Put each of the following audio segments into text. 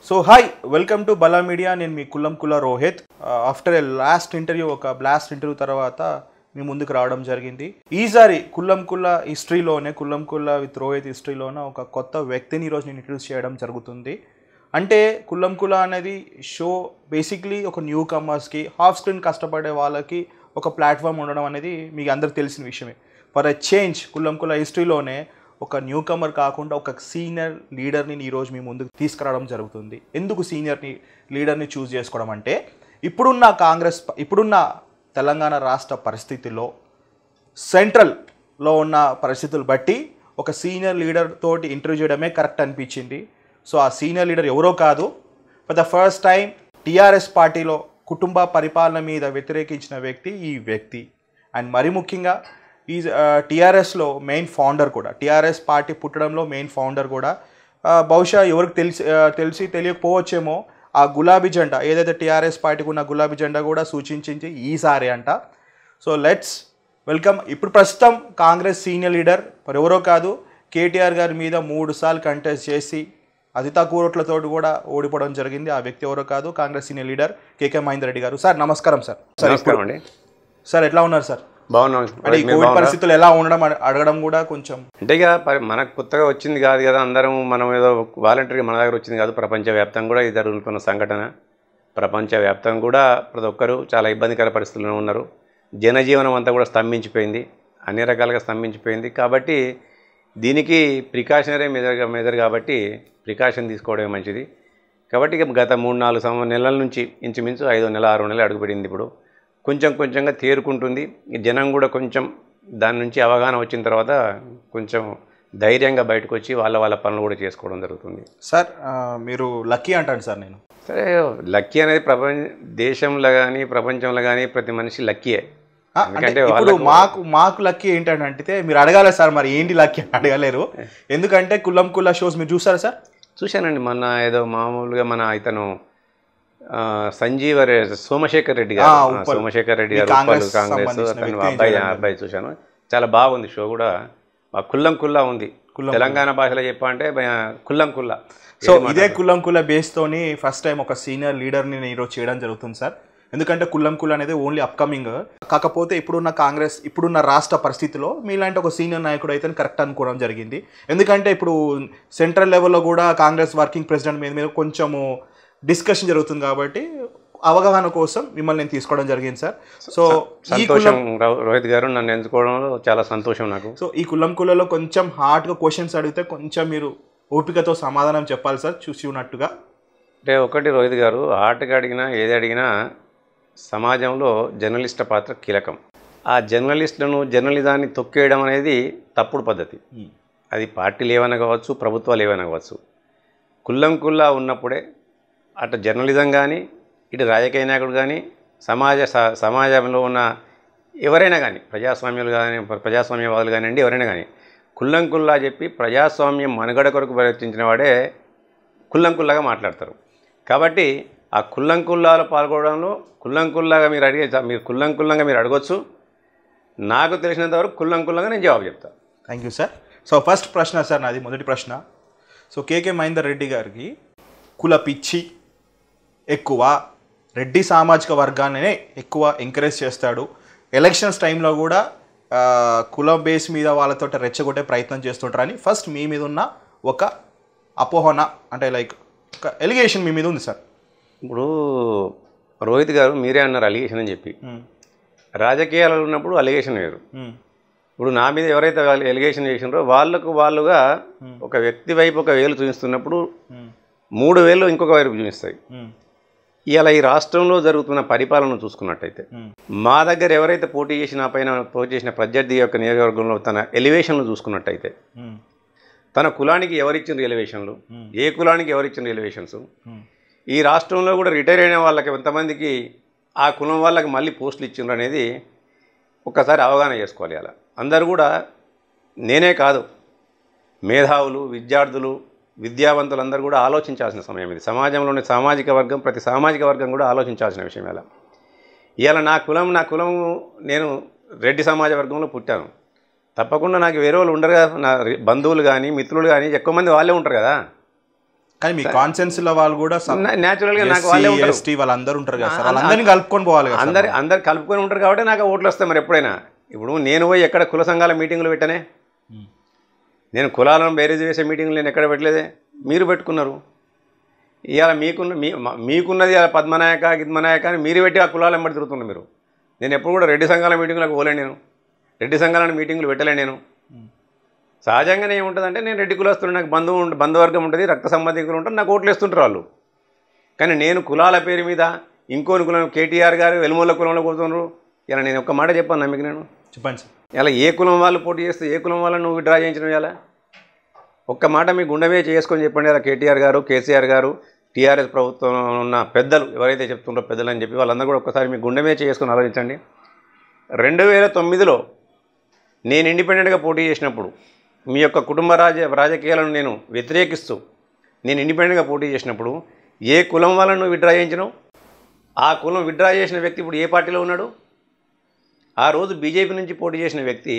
So hi welcome to Bala media నేను మీ కుల్లం కుల Rohit after a last interview ఒక బ్లాస్ట్ ఇంటర్వ్యూ తర్వాత మీ ముందుకు రావడం జరిగింది ఈసారి కుల్లం కుల్ల హిస్టరీలోనే కుల్లం కుల్ల విత్ రోహిత్ హిస్టరీలోనే ఒక కొత్త వ్యక్తిని ఈరోజు నేను ఇంట్రడ్యూస్ చేయడం జరుగుతుంది అంటే కుల్లం కుల అనేది షో బేసిక్లీ ఒక న్యూ కమర్స్కి హాఫ్ స్క్రీన్ కష్టపడే వాళ్ళకి ఒక ప్లాట్ఫామ్ ఉండడం అనేది మీకు అందరికి తెలిసిన విషయమే ఫర్ ఎ చేంజ్ కుల్లం కుల హిస్టరీలోనే ఒక న్యూ కమర్ కాకుండా ఒక సీనియర్ లీడర్ని ఈరోజు మీ ముందుకు తీసుకురావడం జరుగుతుంది ఎందుకు సీనియర్ని లీడర్ని చూస్ చేసుకోవడం అంటే ఇప్పుడున్న కాంగ్రెస్ ప- ఇప్పుడున్న తెలంగాణ రాష్ట్ర పరిస్థితిలో సెంట్రల్లో ఉన్న పరిస్థితులు బట్టి ఒక సీనియర్ లీడర్ తోటి ఇంటర్వ్యూ చేయడమే కరెక్ట్ అనిపించింది సో ఆ సీనియర్ లీడర్ ఎవరో కాదు for the first time TRS పార్టీలో కుటుంబ పరిపాలన మీద వ్యతిరేకించిన వ్యక్తి ఈ వ్యక్తి అండ్ మరి ముఖ్యంగా ఈ టీఆర్ఎస్లో మెయిన్ ఫౌండర్ కూడా టీఆర్ఎస్ పార్టీ పుట్టడంలో మెయిన్ ఫౌండర్ కూడా ఆ, బహుశా ఎవరికి తెలిసి ఆ, తెలిసి తెలియకపోవచ్చేమో ఆ గులాబీ జెండా ఏదైతే టీఆర్ఎస్ పార్టీకి ఉన్న గులాబీ జెండా కూడా సూచించింది ఈసారి అంట సో లెట్స్ వెల్కమ్ ఇప్పుడు ప్రస్తుతం కాంగ్రెస్ సీనియర్ లీడర్ మరి ఎవరో కాదు కేటీఆర్ గారి మీద మూడు సార్లు కంటెస్ట్ చేసి అతి తక్కువ ఓట్లతో కూడా ఓడిపోవడం జరిగింది ఆ వ్యక్తి ఎవరో కాదు Congress senior leader KK Mahender Reddy గారు సార్ నమస్కారం సార్ సార్ నమస్కారం అండి సార్ ఎట్లా ఉన్నారు సార్ బాగున్నాం అంటే ఈ మీరు కోవిడ్ బాగున్నారా? పరిస్థితులు ఎలా ఉండడం అడ- అడగడం కూడా కొంచెం అంటే ఇక పరి- మనకు కొత్తగా వచ్చింది కాదు కదా అందరం మనం ఏదో వాలంటరీగా మన దగ్గర వచ్చింది కాదు ప్రపంచవ్యాప్తంగా కూడా ఇది జరుగుతున్న సంఘటన ప్రపంచవ్యాప్తంగా కూడా ప్రతి ఒక్కరూ చాలా ఇబ్బందికర పరిస్థితుల్లో ఉన్నారు జనజీవనం అంతా కూడా స్తంభించిపోయింది అన్ని రకాలుగా స్తంభించిపోయింది కాబట్టి దీనికి ప్రికాషనరీ మెజర్ మెజర్ కాబట్టి ప్రికాషన్ తీసుకోవడమే మంచిది కాబట్టి ఇక గత మూడు నాలుగు సంవ నెలల నుంచి ఇంచుమించు ఐదు నెల ఆరు నెలలు అడుగుపెడింది ఇప్పుడు కొంచెం కొంచెంగా తేరుకుంటుంది ఈ జనం కూడా కొంచెం దాని నుంచి అవగాహన వచ్చిన తర్వాత కొంచెం ధైర్యంగా బయటకు వచ్చి వాళ్ళ వాళ్ళ పనులు కూడా చేసుకోవడం జరుగుతుంది సార్ ఆ, మీరు లక్కీ అంటాను సార్ నేను సరే లక్కీ అనేది ప్రపంచ దేశంలో కానీ ప్రపంచంలో కానీ ప్రతి మనిషి లక్కీయే ఆ, అంటే ఎందుకంటే ఇప్పుడు వాళ్ళకు- మాకు మాకు లక్కీ ఏంటంటే మీరు అడగాలి సార్ మరి ఏంటి లక్కీ అని అడగలేరు ఎందుకంటే కుల్లం కుల్ల షోస్ మీరు చూసారా సార్ చూశానండి మొన్న ఏదో మామూలుగా మన ఇతను ఆ, సంజీవ రె- సోమశేఖర్ రెడ్డి గారు ఆ, ఆ, ఉప్పల్. సోమశేఖర్ రెడ్డి ఈ గారు కాంగ్రెస్ ఉప్పల్ కాంగ్రెస్ సంబంధించిన అతను వ్యక్తి అబ్బాయి చేయడం అబ్బాయి చూశాను చాలా బాగుంది షో కూడా ఆ కుల్లం కుల్లా ఉంది కుల్లం తెలంగాణ భాషలో చెప్పాలంటే బయ- కుల్లం కుల్లా సో ఇదే కుల్లం కుల్ల బేస్ తోని ఫస్ట్ టైం ఒక సీనియర్ లీడర్ని నేను ఈరోజు చేయడం జరుగుతుంది సార్ ఎందుకంటే కుల్లం కుల్ల అనేది ఓన్లీ అప్కమింగ్ కాకపోతే ఇప్పుడున్న కాంగ్రెస్ ఇప్పుడున్న రాష్ట్ర పరిస్థితిలో మీలాంటి ఒక సీనియర్ నాయకుడు అయితే కరెక్ట్ అనుకోవడం జరిగింది ఎందుకంటే ఇప్పుడు సెంట్రల్ లెవెల్లో కూడా కాంగ్రెస్ వర్కింగ్ ప్రెసిడెంట్ మీద మీద కొంచెము డిస్కషన్ జరుగుతుంది కాబట్టి అవగాహన కోసం మిమ్మల్ని నేను తీసుకోవడం జరిగింది సార్ సో ఈ కుల్లం సంతోషం రో- రోహిత్ గారు నన్ను ఎంచుకోవడంలో చాలా సంతోషం నాకు సో ఈ కుల్లం కుల్లలో కొంచెం హార్డ్గా క్వశ్చన్స్ అడిగితే కొంచెం మీరు ఓపికతో సమాధానం చెప్పాలి సార్ చూసి ఉన్నట్టుగా అంటే ఒకటి రోహిత్ గారు ఆటగా అడిగినా ఏది అడిగినా సమాజంలో జర్నలిస్ట్ల పాత్ర కీలకం ఆ జర్నలిస్టులను జర్నలిజాన్ని తొక్కేయడం అనేది తప్పుడు పద్ధతి అది పార్టీలు ఏమైనా కావచ్చు ప్రభుత్వాలు ఏమైనా కావచ్చు కుల్లం కుల్లా ఉన్నప్పుడే అటు జర్నలిజం కానీ ఇటు రాజకీయ నాయకుడు కానీ సమాజ స- సమాజంలో ఉన్న ఎవరైనా కానీ ప్రజాస్వామ్యాలు కానీ ప్రజాస్వామ్యవాదులు కానివ్వండి ఎవరైనా కానీ కుల్లం కుల్లా చెప్పి ప్రజాస్వామ్యం మనుగడ కొరకు ప్రయత్నించిన వాడే కుల్లంకుల్లాగా మాట్లాడతారు కాబట్టి ఆ కుల్లంకుల్లాలో పాల్గొనడంలో కుల్లంకుల్లాగా మీరు అడిగే మీరు కుల్లంకుల్లంగా మీరు అడగొచ్చు నాకు తెలిసినంత వరకు కుల్లంకుల్లంగా నేను జవాబు చెప్తాను thank you sir so first ప్రశ్న సార్ నాది మొదటి ప్రశ్న సో కేకే మహేందర్ రెడ్డి గారికి కుల పిచ్చి ఎక్కువ రెడ్డి సామాజిక వర్గాన్నే ఎక్కువ ఎంకరేజ్ చేస్తాడు ఎలక్షన్స్ టైంలో కూడా ఆ, కుల బేస్ మీద వాళ్ళతో రెచ్చగొట్టే ప్రయత్నం చేస్తుంటారని ఫస్ట్ మీ మీద ఉన్న ఒక అపోహన అంటే లైక్ ఒక ఎలిగేషన్ మీ మీద ఉంది సార్ ఇప్పుడు రోహిత్ గారు మీరే అన్నారు అలిగేషన్ అని చెప్పి రాజకీయాలలో ఉన్నప్పుడు అలిగేషన్ వేరు ఇప్పుడు నా మీద ఎవరైతే వాళ్ళు ఎలిగేషన్ చేసినారో వాళ్ళకు వాళ్ళుగా ఒక వ్యక్తి వైపు ఒక వేలు చూపిస్తున్నప్పుడు మూడు వేలు ఇంకొక వైపు చూపిస్తాయి ఇవాళ ఈ రాష్ట్రంలో జరుగుతున్న పరిపాలన చూసుకున్నట్టయితే మా దగ్గర ఎవరైతే పోటీ చేసిన పైన పోటీ చేసిన ప్రత్యర్థి యొక్క నియోజకవర్గంలో తన ఎలివేషన్లు చూసుకున్నట్టయితే తన కులానికి ఎవరిచ్చిన ఎలివేషన్లు ఏ కులానికి ఎవరిచ్చిన ఎలివేషన్స్ ఈ రాష్ట్రంలో కూడా రిటైర్ అయిన వాళ్ళకి ఎంతమందికి ఆ కులం వాళ్ళకి మళ్ళీ పోస్టులు ఇచ్చిండ్రు అనేది ఒక్కసారి అవగాహన చేసుకోవాలి అలా అందరూ కూడా నేనే కాదు మేధావులు విద్యార్థులు విద్యావంతులందరూ కూడా ఆలోచించాల్సిన సమయం ఇది సమాజంలోని సామాజిక వర్గం ప్రతి సామాజిక వర్గం కూడా ఆలోచించాల్సిన విషయం ఇలా ఇవాళ నా కులం నా కులం నేను రెడ్డి సమాజ వర్గంలో పుట్టాను తప్పకుండా నాకు వేరే వాళ్ళు ఉండరు కదా నా రి- బంధువులు కానీ మిత్రులు కానీ ఎక్కువ మంది వాళ్ళే ఉంటారు కదా కానీ మీ కాన్సెన్స్ లో వాళ్ళు కూడా న్యాచురల్గా నాకు వాళ్ళే ఉంటారు ఎస్టీ వాళ్ళందరూ ఉంటారు కదా సార్ వాళ్ళందరినీ కలుపుకొని పోవాలి కదా సార్. అందరి అందరు కలుపుకొని ఉంటారు కాబట్టి నాకు ఓట్లు వస్తాయి మరి ఎప్పుడైనా ఇప్పుడు నేను పోయి ఎక్కడ కుల సంఘాల మీటింగులు పెట్టనే ఉమ్. నేను కులాలను బేరీజ్ వేసే మీటింగ్లు నేను ఎక్కడ పెట్టలేదే మీరు పెట్టుకున్నారు ఇవాళ మీకున్న మీ మ- మీకున్నది ఇవాళ పద్మనాయక గిద్మనాయక అని మీరు పెట్టి ఆ కులాలు ఎంబడి తిరుగుతున్నారు మీరు నేను ఎప్పుడు కూడా రెడ్డి సంఘాల మీటింగ్లకు పోలే నేను రెడ్డి సంఘాల మీటింగ్లు పెట్టలే నేను సహజంగానే ఏముంటుందంటే నేను రెడ్డి కులస్తుడు నాకు బంధువు ఉంట- బంధువర్గం ఉంటుంది రక్త సంబంధికులు ఉంటారు నాకు ఓట్లు వేస్తుంటారు వాళ్ళు కానీ నేను కులాల పేరు మీద ఇంకోని కులం కేటీఆర్ గారు వెలుమూల కులంలో కూర్చున్నారు ఇలా నేను ఒక్క మాట చెప్పాను నమ్మిక నేను చెప్పండి సార్ ఇలా ఏ కులం వాళ్ళు పోటీ చేస్తే ఏ కులం వాళ్ళని నువ్వు విడ్రా చేయించడం ఇలా ఒక్క మాట మీ గుండెమే చేసుకొని చెప్పండి ఇలా కేటీఆర్ గారు కేసీఆర్ గారు టీఆర్ఎస్ ప్రభుత్వం ఉన్న పెద్దలు ఎవరైతే చెప్తుంటారో పెద్దలు అని చెప్పి వాళ్ళందరూ కూడా ఒక్కసారి మీ గుండెమే చేసుకొని ఆలోచించండి రెండు వేల తొమ్మిదిలో నేను ఇండిపెండెంట్గా పోటీ చేసినప్పుడు మీ యొక్క కుటుంబ రాజ రాజకీయాలను నేను వ్యతిరేకిస్తూ నేను ఇండిపెండెంట్గా పోటీ చేసినప్పుడు ఏ కులం వాళ్ళను నువ్వు విడ్రా చేయించినావు ఆ కులం విడ్రా చేసిన వ్యక్తి ఇప్పుడు ఏ పార్టీలో ఉన్నాడు ఆ రోజు బీజేపీ నుంచి పోటీ చేసిన వ్యక్తి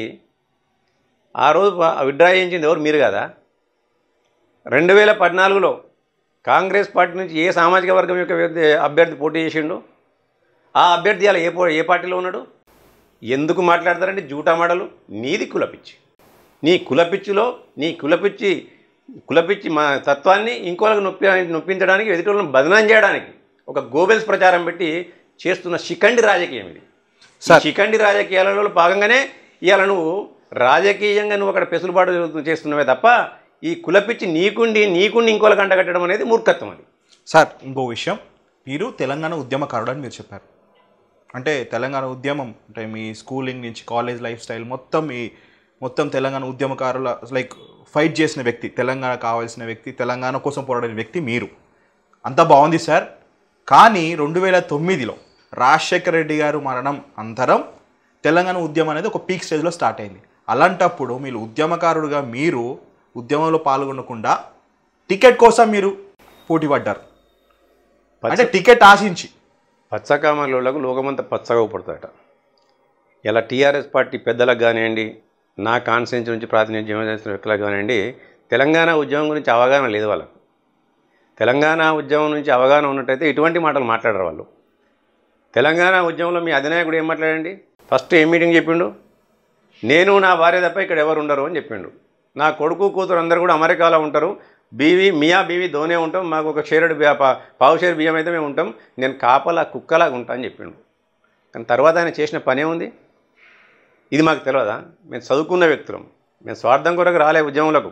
ఆ రోజు ప- విత్డ్రా చేయించింది ఎవరు మీరు కదా రెండు వేల పద్నాలుగులో కాంగ్రెస్ పార్టీ నుంచి ఏ సామాజిక వర్గం యొక్క వ్యక్తి అభ్యర్థి పోటీ చేసిండు ఆ అభ్యర్థి అలా ఏ పో- ఏ పార్టీలో ఉన్నాడు ఎందుకు మాట్లాడతారంటే జూటా మాటలు నీది కులపిచ్చి నీ కులపిచ్చిలో నీ కులపిచ్చి కులపిచ్చి మా తత్వాన్ని ఇంకోళ్ళకి నొప్పి నొప్పించడానికి ఎదుటి బదనాం చేయడానికి ఒక గోబెల్స్ ప్రచారం పెట్టి చేస్తున్న శిఖండి రాజకీయం ఇది ఈ సార్. శిఖండి రాజకీయాలలో భాగంగానే ఇవాళ నువ్వు రాజకీయంగా నువ్వు అక్కడ పెసులుబాటు చేస్తున్నవే తప్ప ఈ కులపిచ్చి నీకుండి నీకుండి ఇంకోళ్ళకి అంటగట్టడం అనేది మూర్ఖత్వం అది సార్ ఇంకో విషయం మీరు తెలంగాణ ఉద్యమకారుడు అని మీరు చెప్పారు అంటే తెలంగాణ ఉద్యమం అంటే మీ స్కూలింగ్ నుంచి కాలేజ్ లైఫ్ స్టైల్ మొత్తం మీ మొత్తం తెలంగాణ ఉద్యమకారుల లైక్ ఫైట్ చేసిన వ్యక్తి తెలంగాణ కావాల్సిన వ్యక్తి తెలంగాణ కోసం పోరాడిన వ్యక్తి మీరు అంతా బాగుంది సార్ కానీ రెండు వేల తొమ్మిదిలో రాజశేఖర రెడ్డి గారు మరణం అంతరం తెలంగాణ ఉద్యమం అనేది ఒక పీక్ స్టేజ్లో స్టార్ట్ అయింది అలాంటప్పుడు మీరు ఉద్యమకారుడుగా మీరు ఉద్యమంలో పాల్గొనకుండా టికెట్ కోసం మీరు పోటీ పడ్డారు అంటే టికెట్ ఆశించి పచ్చకామలకు లోకమంతా పచ్చగా పడుతుందట ఇలా టీఆర్ఎస్ పార్టీ పెద్దలకు కానివ్వండి నా కాన్స్టిట్యూన్సీ నుంచి ప్రాతినిధ్యం చేసిన వ్యక్తులకు కానివ్వండి తెలంగాణ ఉద్యమం గురించి అవగాహన లేదు వాళ్ళకు తెలంగాణ ఉద్యమం నుంచి అవగాహన ఉన్నట్టయితే ఇటువంటి మాటలు మాట్లాడరు వాళ్ళు తెలంగాణ ఉద్యమంలో మీ అధినాయకుడు ఏం మాట్లాడండి ఫస్ట్ ఏం మీటింగ్ చెప్పిండు నేను నా భార్య తప్ప ఇక్కడ ఎవరు ఉండరు అని చెప్పిండు నా కొడుకు కూతురు అందరూ కూడా అమెరికాలో ఉంటారు బీవీ మియా బీవీ ధోనే ఉంటాం మాకు ఒక షేరుడు బియ్య పా- పావు షేరు బియ్యం అయితే మేము ఉంటాం నేను కాపలా కుక్కలాగా ఉంటా అని చెప్పిండు కానీ తర్వాత ఆయన చేసిన పనే ఉంది ఇది మాకు తెలియదా మేము చదువుకున్న వ్యక్తులం మేము స్వార్థం కొరకు రాలే ఉద్యమంలోకి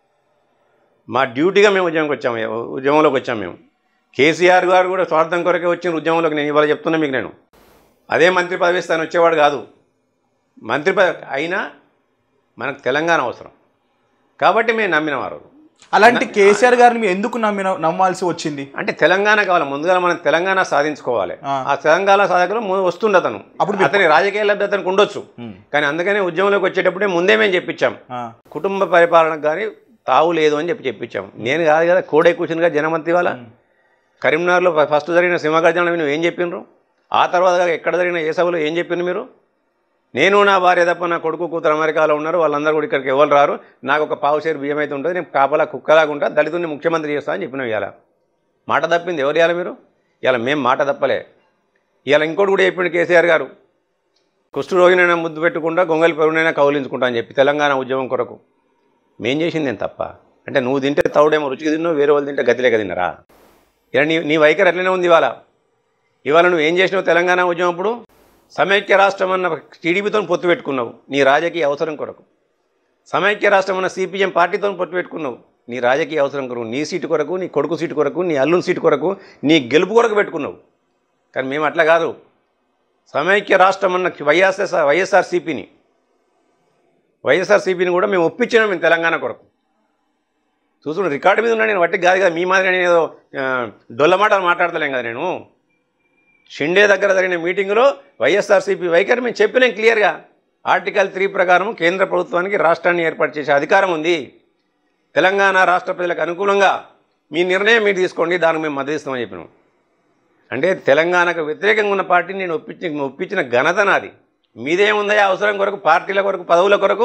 మా డ్యూటీగా మేము ఉద్యమంకి వచ్చాము ఉద్యమంలోకి వచ్చాము మేము కేసీఆర్ గారు కూడా స్వార్థం కొరకే వచ్చిన ఉద్యమంలోకి నేను ఇవాళ చెప్తున్నా మీకు నేను అదే మంత్రి పదవి స్థానం వచ్చేవాడు కాదు మంత్రి పదవి అయినా మనకు తెలంగాణ అవసరం కాబట్టి మేము నమ్మినవారు అలాంటి కేసీఆర్ గారిని మీరు ఎందుకు నమ్మిన నమ్మాల్సి వచ్చింది అంటే తెలంగాణ కావాలి ముందుగా మనం తెలంగాణ సాధించుకోవాలి ఆ. ఆ తెలంగాణ సాధకులు ముందు వస్తుండే అతను అప్పుడు అతని రాజకీయ లబ్ధి అతనికి ఉండొచ్చు కానీ అందుకనే ఉద్యమంలోకి వచ్చేటప్పుడే ముందే మేము చెప్పించాం ఆ, కుటుంబ పరిపాలనకు కానీ తావు లేదు అని చెప్పి చెప్పించాం నేను కాదు కదా కోడే కూర్చునిగా జనమంతి వాళ్ళ కరీంనగర్లో ఫ- ఫస్ట్ జరిగిన సింహగర్జనలో నువ్వు ఏం చెప్పిండ్రు ఆ తర్వాత ఎక్కడ జరిగిన ఏ సభలో ఏం చెప్పిండ్రు మీరు నేను నా భార్య తప్ప నా కొడుకు కూతురు అమెరికాలో ఉన్నారు వాళ్ళందరూ కూడా ఇక్కడికి ఎవరు రారు నాకు ఒక పావు షేర్ బియ్యం అయితే ఉంటుంది నేను కాపలా కుక్కలాగా ఉంటా దళితుని ముఖ్యమంత్రి చేస్తా అని చెప్పినావు ఇవాళ మాట తప్పింది ఎవరు ఇవ్వాలి మీరు ఇవాళ మేము మాట తప్పలే ఇవాళ ఇంకోటి కూడా చెప్పిండు కేసీఆర్ గారు కుష్ఠరోగినైనా ముద్దు పెట్టకుండా గొంగలి పెరుగునైనా కౌలించుకుంటా అని చెప్పి తెలంగాణ ఉద్యమం కొరకు మేం చేసింది నేను తప్ప అంటే నువ్వు తింటే తౌడేమో రుచికి తిన్నావు వేరే వాళ్ళు తింటే గతిలేక తిన్నరా ఇలా నీ నీ వైఖరి అట్లనే ఉంది ఇవాళ ఇవాళ నువ్వు ఏం చేసినావు తెలంగాణ ఉద్యమం అప్పుడు సమైక్య రాష్ట్రం అన్న టీడీపీతో పొత్తు పెట్టుకున్నావు నీ రాజకీయ అవసరం కొరకు సమైక్య రాష్ట్రం అన్న సిపిఎం పార్టీతో పొత్తు పెట్టుకున్నావు నీ రాజకీయ అవసరం కొరకు నీ సీటు కొరకు నీ కొడుకు సీటు కొరకు నీ అల్లుని సీటు కొరకు నీ గెలుపు కొరకు పెట్టుకున్నావు కానీ మేము అట్లా కాదు సమైక్య రాష్ట్రం అన్న వైఎస్ఎస్ వైఎస్ఆర్సీపీని వైఎస్ఆర్సీపీని కూడా మేము ఒప్పించినాం మేము తెలంగాణ కొరకు చూసుకుని రికార్డు మీద ఉన్నా నేను వట్టి కాదు కదా మీ మాదిరి నేను ఏదో ఆ, డొల్ల మాటలు మాట్లాడతలేం కదా నేను షిండే దగ్గర జరిగిన మీటింగులో వైఎస్ఆర్సీపీ వైఖరి మేము చెప్పినాం క్లియర్గా ఆర్టికల్ త్రీ ప్రకారం కేంద్ర ప్రభుత్వానికి రాష్ట్రాన్ని ఏర్పాటు చేసే అధికారం ఉంది తెలంగాణ రాష్ట్ర ప్రజలకు అనుకూలంగా మీ నిర్ణయం మీరు తీసుకోండి దానికి మేము మద్దతు ఇస్తామని చెప్పినాం అంటే తెలంగాణకు వ్యతిరేకంగా ఉన్న పార్టీని నేను ఒప్పించి ఒప్పించిన ఘనత నాది మీదేముందా అవసరం కొరకు పార్టీల కొరకు పదవుల కొరకు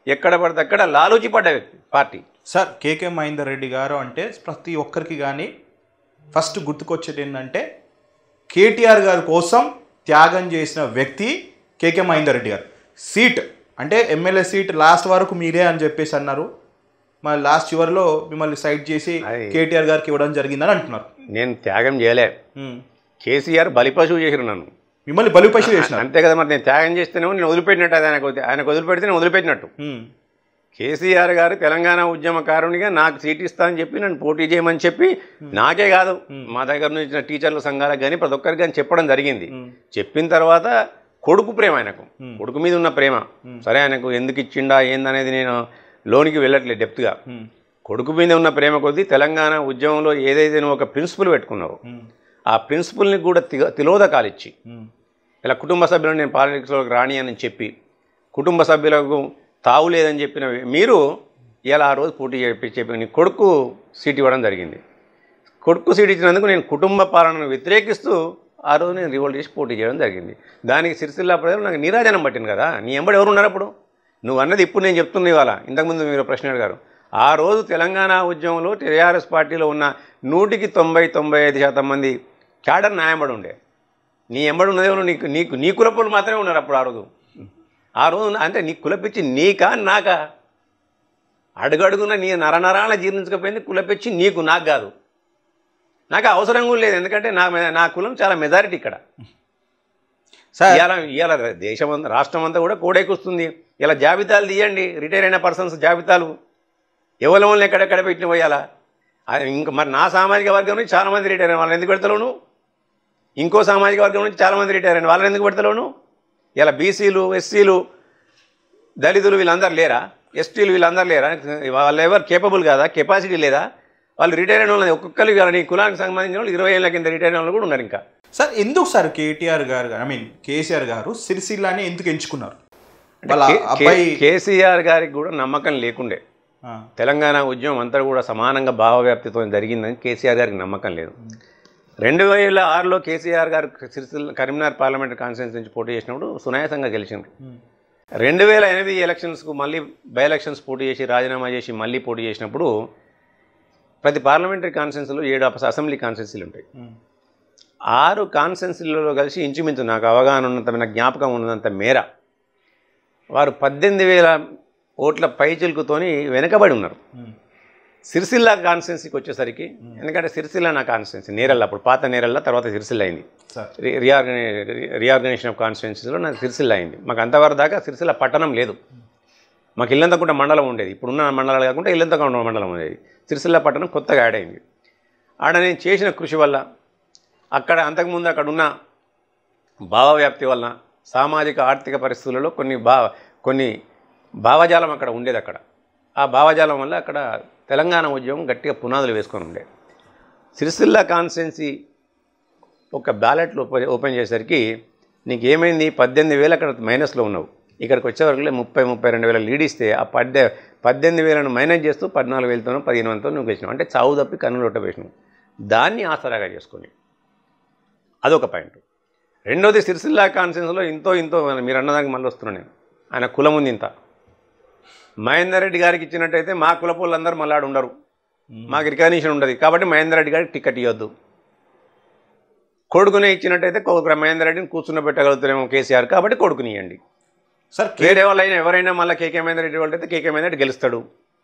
ఎక్కడ పడితే అక్కడ లాలూచి పడ్డ వ్యక్తి party sir KK Mahender Reddy గారు అంటే ప్రతి ఒక్కరికి కానీ ఫస్ట్ గుర్తుకొచ్చేది ఏంటంటే కేటీఆర్ గారి కోసం త్యాగం చేసిన వ్యక్తి కేకే మహేందర్ రెడ్డి గారు సీట్ అంటే ఎమ్మెల్యే సీట్ లాస్ట్ వరకు మీరే అని చెప్పేసి అన్నారు మరి లాస్ట్ చివరిలో మిమ్మల్ని సైడ్ చేసి అది- కేటీఆర్ గారికి ఇవ్వడం జరిగిందని అంటున్నారు నేను త్యాగం చేయలే ఉమ్. కేసీఆర్ బలిపశువు చేసిరు నన్ను మిమ్మల్ని బలిపశు చేసినారు అంతే కదా మరి నేను త్యాగం చేస్తేనేమో నేను వదిలిపెట్టినట్టు అది ఆయనకు ఆయనకు వదిలిపెడితే నేను వదిలిపెట్టినట్టు ఉమ్. కేసీఆర్ గారు తెలంగాణ ఉద్యమకారునిగా నాకు సీట్ ఇస్తా అని చెప్పి నన్ను పోటీ చేయమని చెప్పి నాకే కాదు మా దగ్గర నుంచి వచ్చిన టీచర్ల సంఘాలకు కానీ ప్రతి ఒక్కరికి కానీ చెప్పడం జరిగింది ఉమ్. చెప్పిన తర్వాత కొడుకు ప్రేమ ఆయనకు కొడుకు మీద ఉన్న ప్రేమ సరే ఆయనకు ఎందుకు ఇచ్చిండా ఏందనేది నేను లోనికి వెళ్ళట్లేదు డెప్త్గా ఉమ్. కొడుకు మీద ఉన్న ప్రేమ కొద్దీ తెలంగాణ ఉద్యమంలో ఏదైతే నువ్వు ఒక ప్రిన్సిపల్ పెట్టుకున్నావు ఉమ్. ఆ ప్రిన్సిపల్ని కూడా తిగ తిలోదకాలు ఇచ్చి ఉమ్. ఇలా కుటుంబ సభ్యులను నేను పాలిటిక్స్లోకి రాని అని చెప్పి కుటుంబ సభ్యులకు తావు లేదని చెప్పిన మీరు ఇలా ఆ రోజు పోటీ చెప్పి చెప్పి నీ కొడుకు సీట్ ఇవ్వడం జరిగింది కొడుకు సీట్ ఇచ్చినందుకు నేను కుటుంబ పాలనను వ్యతిరేకిస్తూ ఆ రోజు నేను రివోల్ట్ చేసి పోటీ చేయడం జరిగింది దానికి సిరిసిల్ల ప్రజలు నాకు నీరాజనం పట్టింది కదా నీ ఎంబడి ఎవరు ఉన్నారు అప్పుడు నువ్వు అన్నది ఇప్పుడు నేను చెప్తున్నా ఇవాళ ఇంతకుముందు మీరు ప్రశ్న అడిగారు ఆ రోజు తెలంగాణ ఉద్యమంలో టీఆర్ఎస్ పార్టీలో ఉన్న నూటికి తొంభై తొంభై ఐదు శాతం మంది క్యాడర్ న్యాయపడి ఉండే నీ ఎంబడి ఉన్నదేమో నీకు నీకు నీ కులపులు మాత్రమే ఉన్నారు అప్పుడు ఆ రోజు ఆ రోజు ఉన్న- అంటే నీ కులపిచ్చి నీకా నాకా అడుగడుగున నీ నరనరాల జీర్ణించకపోయింది కులపిచ్చి నీకు నాకు కాదు నాకు అవసరం కూడా లేదు ఎందుకంటే నా మె- నా కులం చాలా మెజారిటీ ఇక్కడ సార్ ఇవాళ ఇవాళ దేశం అంతా రాష్ట్రం అంతా కూడా కోడెక్కుస్తుంది ఇలా జాబితాలు తీయండి రిటైర్ అయిన పర్సన్స్ జాబితాలు ఎవరి వాళ్ళని ఎక్కడెక్కడ పెట్టిన పోయాలా అది ఇంకా మరి నా సామాజిక వర్గం నుంచి చాలామంది రిటైర్ అయిన వాళ్ళని ఎందుకు పెడతలేవు నువ్వు ఇంకో సామాజిక వర్గం నుంచి చాలామంది రిటైర్ అయిన వాళ్ళని ఎందుకు పెడతలేవు నువ్వు ఇలా బీసీలు ఎస్సీలు దళితులు వీళ్ళందరూ లేరా ఎస్టీలు వీళ్ళందరూ లేరా వాళ్ళు ఎవరు కేపబుల్ కాదా కెపాసిటీ లేదా వాళ్ళు రిటైర్ అయిన వాళ్ళు ఒక్కొక్కరు ఇవాళ నీ కులానికి సంబంధించిన వాళ్ళు ఇరవై ఏళ్ళ కింద రిటైర్ అయిన వాళ్ళు కూడా ఉన్నారు ఇంకా సార్ ఎందుకు సార్ కేటీఆర్ గారు ఐ మీన్ కేసీఆర్ గారు సిరిసిల్లాని ఎందుకు ఎంచుకున్నారు వాళ్ళ కే- కే- అబ్బాయి కేసీఆర్ గారికి కూడా నమ్మకం లేకుండే ఆ, తెలంగాణ ఉద్యమం అంతా కూడా సమానంగా భావవ్యాప్తితో జరిగిందని కేసీఆర్ గారికి నమ్మకం లేదు రెండు వేల ఆరులో కేసీఆర్ గారు సిరిసిల్ల కరీంనగర్ పార్లమెంట్ కాన్స్టిట్యూన్స్ నుంచి పోటీ చేసినప్పుడు సునాయాసంగా గెలిచింది ఉమ్, రెండు వేల ఎనిమిది ఎలక్షన్స్కు మళ్ళీ బై ఎలక్షన్స్ పోటీ చేసి రాజీనామా చేసి మళ్ళీ పోటీ చేసినప్పుడు ప్రతి పార్లమెంటరీ కాన్స్టిట్యూన్సీలో ఏడు అస- అసెంబ్లీ కాన్స్టిట్యూన్సీలు ఉంటాయి ఉమ్, ఆరు కాన్స్టిట్యూన్సీలలో కలిసి ఇంచుమించు నాకు అవగాహన ఉన్నంత నాకు జ్ఞాపకం ఉన్నంత మేర వారు పద్దెనిమిది వేల ఓట్ల పైచిలుకుతోని వెనుకబడి ఉన్నారు ఉమ్, సిరిసిల్ల కాన్స్టిట్యున్సీకి వచ్చేసరికి ఎందుకంటే సిరిసిల్ల నా కాన్స్టిట్యున్సీ నేరల్ల అప్పుడు పాత నేరల్ల తర్వాత సిరిసిల్ల అయింది సార్ రి- రిఆర్గనై రిఆర్గనైజేషన్ ఆఫ్ కాన్స్టిట్యున్సీలో నాకు సిరిసిల్ల అయింది మాకు అంతవరకు దాకా సిరిసిల్ల పట్టణం లేదు మాకు ఇల్లంతకుంట మండలం ఉండేది ఇప్పుడున్న మండలాలు కాకుండా ఇల్లంతకుంట మండలం ఉండేది సిరిసిల్ల పట్టణం కొత్తగా యాడ్ అయింది ఆడ నేను చేసిన కృషి వల్ల అక్కడ అంతకుముందు అక్కడ ఉన్న భావవ్యాప్తి వలన సామాజిక ఆర్థిక పరిస్థితులలో కొన్ని భా కొన్ని భావజాలం అక్కడ ఉండేది అక్కడ ఆ భావజాలం వల్ల అక్కడ తెలంగాణ ఉద్యమం గట్టిగా పునాదులు వేసుకొని ఉండే సిరిసిల్ల కాన్స్టిట్యున్సీ ఒక బ్యాలెట్లు ఓపెన్ ఓపెన్ చేసరికి నీకు ఏమైంది పద్దెనిమిది వేలు అక్కడ మైనస్లో ఉన్నావు ఇక్కడికి వచ్చేవరకు ముప్పై ముప్పై రెండు వేల లీడ్ ఇస్తే ఆ పద్దె పద్దెనిమిది వేలను మైనస్ చేస్తూ పద్నాలుగు వేలతోనో పదిహేను వందలతో నువ్వు గెలిచినావు అంటే చావు తప్పి కన్నులు ఒట్ట వేసినావు దాన్ని ఆసరాగా చేసుకొని అదొక పాయింట్ రెండోది సిరిసిల్ల కాన్సెన్స్లో ఇంతో ఇంతో మీరు అన్నదానికి మళ్ళీ వస్తున్నాను నేను ఆయన కులం ఉంది ఇంత మహేందర్ రెడ్డి గారికి ఇచ్చినట్టయితే మా కులపోళ్ళందరూ మళ్ళీ ఆడ ఉండరు మాకు రికగ్నిషన్ ఉండదు కాబట్టి మహేందర్ రెడ్డి గారికి టికెట్ ఇవ్వద్దు కొడుకునే ఇచ్చినట్టయితే కొడుకు మహేందర్ రెడ్డిని కూర్చున్న పెట్టగలుగుతారేమో కేసీఆర్ కాబట్టి కొడుకుని ఇవ్వండి సార్ కే వేరే వాళ్ళైనా ఎవరైనా మళ్ళీ కేకే మహేందర్ రెడ్డి వాళ్ళైతే కేకే మహేందర్ రెడ్డి గెలుస్తాడు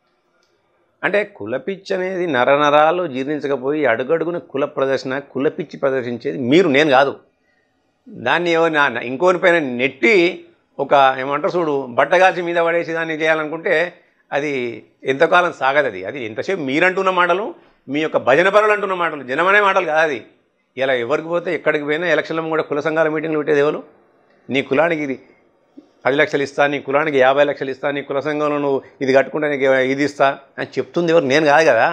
అంటే కులపిచ్చి అనేది నరనరాలు జీర్ణించకపోయి అడుగడుగున కుల ప్రదర్శన కులపిచ్చి ప్రదర్శించేది మీరు నేను కాదు దాన్ని ఎవరు నా నా- ఇంకోని పైన నెట్టి ఒక ఏమంటారు చూడు బట్టగాల్చి మీద పడేసి దాన్ని చేయాలనుకుంటే అది ఎంతకాలం సాగదు అది అది ఎంతసేపు మీరంటున్న మాటలు మీ యొక్క భజన పరులు అంటున్న మాటలు జనమనే మాటలు కాదు అది ఇలా ఎవరికి పోతే ఎక్కడికి పోయినా ఎలక్షన్లో కూడా కుల సంఘాల మీటింగ్లు పెట్టేది ఎవరు నీ కులానికి ఇది పది లక్షలు ఇస్తా నీ కులానికి యాభై లక్షలు ఇస్తా నీ కుల సంఘంలో నువ్వు ఇది కట్టుకుంటే నీకు ఇది ఇస్తా అని చెప్తుంది ఎవరు నేను కాదు కదా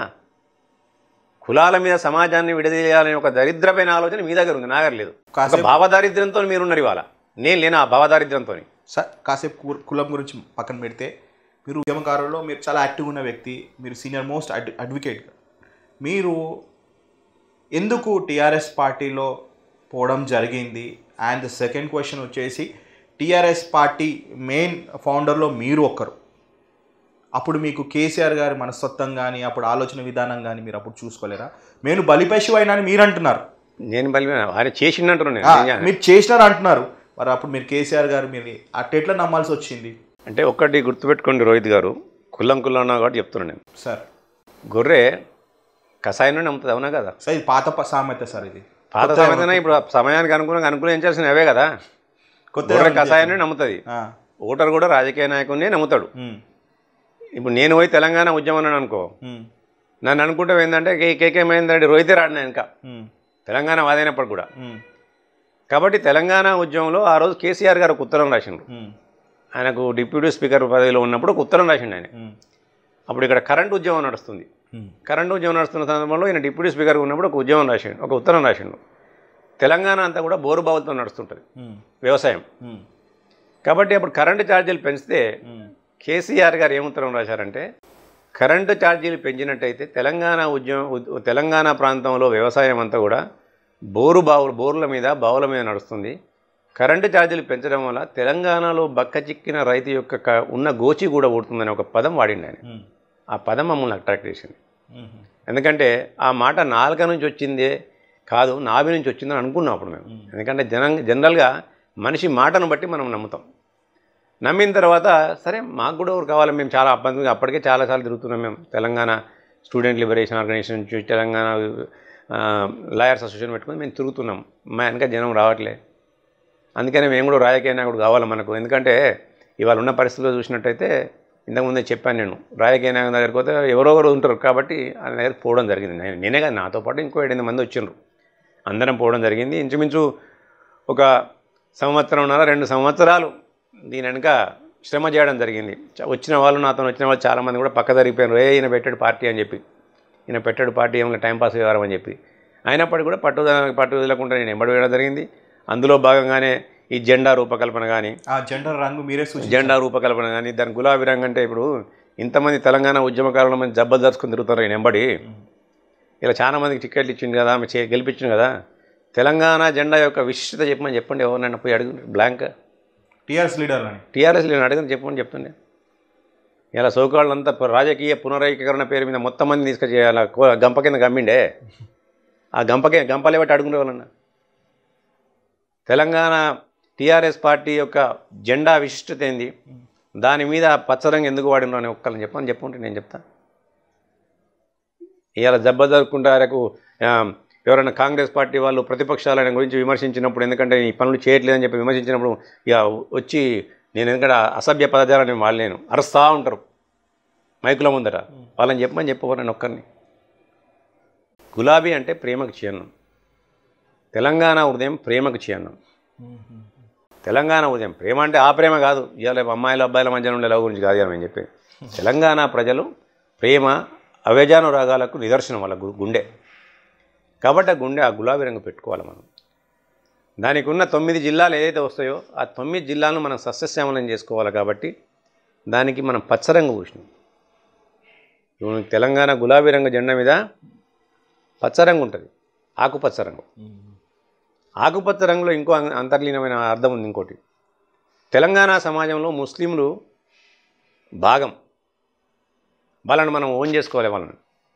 కులాల మీద సమాజాన్ని విడదీయాలనే ఒక దరిద్రమైన ఆలోచన మీ దగ్గర ఉంది నా దగ్గర లేదు ఒక కాసేపు భావదారిద్ర్యంతో మీరున్నారు ఇవాళ నేను లేను ఆ భావదారిద్ర్యంతో సార్ కాసేపు కు- కులం గురించి పక్కన పెడితే మీరు ఉద్యమకారుల్లో మీరు చాలా యాక్టివ్ ఉన్న వ్యక్తి మీరు సీనియర్ మోస్ట్ అడ్ అడ్వకేట్ మీరు ఎందుకు టీఆర్ఎస్ పార్టీలో పోవడం జరిగింది అండ్ ద సెకండ్ క్వశ్చన్ వచ్చేసి టీఆర్ఎస్ పార్టీ మెయిన్ ఫౌండర్లో మీరు ఒక్కరు అప్పుడు మీకు కేసీఆర్ గారి మనస్తత్వం కానీ అప్పుడు ఆలోచన విధానం కానీ మీరు అప్పుడు చూసుకోలేరా నేను బలిపశువు అయినా అని మీరు అంటున్నారు నేను బలి ఆయన చేసిండంటారు నేను ఆ, ఏం చేయాలి? మీరు చేసినారు అంటున్నారు మరి అప్పుడు మీరు కేసీఆర్ గారు మీరు అట్టెట్లా నమ్మాల్సి వచ్చింది అంటే ఒక్కటి గుర్తుపెట్టుకోండి రోహిత్ గారు కుల్లం కుల్లం ఉన్నా కాబట్టి చెప్తున్నాను నేను సార్ గొర్రె కషాయం నమ్ముతుంది అవునా కదా సార్ ఇది పాత ప- సామెత సార్ ఇది పాత సమయంలో ఇప్పుడు ఆ సమయానికి అనుకూలంగా అనుకూలించాల్సిన అవే కదా కొత్త గొర్రె కషాయాన్ని నమ్ముతుంది ఆ, ఓటర్ కూడా రాజకీయ నాయకుడినే నమ్ముతాడు ఉమ్, ఇప్పుడు నేను పోయి తెలంగాణ ఉద్యమం అన్నాను అనుకో ఉమ్, నన్ను అనుకుంటే ఏంటంటే కేకేమైందంటే రోహితే రాడిన ఇంకా ఉమ్, తెలంగాణ వాదైనప్పుడు కూడా ఉమ్, కాబట్టి తెలంగాణ ఉద్యమంలో ఆ రోజు కేసీఆర్ గారు ఒక ఉత్తరం రాసిండు ఉమ్, ఆయనకు డిప్యూటీ స్పీకర్ పదవిలో ఉన్నప్పుడు ఒక ఉత్తరం రాసిండు ఆయన ఉమ్, అప్పుడు ఇక్కడ కరెంట్ ఉద్యమం నడుస్తుంది ఉమ్, కరెంట్ ఉద్యమం నడుస్తున్న సందర్భంలో ఈయన డిప్యూటీ స్పీకర్ ఉన్నప్పుడు ఒక ఉద్యమం రాసిండు ఒక ఉత్తరం రాసిండు తెలంగాణ అంతా కూడా బోరుబావులతో నడుస్తుంటుంది ఉమ్, వ్యవసాయం ఉమ్, కాబట్టి అప్పుడు కరెంటు ఛార్జీలు పెంచితే ఉమ్, కేసీఆర్ గారు ఏముత్తరం రాశారంటే కరెంటు ఛార్జీలు పెంచినట్టయితే తెలంగాణ ఉద్యమం ఉద్- తెలంగాణ ప్రాంతంలో వ్యవసాయం అంతా కూడా బోరు బావులు బోర్ల మీద బావుల మీద నడుస్తుంది కరెంటు ఛార్జీలు పెంచడం వల్ల తెలంగాణలో బక్క చిక్కిన రైతు యొక్క క- ఉన్న గోచి కూడా ఊడుతుందని ఒక పదం వాడిండు ఆయన ఉమ్, ఆ పదం మమ్మల్ని అట్రాక్ట్ చేసింది ఉమ్, ఎందుకంటే ఆ మాట నాలుక నుంచి వచ్చిందే కాదు నాభి నుంచి వచ్చిందని అనుకున్నాం అప్పుడు మేము ఎందుకంటే జనం జనరల్గా మనిషి మాటను బట్టి మనం నమ్ముతాం నమ్మిన తర్వాత సరే మాకు కూడా ఎవరు కావాలి మేము చాలా అబ్బందిగా అప్పటికే చాలాసార్లు తిరుగుతున్నాం మేము తెలంగాణ స్టూడెంట్ లిబరేషన్ ఆర్గనైజేషన్ నుంచి తెలంగాణ లాయర్స్ అసోసియేషన్ పెట్టుకుని మేము తిరుగుతున్నాం మా వెనక జనం రావట్లే అందుకని మేము కూడా రాజకీయ నాయకుడు కావాలి మనకు ఎందుకంటే ఇవాళ ఉన్న పరిస్థితుల్లో చూసినట్టయితే ఇంతకుముందే చెప్పాను నేను రాజకీయ నాయకుడి దగ్గరికి పోతే ఎవరో ఒకరు ఉంటారు కాబట్టి ఆయన దగ్గరికి పోవడం జరిగింది నేను- నేనే కాదు నాతో పాటు ఇంకో ఎనిమిది మంది వచ్చిండ్రు అందరం పోవడం జరిగింది ఇంచుమించు ఒక సంవత్సరంన్నర రెండు సంవత్సరాలు దీని వెనుక శ్రమ చేయడం జరిగింది చ- వచ్చిన వాళ్ళు నాతో వచ్చిన వాళ్ళు చాలామంది కూడా పక్క జరిగిపోయారు ఏ ఈయన పెట్టాడు పార్టీ అని చెప్పి ఈయన పెట్టాడు పార్టీ ఏమైనా టైంపాస్ వ్యవహారం అని చెప్పి అయినప్పటికీ కూడా పట్టుదల పట్టు వదలకుండా నేను ఎంబడి వేయడం జరిగింది అందులో భాగంగానే ఈ జెండా రూపకల్పన కానీ ఆ జెండర్ రంగు మీరే సూచించారు జెండా రూపకల్పన కానీ దాని గులాబీ రంగు అంటే ఇప్పుడు ఇంతమంది తెలంగాణ ఉద్యమకారులు మంది జబ్బలు దరుచుకుని తిరుగుతారు ఈయన ఎంబడి ఇలా చాలా మందికి టికెట్లు ఇచ్చింది కదా ఆమె చే గెలిపించింది కదా తెలంగాణ జెండా యొక్క విశిష్టత చెప్పమని చెప్పండి ఎవరినైనా పోయి అడుగు బ్లాంక్ టీఆర్ఎస్ లీడర్ అని టీఆర్ఎస్ నేను అడగని చెప్పమని చెప్తుండే ఇలా సోకాళ్ళంతా ప- రాజకీయ పునరైకీకరణ పేరు మీద మొత్తం మంది తీసుకొచ్చి అలా కో- గంప కింద గమ్మిండే ఆ గంపకే గంపలే బట్టి అడుగునే వాళ్ళన్నా తెలంగాణ టీఆర్ఎస్ పార్టీ యొక్క జెండా విశిష్టత ఏంది దాని మీద పచ్చరంగు ఎందుకు వాడినో అని ఒక్కళ్ళని చెప్పని చెప్పుంటే నేను చెప్తా ఇవాళ జబ్బ జరుపుకుంటారకు ఎవరైనా కాంగ్రెస్ పార్టీ వాళ్ళు ప్రతిపక్షాలు ఆయన గురించి విమర్శించినప్పుడు ఎందుకంటే ఈ పనులు చేయట్లేదని చెప్పి విమర్శించినప్పుడు ఇక వచ్చి నేను ఎందుకంటే అసభ్య పదజాలని వాళ్ళేను అరుస్తూ ఉంటారు మైకుల ముందట వాళ్ళని చెప్పమని చెప్పవరు నేను ఒక్కరిని గులాబీ అంటే ప్రేమకు చిహ్నం తెలంగాణ ఉదయం ప్రేమకు చిహ్నం తెలంగాణ ఉదయం ప్రేమ అంటే ఆ ప్రేమ కాదు ఇవాళ అమ్మాయిల అబ్బాయిల మధ్యన ఉండే లవ్ గురించి కాదు అని చెప్పి తెలంగాణ ప్రజలు ప్రేమ అవేజాను రాగాలకు నిదర్శనం వాళ్ళ గు- గుండె కాబట్టి ఆ గుండె ఆ గులాబీ రంగు పెట్టుకోవాలి మనం దానికి ఉన్న తొమ్మిది జిల్లాలు ఏదైతే వస్తాయో ఆ తొమ్మిది జిల్లాలను మనం సస్యశ్యామలం చేసుకోవాలి కాబట్టి దానికి మనం పచ్చరంగు పూసినాం ఇప్పుడు తెలంగాణ గులాబీ రంగు జెండా మీద పచ్చరంగు ఉంటుంది ఆకుపచ్చ రంగు ఆకుపచ్చ రంగులో ఇంకో అం- అంతర్లీనమైన అర్థం ఉంది ఇంకోటి తెలంగాణ సమాజంలో ముస్లింలు భాగం వాళ్ళని మనం ఓన్ చేసుకోవాలి వాళ్ళని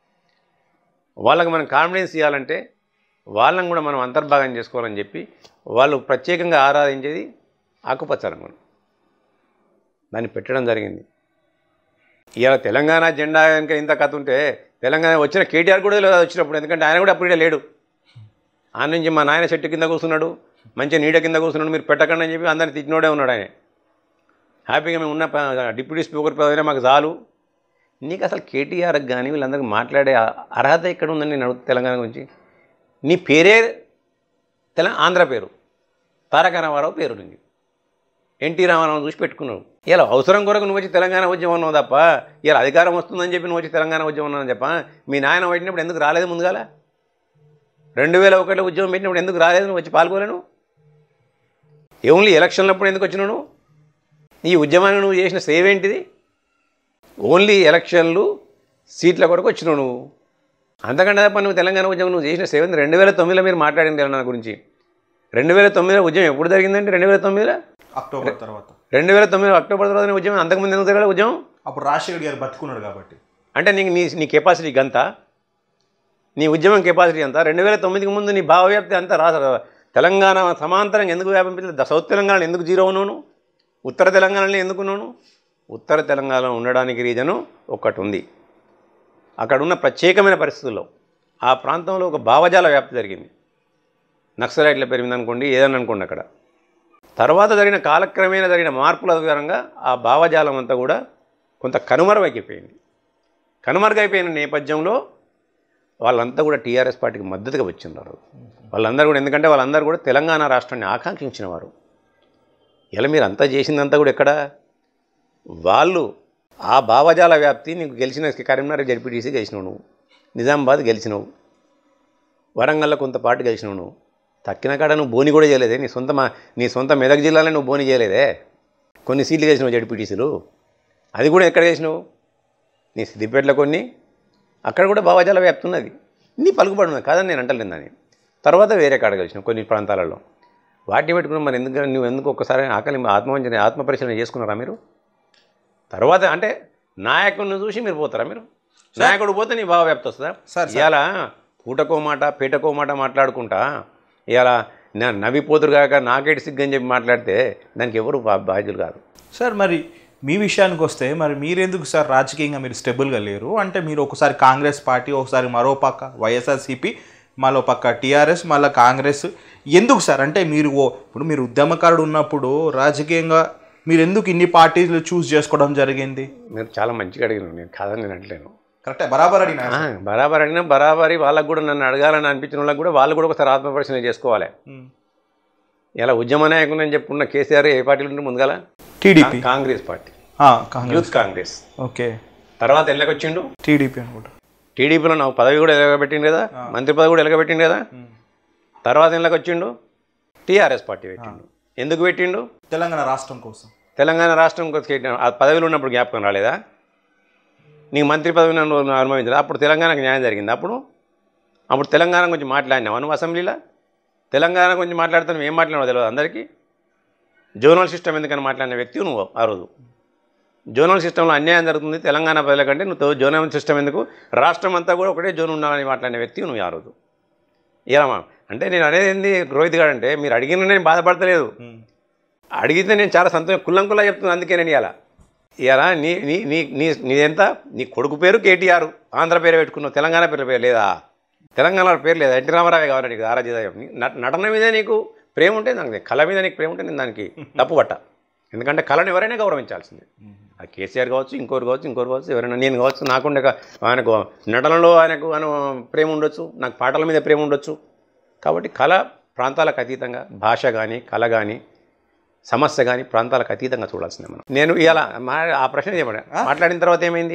వాళ్ళకి మనం కాన్ఫిడెన్స్ ఇవ్వాలంటే వాళ్ళని కూడా మనం అంతర్భాగం చేసుకోవాలని చెప్పి వాళ్ళు ప్రత్యేకంగా ఆరాధించేది ఆకుపచ్చ రంగును దాన్ని పెట్టడం జరిగింది ఇవాళ తెలంగాణ జెండా కనుక ఇంత కథ ఉంటే తెలంగాణ వచ్చిన కేటీఆర్ కూడా లేదు వచ్చినప్పుడు ఎందుకంటే ఆయన కూడా అప్పుడు ఈడ లేడు ఆ నుంచి మా నాయన చెట్టు కింద కూర్చున్నాడు మంచి నీడ కింద కూర్చున్నాడు మీరు పెట్టకండి అని చెప్పి అందరిని తిట్టినోడే ఉన్నాడు ఆయన హ్యాపీగా మేము ఉన్న ప- డిప్యూటీ స్పీకర్ పదవి మాకు చాలు నీకు అసలు కేటీఆర్కి కానీ వీళ్ళందరికీ మాట్లాడే అ- అర్హత ఎక్కడ ఉందని నేను అడుగుతా తెలంగాణ గురించి నీ పేరే తెల ఆంధ్ర పేరు తారక రామారావు పేరు ఉంది ఎన్టీ రామారావు చూసి పెట్టుకున్నావు ఇలా అవసరం కొరకు నువ్వు వచ్చి తెలంగాణ ఉద్యమం అన్నావు తప్ప ఇలా అధికారం వస్తుందని చెప్పి నువ్వు వచ్చి తెలంగాణ ఉద్యమం అన్నావు తప్ప మీ నాయన పెట్టినప్పుడు ఎందుకు రాలేదు ముందుగాల రెండు వేల ఒకటిలో ఉద్యమం పెట్టినప్పుడు ఎందుకు రాలేదు నువ్వు వచ్చి పాల్గొలేను ఓన్లీ ఎలక్షన్లప్పుడు ఎందుకు వచ్చినావు నువ్వు ఈ ఉద్యమాన్ని నువ్వు చేసిన సేవ్ ఏంటిది ఓన్లీ ఎలక్షన్లు సీట్ల కొరకు వచ్చినావు నువ్వు అంతకంటే తప్ప నువ్వు తెలంగాణ ఉద్యమం నువ్వు చేసిన సేవ రెండు వేల తొమ్మిదిలో మీరు మాట్లాడింది తెలంగాణ గురించి రెండు వేల తొమ్మిదిలో ఉద్యమం ఎప్పుడు జరిగిందంటే రెండు వేల తొమ్మిదిలో అక్టోబర్ తర్వాత రెండు వేల తొమ్మిది అక్టోబర్ తర్వాత ఉద్యమం అంతకుముందు ఎందుకు జరగలేదు ఉద్యమం అప్పుడు రాజశేఖర్ గారు బతుకున్నాడు కాబట్టి అంటే నీకు నీ నీ కెపాసిటీ గంత నీ ఉద్యమం కెపాసిటీ అంతా రెండు వేల తొమ్మిదికి ముందు నీ భావవ్యాప్తి అంతా రా తెలంగాణ సమాంతరంగా ఎందుకు వ్యాపించలేదు సౌత్ తెలంగాణ ఎందుకు జీరో ఉన్నాను ఉత్తర తెలంగాణలో ఎందుకు ఉన్నాను ఉత్తర తెలంగాణలో ఉండడానికి రీజను ఒక్కటి ఉంది అక్కడ ఉన్న ప్రత్యేకమైన పరిస్థితుల్లో ఆ ప్రాంతంలో ఒక భావజాల వ్యాప్తి జరిగింది నక్సలైట్ల పెరిగింది అనుకోండి ఏదన్నా అనుకోండి అక్కడ తర్వాత జరిగిన కాలక్రమేణా జరిగిన మార్పుల ఆధారంగా ఆ భావజాలం అంతా కూడా కొంత కనుమరుగైపోయింది కనుమరుగైపోయిన నేపథ్యంలో వాళ్ళంతా కూడా టీఆర్ఎస్ పార్టీకి మద్దతుగా వచ్చిన్నారు వాళ్ళందరూ కూడా ఎందుకంటే వాళ్ళందరూ కూడా తెలంగాణ రాష్ట్రాన్ని ఆకాంక్షించిన వారు ఇలా మీరు అంతా చేసిందంతా కూడా ఎక్కడ వాళ్ళు ఆ భావజాల వ్యాప్తి నీకు గెలిచిన కరీంనగర్ జడ్పీటీసీ గెలిచినావు నువ్వు నిజామాబాద్ గెలిచినావు వరంగల్లో కొంత పాటు గెలిచినావు నువ్వు తక్కిన కాడ నువ్వు బోని కూడా చేయలేదే నీ సొంత మా నీ సొంత మెదక్ జిల్లాలో నువ్వు బోని చేయలేదే కొన్ని సీట్లు గెలిచినావు జడ్పీటీసీలు అది కూడా ఎక్కడ గెలిచినావు నీ సిద్దిపేటలో కొన్ని అక్కడ కూడా భావజాల వ్యాప్తి ఉన్నది నీ పలుకుబడి ఉన్నది కాదని నేను అంటలేను దాన్ని తర్వాత వేరే కాడ గెలిచినావు కొన్ని ప్రాంతాలలో వాటిని పెట్టుకుని మరి ఎందుకు నువ్వు ఎందుకు ఒక్కసారి ఆకలి ఆత్మవంచన ఆత్మ పరిశీలన చేసుకున్నారా మీరు తర్వాత అంటే నాయకుడిని చూసి మీరు పోతారా మీరు నాయకుడు పోతే నీ భావ వ్యాప్తి వస్తుందా సార్, ఇవాళ పూటకో మాట పీటకో మాట మాట్లాడుకుంటా ఇవాళ నా నవ్విపోతురు కాక నాకేటి సిగ్గని చెప్పి మాట్లాడితే దానికి ఎవరు బా- బాధ్యులు కాదు సార్ మరి మీ విషయానికి వస్తే మరి మీరెందుకు సార్ రాజకీయంగా మీరు స్టెబుల్గా లేరు అంటే మీరు ఒకసారి కాంగ్రెస్ పార్టీ ఒకసారి మరో పక్క వైఎస్ఆర్సీపీ మరో పక్క టీఆర్ఎస్ మళ్ళీ కాంగ్రెస్ ఎందుకు సార్ అంటే మీరు ఓ- ఇప్పుడు మీరు ఉద్యమకారుడు ఉన్నప్పుడు రాజకీయంగా మీరు ఎందుకు ఇన్ని పార్టీలు చూస్ చేసుకోవడం జరిగింది మీరు చాలా మంచిగా అడిగినారు నేను కాదని నేను అంటలేను కరెక్టే బరాబర్ అడిగినా ఆ, బరాబర్ అడిగినా బరాబరి వాళ్ళకు కూడా నన్ను అడగాలని అనిపించిన వాళ్ళకి కూడా వాళ్ళు కూడా ఒకసారి ఆత్మపరిశీలన చేసుకోవాలి ఉమ్. ఇలా ఉద్యమ నాయకుడు అని చెప్పుకున్న కేసీఆర్ ఏ పార్టీలు ఉంటే ముందుగాల టీడీపీ కాంగ్రెస్ పార్టీ ఆ, కాంగ్రెస్ యూత్ కాంగ్రెస్ ఓకే తర్వాత ఎల్లకి వచ్చిండు టీడీపీ అనుకుంటా టీడీపీలో నాకు పదవి కూడా ఎలగబెట్టిండు కదా మంత్రి పదవి కూడా ఎలగబెట్టిండు కదా తర్వాత ఎల్లకి వచ్చిండు టీఆర్ఎస్ పార్టీ పెట్టిండు ఎందుకు పెట్టిండు తెలంగాణ రాష్ట్రం కోసం తెలంగాణ రాష్ట్రం కోసం పెట్టిన- ఆ పదవిలో ఉన్నప్పుడు జ్ఞాపకం రాలేదా నీకు మంత్రి పదవి నన్ను అనుభవించలేదు అప్పుడు తెలంగాణకు న్యాయం జరిగింది అప్పుడు అప్పుడు తెలంగాణ గురించి మాట్లాడినావు నువ్వు అసెంబ్లీలో తెలంగాణ గురించి మాట్లాడితే నువ్వు ఏం మాట్లాడినావు తెలియదు అందరికీ జోనల్ సిస్టమ్ ఎందుకని మాట్లాడిన వ్యక్తి నువ్వు ఆ రోజు జోనల్ సిస్టంలో అన్యాయం జరుగుతుంది తెలంగాణ ప్రజల కంటే నువ్వు జోనల్ సిస్టమ్ ఎందుకు రాష్ట్రం అంతా కూడా ఒకటే జోన్ ఉండాలని మాట్లాడిన వ్యక్తి నువ్వు ఆ రోజు ఇలా అంటే నేను అనేది ఏంది రోహిత్ గారు అంటే మీరు అడిగిన నేను బాధపడతలేదు అడిగితే నేను చాలా సంతోషం కుల్లంకుల్లా చెప్తున్నాను అందుకే నేను ఇవాళ ఇవాళ నీ నీ నీ నీ నీదెంత నీ కొడుకు పేరు కేటీఆర్ ఆంధ్ర పేరు పెట్టుకున్నావు తెలంగాణ పేరు పేరు లేదా తెలంగాణ పేరు లేదా ఎన్టీ రామారావు కావాలి నీకు ఆరాధ్యదయం నట- నటన మీద నీకు ప్రేమ ఉంటే నాకు కళ మీద నీకు ప్రేమ ఉంటే నేను దానికి తప్పుపట్ట ఎందుకంటే కళను ఎవరైనా గౌరవించాల్సిందే అది కేసీఆర్ కావచ్చు ఇంకోరు కావచ్చు ఇంకోరు కావచ్చు ఎవరైనా నేను కావచ్చు నాకుండే క- ఆయనకు నటనలో ఆయనకు ఆయన ప్రేమ ఉండొచ్చు నాకు పాటల మీద ప్రేమ ఉండొచ్చు కాబట్టి కళ ప్రాంతాలకు అతీతంగా భాష కానీ కళ కానీ సమస్య కానీ ప్రాంతాలకు అతీతంగా చూడాల్సిందే మనం నేను ఇలా మా ఆ ప్రశ్న చెప్పండి మాట్లాడిన తర్వాత ఏమైంది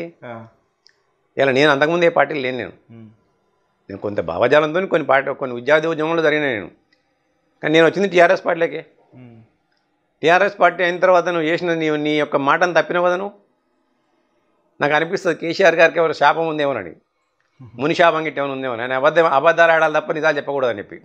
ఇలా నేను అంతకుముందు ఏ పార్టీలు లేను నేను నేను కొంత భావజాలంతో కొన్ని పార్టీ కొన్ని విద్యార్థి ఉద్యమంలో జరిగిన నేను కానీ నేను వచ్చింది టీఆర్ఎస్ పార్టీలోకే టీఆర్ఎస్ పార్టీ అయిన తర్వాత నువ్వు చేసిన నీ నీ యొక్క మాటను తప్పిన కదా నువ్వు నాకు అనిపిస్తుంది కేసీఆర్ గారికి ఎవరు శాపం ఉందేమోనని ముని శాపం గిట్ట ఏమైనా ఉందేమో నేను అబద్ధం అబద్ధాలు ఆడాలి తప్ప నిజాలు చెప్పకూడదని చెప్పి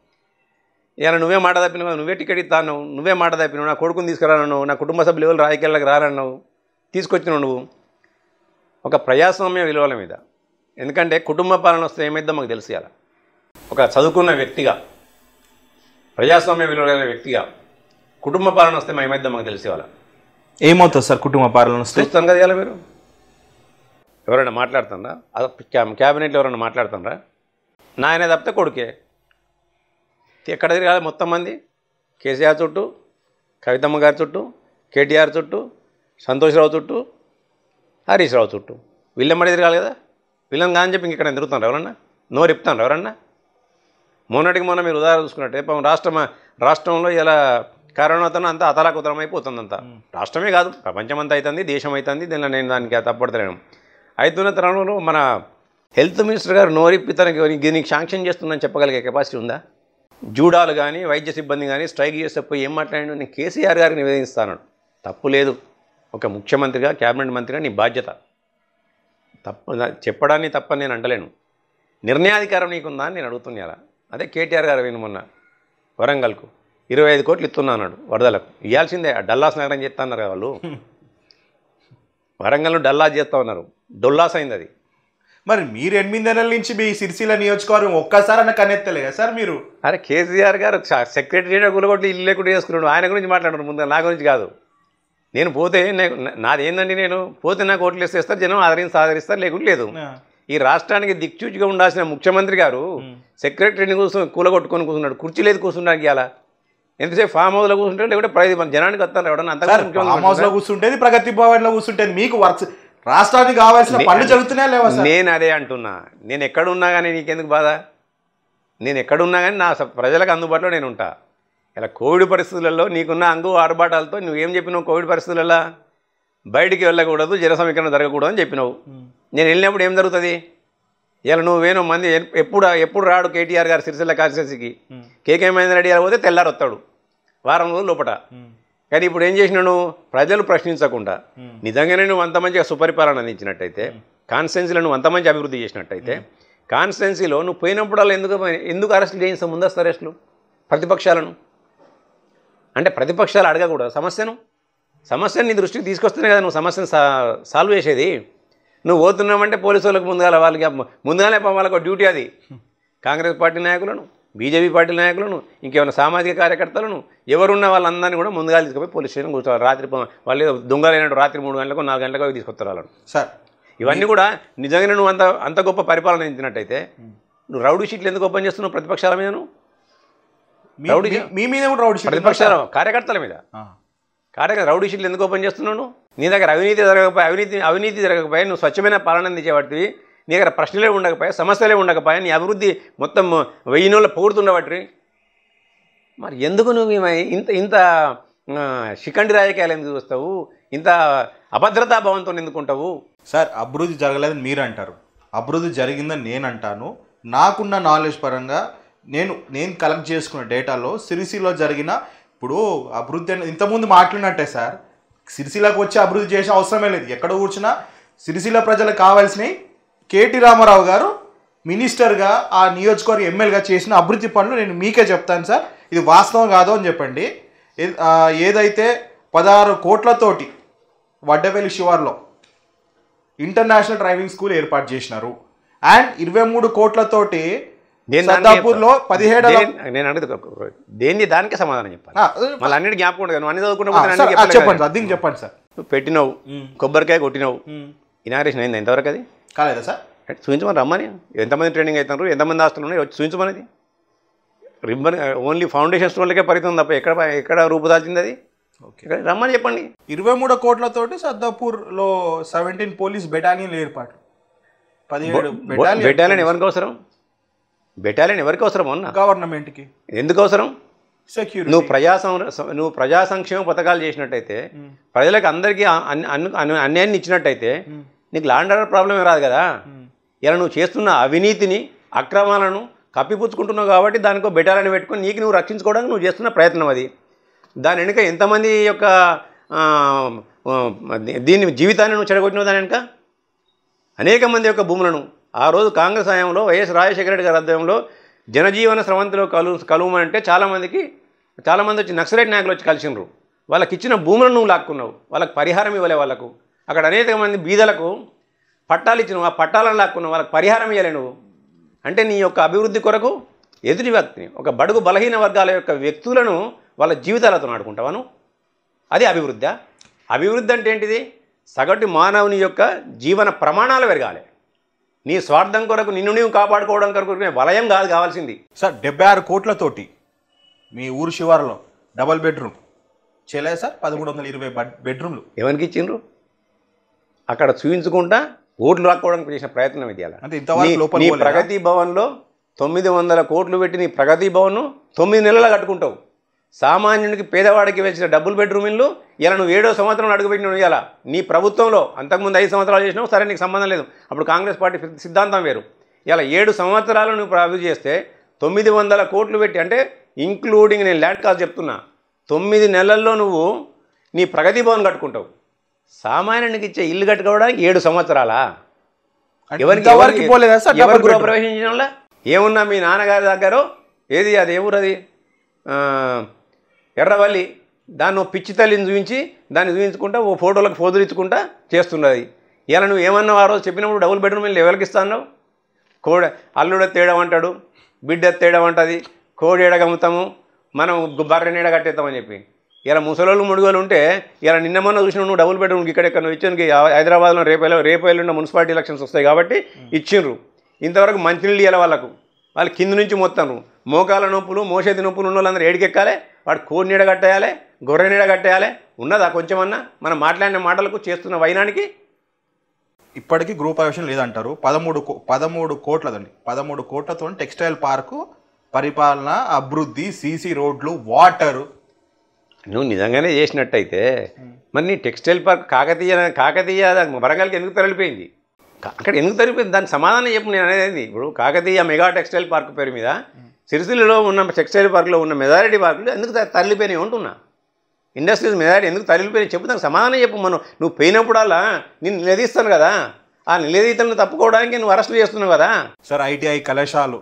ఇలా నువ్వే మాట తప్పినావు నువ్వే టికెట్ ఇస్తాను నువ్వే మాట తప్పినావు నా కొడుకుని తీసుకురానన్నావు నా కుటుంబ సభ్యులు ఎవరు రాజకీయాలకు రారన్నావు తీసుకొచ్చినావు నువ్వు ఒక ప్రజాస్వామ్య విలువల మీద ఎందుకంటే కుటుంబ పాలన వస్తే ఏమైద్దో మాకు తెలుసు ఇలా ఒక చదువుకున్న వ్యక్తిగా ప్రజాస్వామ్య విలువల వ్యక్తిగా కుటుంబ పాలన వస్తే మా ఏమైద్దో మాకు తెలిసి వాళ్ళ ఏమవుతుంది సార్ కుటుంబ పాలన వస్తే చూస్తాను కదా ఇలా మీరు ఎవరైనా మాట్లాడుతుండ్రా అద క్యా- క్యాబినెట్లో ఎవరైనా మాట్లాడుతుండ్రా నాయన తప్పితే కొడుకే ఎక్కడ తిరగాలి మొత్తం మంది కేసీఆర్ చుట్టూ కవితమ్మ గారి చుట్టూ కేటీఆర్ చుట్టూ సంతోష్ రావు చుట్టూ హరీష్ రావు చుట్టూ వీళ్ళెమ్మడి తిరగాలి కదా వీళ్ళని కాని చెప్పి ఇక్కడ తిరుగుతాను ఎవరన్నా నోరు ఇప్పుతాను ఎవరన్నా మొన్నటికి మొన్న మీరు ఉదాహరణ చూసుకున్నట్టే పాపం రాష్ట్రం రాష్ట్రంలో ఇలా కరోనాతో అంతా అతలాకుతలం అయిపోతుంది అంతా రాష్ట్రమే కాదు ప్రపంచం అంతా అవుతుంది దేశం అవుతుంది దీనిలో నేను దానికి తప్పడతలేను అవుతున్న తరుణంలో మన హెల్త్ మినిస్టర్ గారు నోరిప్పి తనకి దీనికి శాంక్షన్ చేస్తుందని చెప్పగలిగే కెపాసిటీ ఉందా జూడాలు కానీ వైద్య సిబ్బంది కానీ స్ట్రైక్ చేస్తే పోయి ఏం మాట్లాడినా నేను కేసీఆర్ గారికి నివేదిస్తాను తప్పు లేదు ఒక ముఖ్యమంత్రిగా క్యాబినెట్ మంత్రిగా నీ బాధ్యత తప్పు చెప్పడాన్ని తప్పని నేను అంటలేను నిర్ణయాధికారం నీకుందా అని నేను అడుగుతున్నా అలా అదే కేటీఆర్ గారు విను మొన్న వరంగల్కు ఇరవై ఐదు కోట్లు ఇస్తున్నా అన్నాడు వరదలకు ఇవ్వాల్సిందే ఆ డల్లాస్ నగరం చెప్తా అన్నారు కదా వాళ్ళు వరంగల్ను డల్లా చేస్తూ ఉన్నారు డొల్లాస్ అయింది అది మరి మీరు ఎనిమిది నెలల నుంచి మీ సిరిసిల్ల నియోజకవర్గం ఒక్కసారి అన్న కనెత్తలే కదా సార్ మీరు అరే కేసీఆర్ గారు సెక్రటరీ గులగొట్టి ఇల్లు లేకుండా చేసుకున్నాడు ఆయన గురించి మాట్లాడారు ముందు నా గురించి కాదు నేను పోతే నాకు- నా- నాది ఏందండి నేను పోతే నాకు ఓట్లు వేస్తే ఇస్తారు జనం ఆదరించి ఆదరిస్తారు లేకుంటే లేదు ఈ రాష్ట్రానికి దిక్చూచిగా ఉండాల్సిన ముఖ్యమంత్రి గారు సెక్రటరీని కూర్చొని కూలగొట్టుకొని కూర్చున్నాడు కుర్చీ లేదు కూర్చున్నాడు ఇవాళ ఎంతసేపు ఫామ్ హౌస్లో కూర్చుంటే లేకుంటే ప్రైజ్ మన జనానికి వస్తారు ఎవడన్నా అంతగా సార్ ఫామ్ హౌస్ లో కూర్చుంటేది ప్రగతి భవన్ లో కూర్చుంటేది మీకు వర్క్స్ రాష్ట్రానికి కావాల్సిన పనులు జరుగుతున్నాయా లేవా సార్ నేను అదే అంటున్నా నేను ఎక్కడున్నా కానీ నీకెందుకు బాధ నేను ఎక్కడున్నా కానీ నా స- ప్రజలకు అందుబాటులో నేను ఉంటా ఇలా కోవిడ్ పరిస్థితులలో నీకున్న అంగు ఆర్భాటాలతో నువ్వేం చెప్పినావు కోవిడ్ పరిస్థితులలో బయటికి వెళ్ళకూడదు జన సమీకరణ జరగకూడదు అని చెప్పినావు నేను వెళ్ళినప్పుడు ఏం జరుగుతుంది ఇలా నువ్వేనో మంది ఎప్- ఎప్పుడు ఎప్పుడు రాడు కేటీఆర్ గారు సిరిసిల్ల కాన్స్టిట్యున్సీకి కేకే మహేందర్ రెడ్డి గారు పోతే తెల్లారు వస్తాడు వారం రోజులు లోపట కానీ ఇప్పుడు ఏం చేసినాడు ప్రజలు ప్రశ్నించకుండా నిజంగానే నువ్వు అంత మంచిగా సుపరిపాలన అందించినట్టయితే కాన్స్టెన్సీలో నువ్వు అంత మంచి అభివృద్ధి చేసినట్టయితే కాన్స్టెన్సీలో నువ్వు పోయినప్పుడల్లా ఎందుకు ఎందుకు అరెస్టులు చేయిస్తావు ముందస్తు అరెస్టులు ప్రతిపక్షాలను అంటే ప్రతిపక్షాలు అడగకూడదు సమస్యను సమస్యను నీ దృష్టికి తీసుకొస్తేనే కదా నువ్వు సమస్యను సా సాల్వ్ చేసేది నువ్వు పోతున్నావంటే పోలీసు వాళ్ళకి ముందుగా వాళ్ళకి ముందుగానే పాపం వాళ్ళకి ఒక డ్యూటీ అది కాంగ్రెస్ పార్టీ నాయకులను బీజేపీ పార్టీ నాయకులను ఇంకేమైనా సామాజిక కార్యకర్తలను ఎవరున్న వాళ్ళందరినీ కూడా ముందుగా తీసుకుపోయి పోలీస్ స్టేషన్ కూర్చోవాలి రాత్రి ప- వాళ్ళు ఏదో దొంగలైనట్టు రాత్రి మూడు గంటలకు నాలుగు గంటలకు అవి తీసుకొస్తారు వాళ్ళను సార్ ఇవన్నీ కూడా నిజంగానే నువ్వు అంత అంత గొప్ప పరిపాలన ఇచ్చినట్టయితే నువ్వు రౌడీ షీట్లు ఎందుకు ఓపెన్ చేస్తున్నావు ప్రతిపక్షాల మీద నువ్వు మీ- రౌడీ మీ- మీ మీద కూడా రౌడీ షీట్ ఉందా ప్రతిపక్షాల కార్యకర్తల మీద సార్? ఆ. కార్యకర్త రౌడీ షీట్లు ఎందుకు ఓపెన్ చేస్తున్నావు నువ్వు? నీ దగ్గర అవినీతి జరగకపోయి అవినీతి అవినీతి జరగకపోయి నువ్వు స్వచ్ఛమైన పాలన అందించేవాటివి నీ దగ్గర ప్రశ్నలే ఉండకపోయా సమస్యలే ఉండకపోయా నీ అభివృద్ధి మొత్తం వెయ్యి నోళ్ళ పొగుడుతుండబట్టి మరి ఎందుకు నువ్వు ఈమె- ఇంత ఇంత ఆ, శిఖండి రాజకీయాలు ఎందుకు చూస్తావు ఇంత అభద్రతా భావంతో ఎందుకుంటావు సార్ అభివృద్ధి జరగలేదని మీరు అంటారు అభివృద్ధి జరిగిందని నేను అంటాను నాకున్న నాలెడ్జ్ పరంగా నేను నేను కలెక్ట్ చేసుకున్న డేటాలో సిరిసిలో జరిగిన ఇప్పుడు అభివృద్ధి అని ఇంతకుముందు మాట్లాడినట్టే సార్ సిరిసిలకు వచ్చి అభివృద్ధి చేసే అవసరమే లేదు ఎక్కడ కూర్చున్నా సిరిసిల్ల ప్రజలకు కావాల్సినవి కేటీ రామారావు గారు మినిస్టర్గా ఆ నియోజకవర్గ ఎమ్మెల్యేగా చేసిన అభివృద్ధి పనులు నేను మీకే చెప్తాను సార్ ఇది వాస్తవం కాదో అని చెప్పండి ఏ- ఆ, ఏదైతే పదహారు కోట్లతోటి వడ్డవేలి శివార్లో ఇంటర్నేషనల్ డ్రైవింగ్ స్కూల్ ఏర్పాటు చేసినారు అండ్ ఇరవై మూడు కోట్లతోటి దేని దానికి సర్దాపూర్లో పదిహేడు దేని- నేను అడిగితే దేన్ని దానికే సమాధానం చెప్పాలి మళ్ళీ అన్నిటి జ్ఞాపకం ఉండదు నువ్వు అన్ని చదువుకుంటే పోతే అన్ని చెప్పలేవు చెప్పండి కదా. సార్ దీనికి చెప్పండి సార్ నువ్వు పెట్టినావు కొబ్బరికాయ కొట్టినావు ఇనాగ్రేషన్ అయింది ఎంతవరకు అది కాలేదా సార్ చూపించమని రమ్మని ఎంతమంది ట్రైనింగ్ అవుతున్నారు ఎంతమంది ఆస్తులు ఉన్నాయి వచ్చి చూపించమనేది రిబ్బన్ ఓన్లీ ఫౌండేషన్ స్టోన్లకే పరితం తప్ప ఎక్కడ ఎక్కడ రూపుదాల్చింది అది ఇక్కడ రమ్మని చెప్పండి ఇరవై మూడు కోట్లతోటి సర్దాపూర్లో సెవెంటీన్ పోలీస్ బెటాలియన్లు ఏర్పాటు పదిహేడు బెటాలియన్ బెటాలియన్ ఎవరికి అవసరం బెటాలియన్ ఎవరికి అవసరం అన్న గవర్నమెంట్కి ఎందుకు అవసరం సెక్యూరిటీ నువ్వు ప్రజా సం- నువ్వు ప్రజా సంక్షేమ పథకాలు చేసినట్టయితే ప్రజలకు అందరికీ అ- అన్- అన్- అన్- అన్యాయాన్ని ఇచ్చినట్టయితే నీకు లాండ్ ఆర్డర్ ప్రాబ్లమే రాదు కదా ఇలా నువ్వు చేస్తున్న అవినీతిని అక్రమాలను కప్పిపుచ్చుకుంటున్నావు కాబట్టి దానికో బెటాలని పెట్టుకొని నీకు నువ్వు రక్షించుకోవడానికి నువ్వు చేస్తున్న ప్రయత్నం అది దాని వెనుక ఎంతమంది యొక్క ఆ, ఆ, దీ- దీన్ని జీవితాన్ని నువ్వు చెడగొట్టినావు దాని వెనుక అనేక మంది యొక్క భూములను ఆ రోజు కాంగ్రెస్ హయాంలో వైఎస్ రాజశేఖర రెడ్డి గారి ఆధ్వర్యంలో జనజీవన స్రవంతిలో కలు కలువమంటే చాలామందికి చాలామంది వచ్చి నక్సలైట్ నాయకులు వచ్చి కలిసినారు వాళ్ళకి ఇచ్చిన భూములను నువ్వు లాక్కున్నావు వాళ్ళకి పరిహారం ఇవ్వలే వాళ్ళకు అక్కడ అనేక మంది బీదలకు పట్టాలు ఇచ్చినావు ఆ పట్టాలను లాక్కున్నావు వాళ్ళకి పరిహారం ఇవ్వలే నువ్వు అంటే నీ యొక్క అభివృద్ధి కొరకు ఎదుటి వ్యక్తిని ఒక బడుగు బలహీన వర్గాల యొక్క వ్యక్తులను వాళ్ళ జీవితాలతో ఆడుకుంటావాను అది అభివృద్ధి అభివృద్ధి అంటే ఏంటిది సగటు మానవుని యొక్క జీవన ప్రమాణాలు పెరగాలి నీ స్వార్థం కొరకు నిన్ను నీవు కాపాడుకోవడం కొరకు వలయం కాదు కావాల్సింది సార్ డెబ్బై ఆరు కోట్లతోటి మీ ఊరు శివారులో డబల్ బెడ్రూమ్ చేయలేదు సార్ పదమూడు వందల ఇరవై బెడ్- బెడ్రూమ్లు ఎవరికి ఇచ్చిండ్రు అక్కడ చూయించుకుంటా ఓట్లు లాక్కోవడానికి చేసిన ప్రయత్నం ఇది అలా అంటే ఇంతవరకు నీ- లోపల నీ పోలేదా? ప్రగతి భవన్లో తొమ్మిది వందల కోట్లు పెట్టి నీ ప్రగతి భవన్ను తొమ్మిది నెలలు కట్టుకుంటావు సామాన్యునికి పేదవాడికి వేసిన డబుల్ బెడ్రూమ్ ఇల్లు ఇలా నువ్వు ఏడో సంవత్సరం అడుగుపెట్టినావు ఇలా నీ ప్రభుత్వంలో అంతకుముందు ఐదు సంవత్సరాలు చేసినావు సరే నీకు సంబంధం లేదు అప్పుడు కాంగ్రెస్ పార్టీ సిద్ధాంతం వేరు ఇలా ఏడు సంవత్సరాలు నువ్వు అభివృద్ధి చేస్తే తొమ్మిది వందల కోట్లు పెట్టి అంటే ఇంక్లూడింగ్ నేను ల్యాండ్ కాస్ట్ చెప్తున్నా తొమ్మిది నెలల్లో నువ్వు నీ ప్రగతి భవన్ కట్టుకుంటావు సామాన్యునికి ఇచ్చే ఇల్లు కట్టుకోవడానికి ఏడు సంవత్సరాలా అంటే ఎవరికి ఇంతవరకు ఎవరికి- పోలేదా సార్ ఎవరు డబల్ బెడ్రూమ్? గృహప్రవేశించడంలా ఏమున్నా మీ నాన్నగారి దగ్గర ఏది అది ఏ ఊరు అది ఆ, ఎర్రవల్లి దాన్ని ఓ పిచ్చి తల్లిని చూపించి దాన్ని చూపించుకుంటా ఓ ఫోటోలకు ఫోటోలు ఇచ్చుకుంటా చేస్తున్నది ఇలా నువ్వు ఏమన్నావు ఆ రోజు చెప్పినప్పుడు డబుల్ బెడ్రూమ్ ఇల్లు ఎవరికి ఇస్తాను కోడ అల్లుడ తేడా అంటాడు బిడ్డ తేడా అంటది కోడి ఎడగమ్ముతాము మనం బర్రె నీడ కట్టేస్తామని చెప్పి ఇలా ముసలోళ్ళు ముడుగోలు ఉంటే ఇలా నిన్న మొన్న చూసిన నువ్వు డబుల్ బెడ్రూమ్ ఇక్కడ ఇక్కడ నువ్వు ఇచ్చానికి హైదరాబాద్లో రేపు ఎల్ల- రేపు ఎల్లుండ మున్సిపాలిటీ ఎలక్షన్స్ వస్తాయి కాబట్టి ఇచ్చిండ్రు ఇంతవరకు మంచినీళ్ళు ఇవ్వాలి వాళ్ళకు వాళ్ళు కింద నుంచి మొత్తాను మోకాల నొప్పులు మోసేది నొప్పులు ఉన్న వాళ్ళందరూ ఏడికెక్కాలి వాడు కోడి నీడ కట్టేయాలి గొర్రె నీడ కట్టేయాలి ఉన్నదా కొంచెమన్నా మనం మాట్లాడిన మాటలకు చేస్తున్న వైనానికి ఇప్పటికీ గ్రూప్ ఆవిషన్ లేదంటారు పదమూడు కో- పదమూడు కోట్లదండి పదమూడు కోట్లతో టెక్స్టైల్ పార్కు పరిపాలన అభివృద్ధి సీసీ రోడ్లు వాటర్ నువ్వు నిజంగానే చేసినట్టయితే మరి నీ టెక్స్టైల్ పార్క్ కాకతీయ కాకతీయ వరంగల్కి ఎందుకు తరలిపోయింది కా- అక్కడ ఎందుకు తరలిపోయింది దానికి సమాధానం చెప్పు నేను అనేది ఇప్పుడు కాకతీయ మెగా టెక్స్టైల్ పార్క్ పేరు మీద సిరిసిల్లలో ఉన్న టెక్స్టైల్ పార్క్లో ఉన్న మెజారిటీ పార్కులు ఎందుకు త- తరలిపోయినాయి అంటున్నా ఇండస్ట్రీస్ మెజారిటీ ఎందుకు తరలిపోయినాయి చెప్పు దానికి సమాధానం చెప్పు మనం నువ్వు పోయినప్పుడల్లా నేను నిలదీస్తాను కదా ఆ నిలదీతలను తప్పుకోవడానికి నువ్వు అరెస్ట్ చేస్తున్నావు కదా సార్ ఐటీఐ కళాశాలు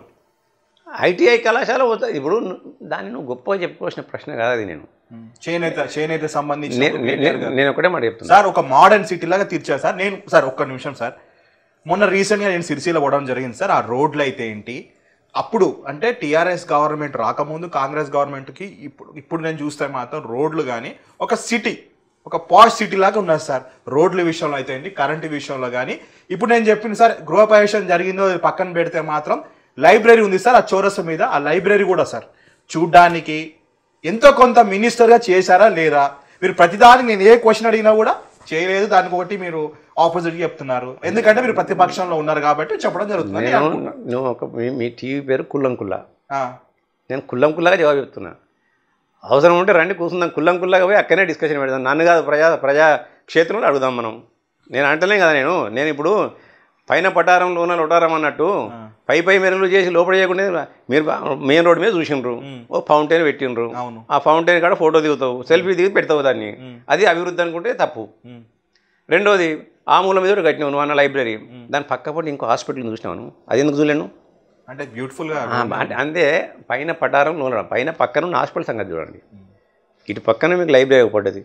ఐటీఐ కళాశాల పోతుంది ఇప్పుడు ను- దాన్ని నువ్వు గొప్పగా చెప్పుకోవాల్సిన ప్రశ్న కాదు అది నేను చేనేత చేనేత సంబంధించి నే- నే- నే- నేను ఒకటే మాట చెప్తున్నా సార్ ఒక మోడర్న్ సిటీ లాగా తీర్చారు సార్ నేను సార్ ఒక్క నిమిషం సార్ మొన్న రీసెంట్గా నేను సిరిసిల్ల పోవడం జరిగింది సార్ ఆ రోడ్లు అయితే ఏంటి అప్పుడు అంటే టీఆర్ఎస్ గవర్నమెంట్ రాకముందు కాంగ్రెస్ గవర్నమెంట్కి ఇప్పుడు ఇప్పుడు నేను చూస్తే మాత్రం రోడ్లు కానీ ఒక సిటీ ఒక పాష్ సిటీ లాగా ఉన్నది సార్ రోడ్ల విషయంలో అయితే ఏంటి కరెంటు విషయంలో కానీ ఇప్పుడు నేను చెప్పింది సార్ గృహప్రవేశం జరిగిందో అది పక్కన పెడితే మాత్రం లైబ్రరీ ఉంది సార్ ఆ చౌరస్ మీద ఆ లైబ్రరీ కూడా సార్ చూడ్డానికి ఎంతో కొంత మినిస్టర్గా చేశారా లేదా మీరు ప్రతిదానికి నేను ఏ క్వశ్చన్ అడిగినా కూడా చేయలేదు దానికి ఒకటి మీరు ఆపోజిట్ చెప్తున్నారు ఎందుకంటే మీరు ప్రతిపక్షంలో ఉన్నారు కాబట్టి చెప్పడం జరుగుతుంది నేను నువ్వు ఒక మీ- మీ టీవీ పేరు కుల్లం కుల్లా ఆ, నేను కుల్లం కుల్లాగా జవాబు చెప్తున్నా అవసరం ఉంటే రండి కూర్చుందాం కుల్లం కుల్లాగా పోయి అక్కడనే డిస్కషన్ పెడదాం నన్ను కాదు ప్రజా ప్రజా క్షేత్రంలో అడుగుదాం మనం నేను అంటలే కదా నేను నేను ఇప్పుడు పైన పటారం లోన లొటారం అన్నట్టు పై పై మెరుగులు చేసి లోపల చేయకుండా మీరు మెయిన్ రోడ్ మీద చూసిండ్రు ఓ ఫౌంటైన్ పెట్టిండ్రు అవును ఆ ఫౌంటైన్ కాడ ఫోటో దిగుతావు సెల్ఫీ దిగి పెడతావు దాన్ని అది అభివృద్ధి అనుకుంటే తప్పు ఉమ్, రెండోది ఆ మూల మీద కూడా కట్టినావు నువ్వు అన్న లైబ్రరీ దాని పక్క పడి ఇంకో హాస్పిటల్ చూసినావు అది ఎందుకు చూడలేను అంటే బ్యూటిఫుల్ గా ఆ, అంటే అంతే పైన పటారం నూనె పైన పక్కన ఉన్న హాస్పిటల్ సంగతి చూడండి ఇటు పక్కన మీకు లైబ్రరీ పడ్డది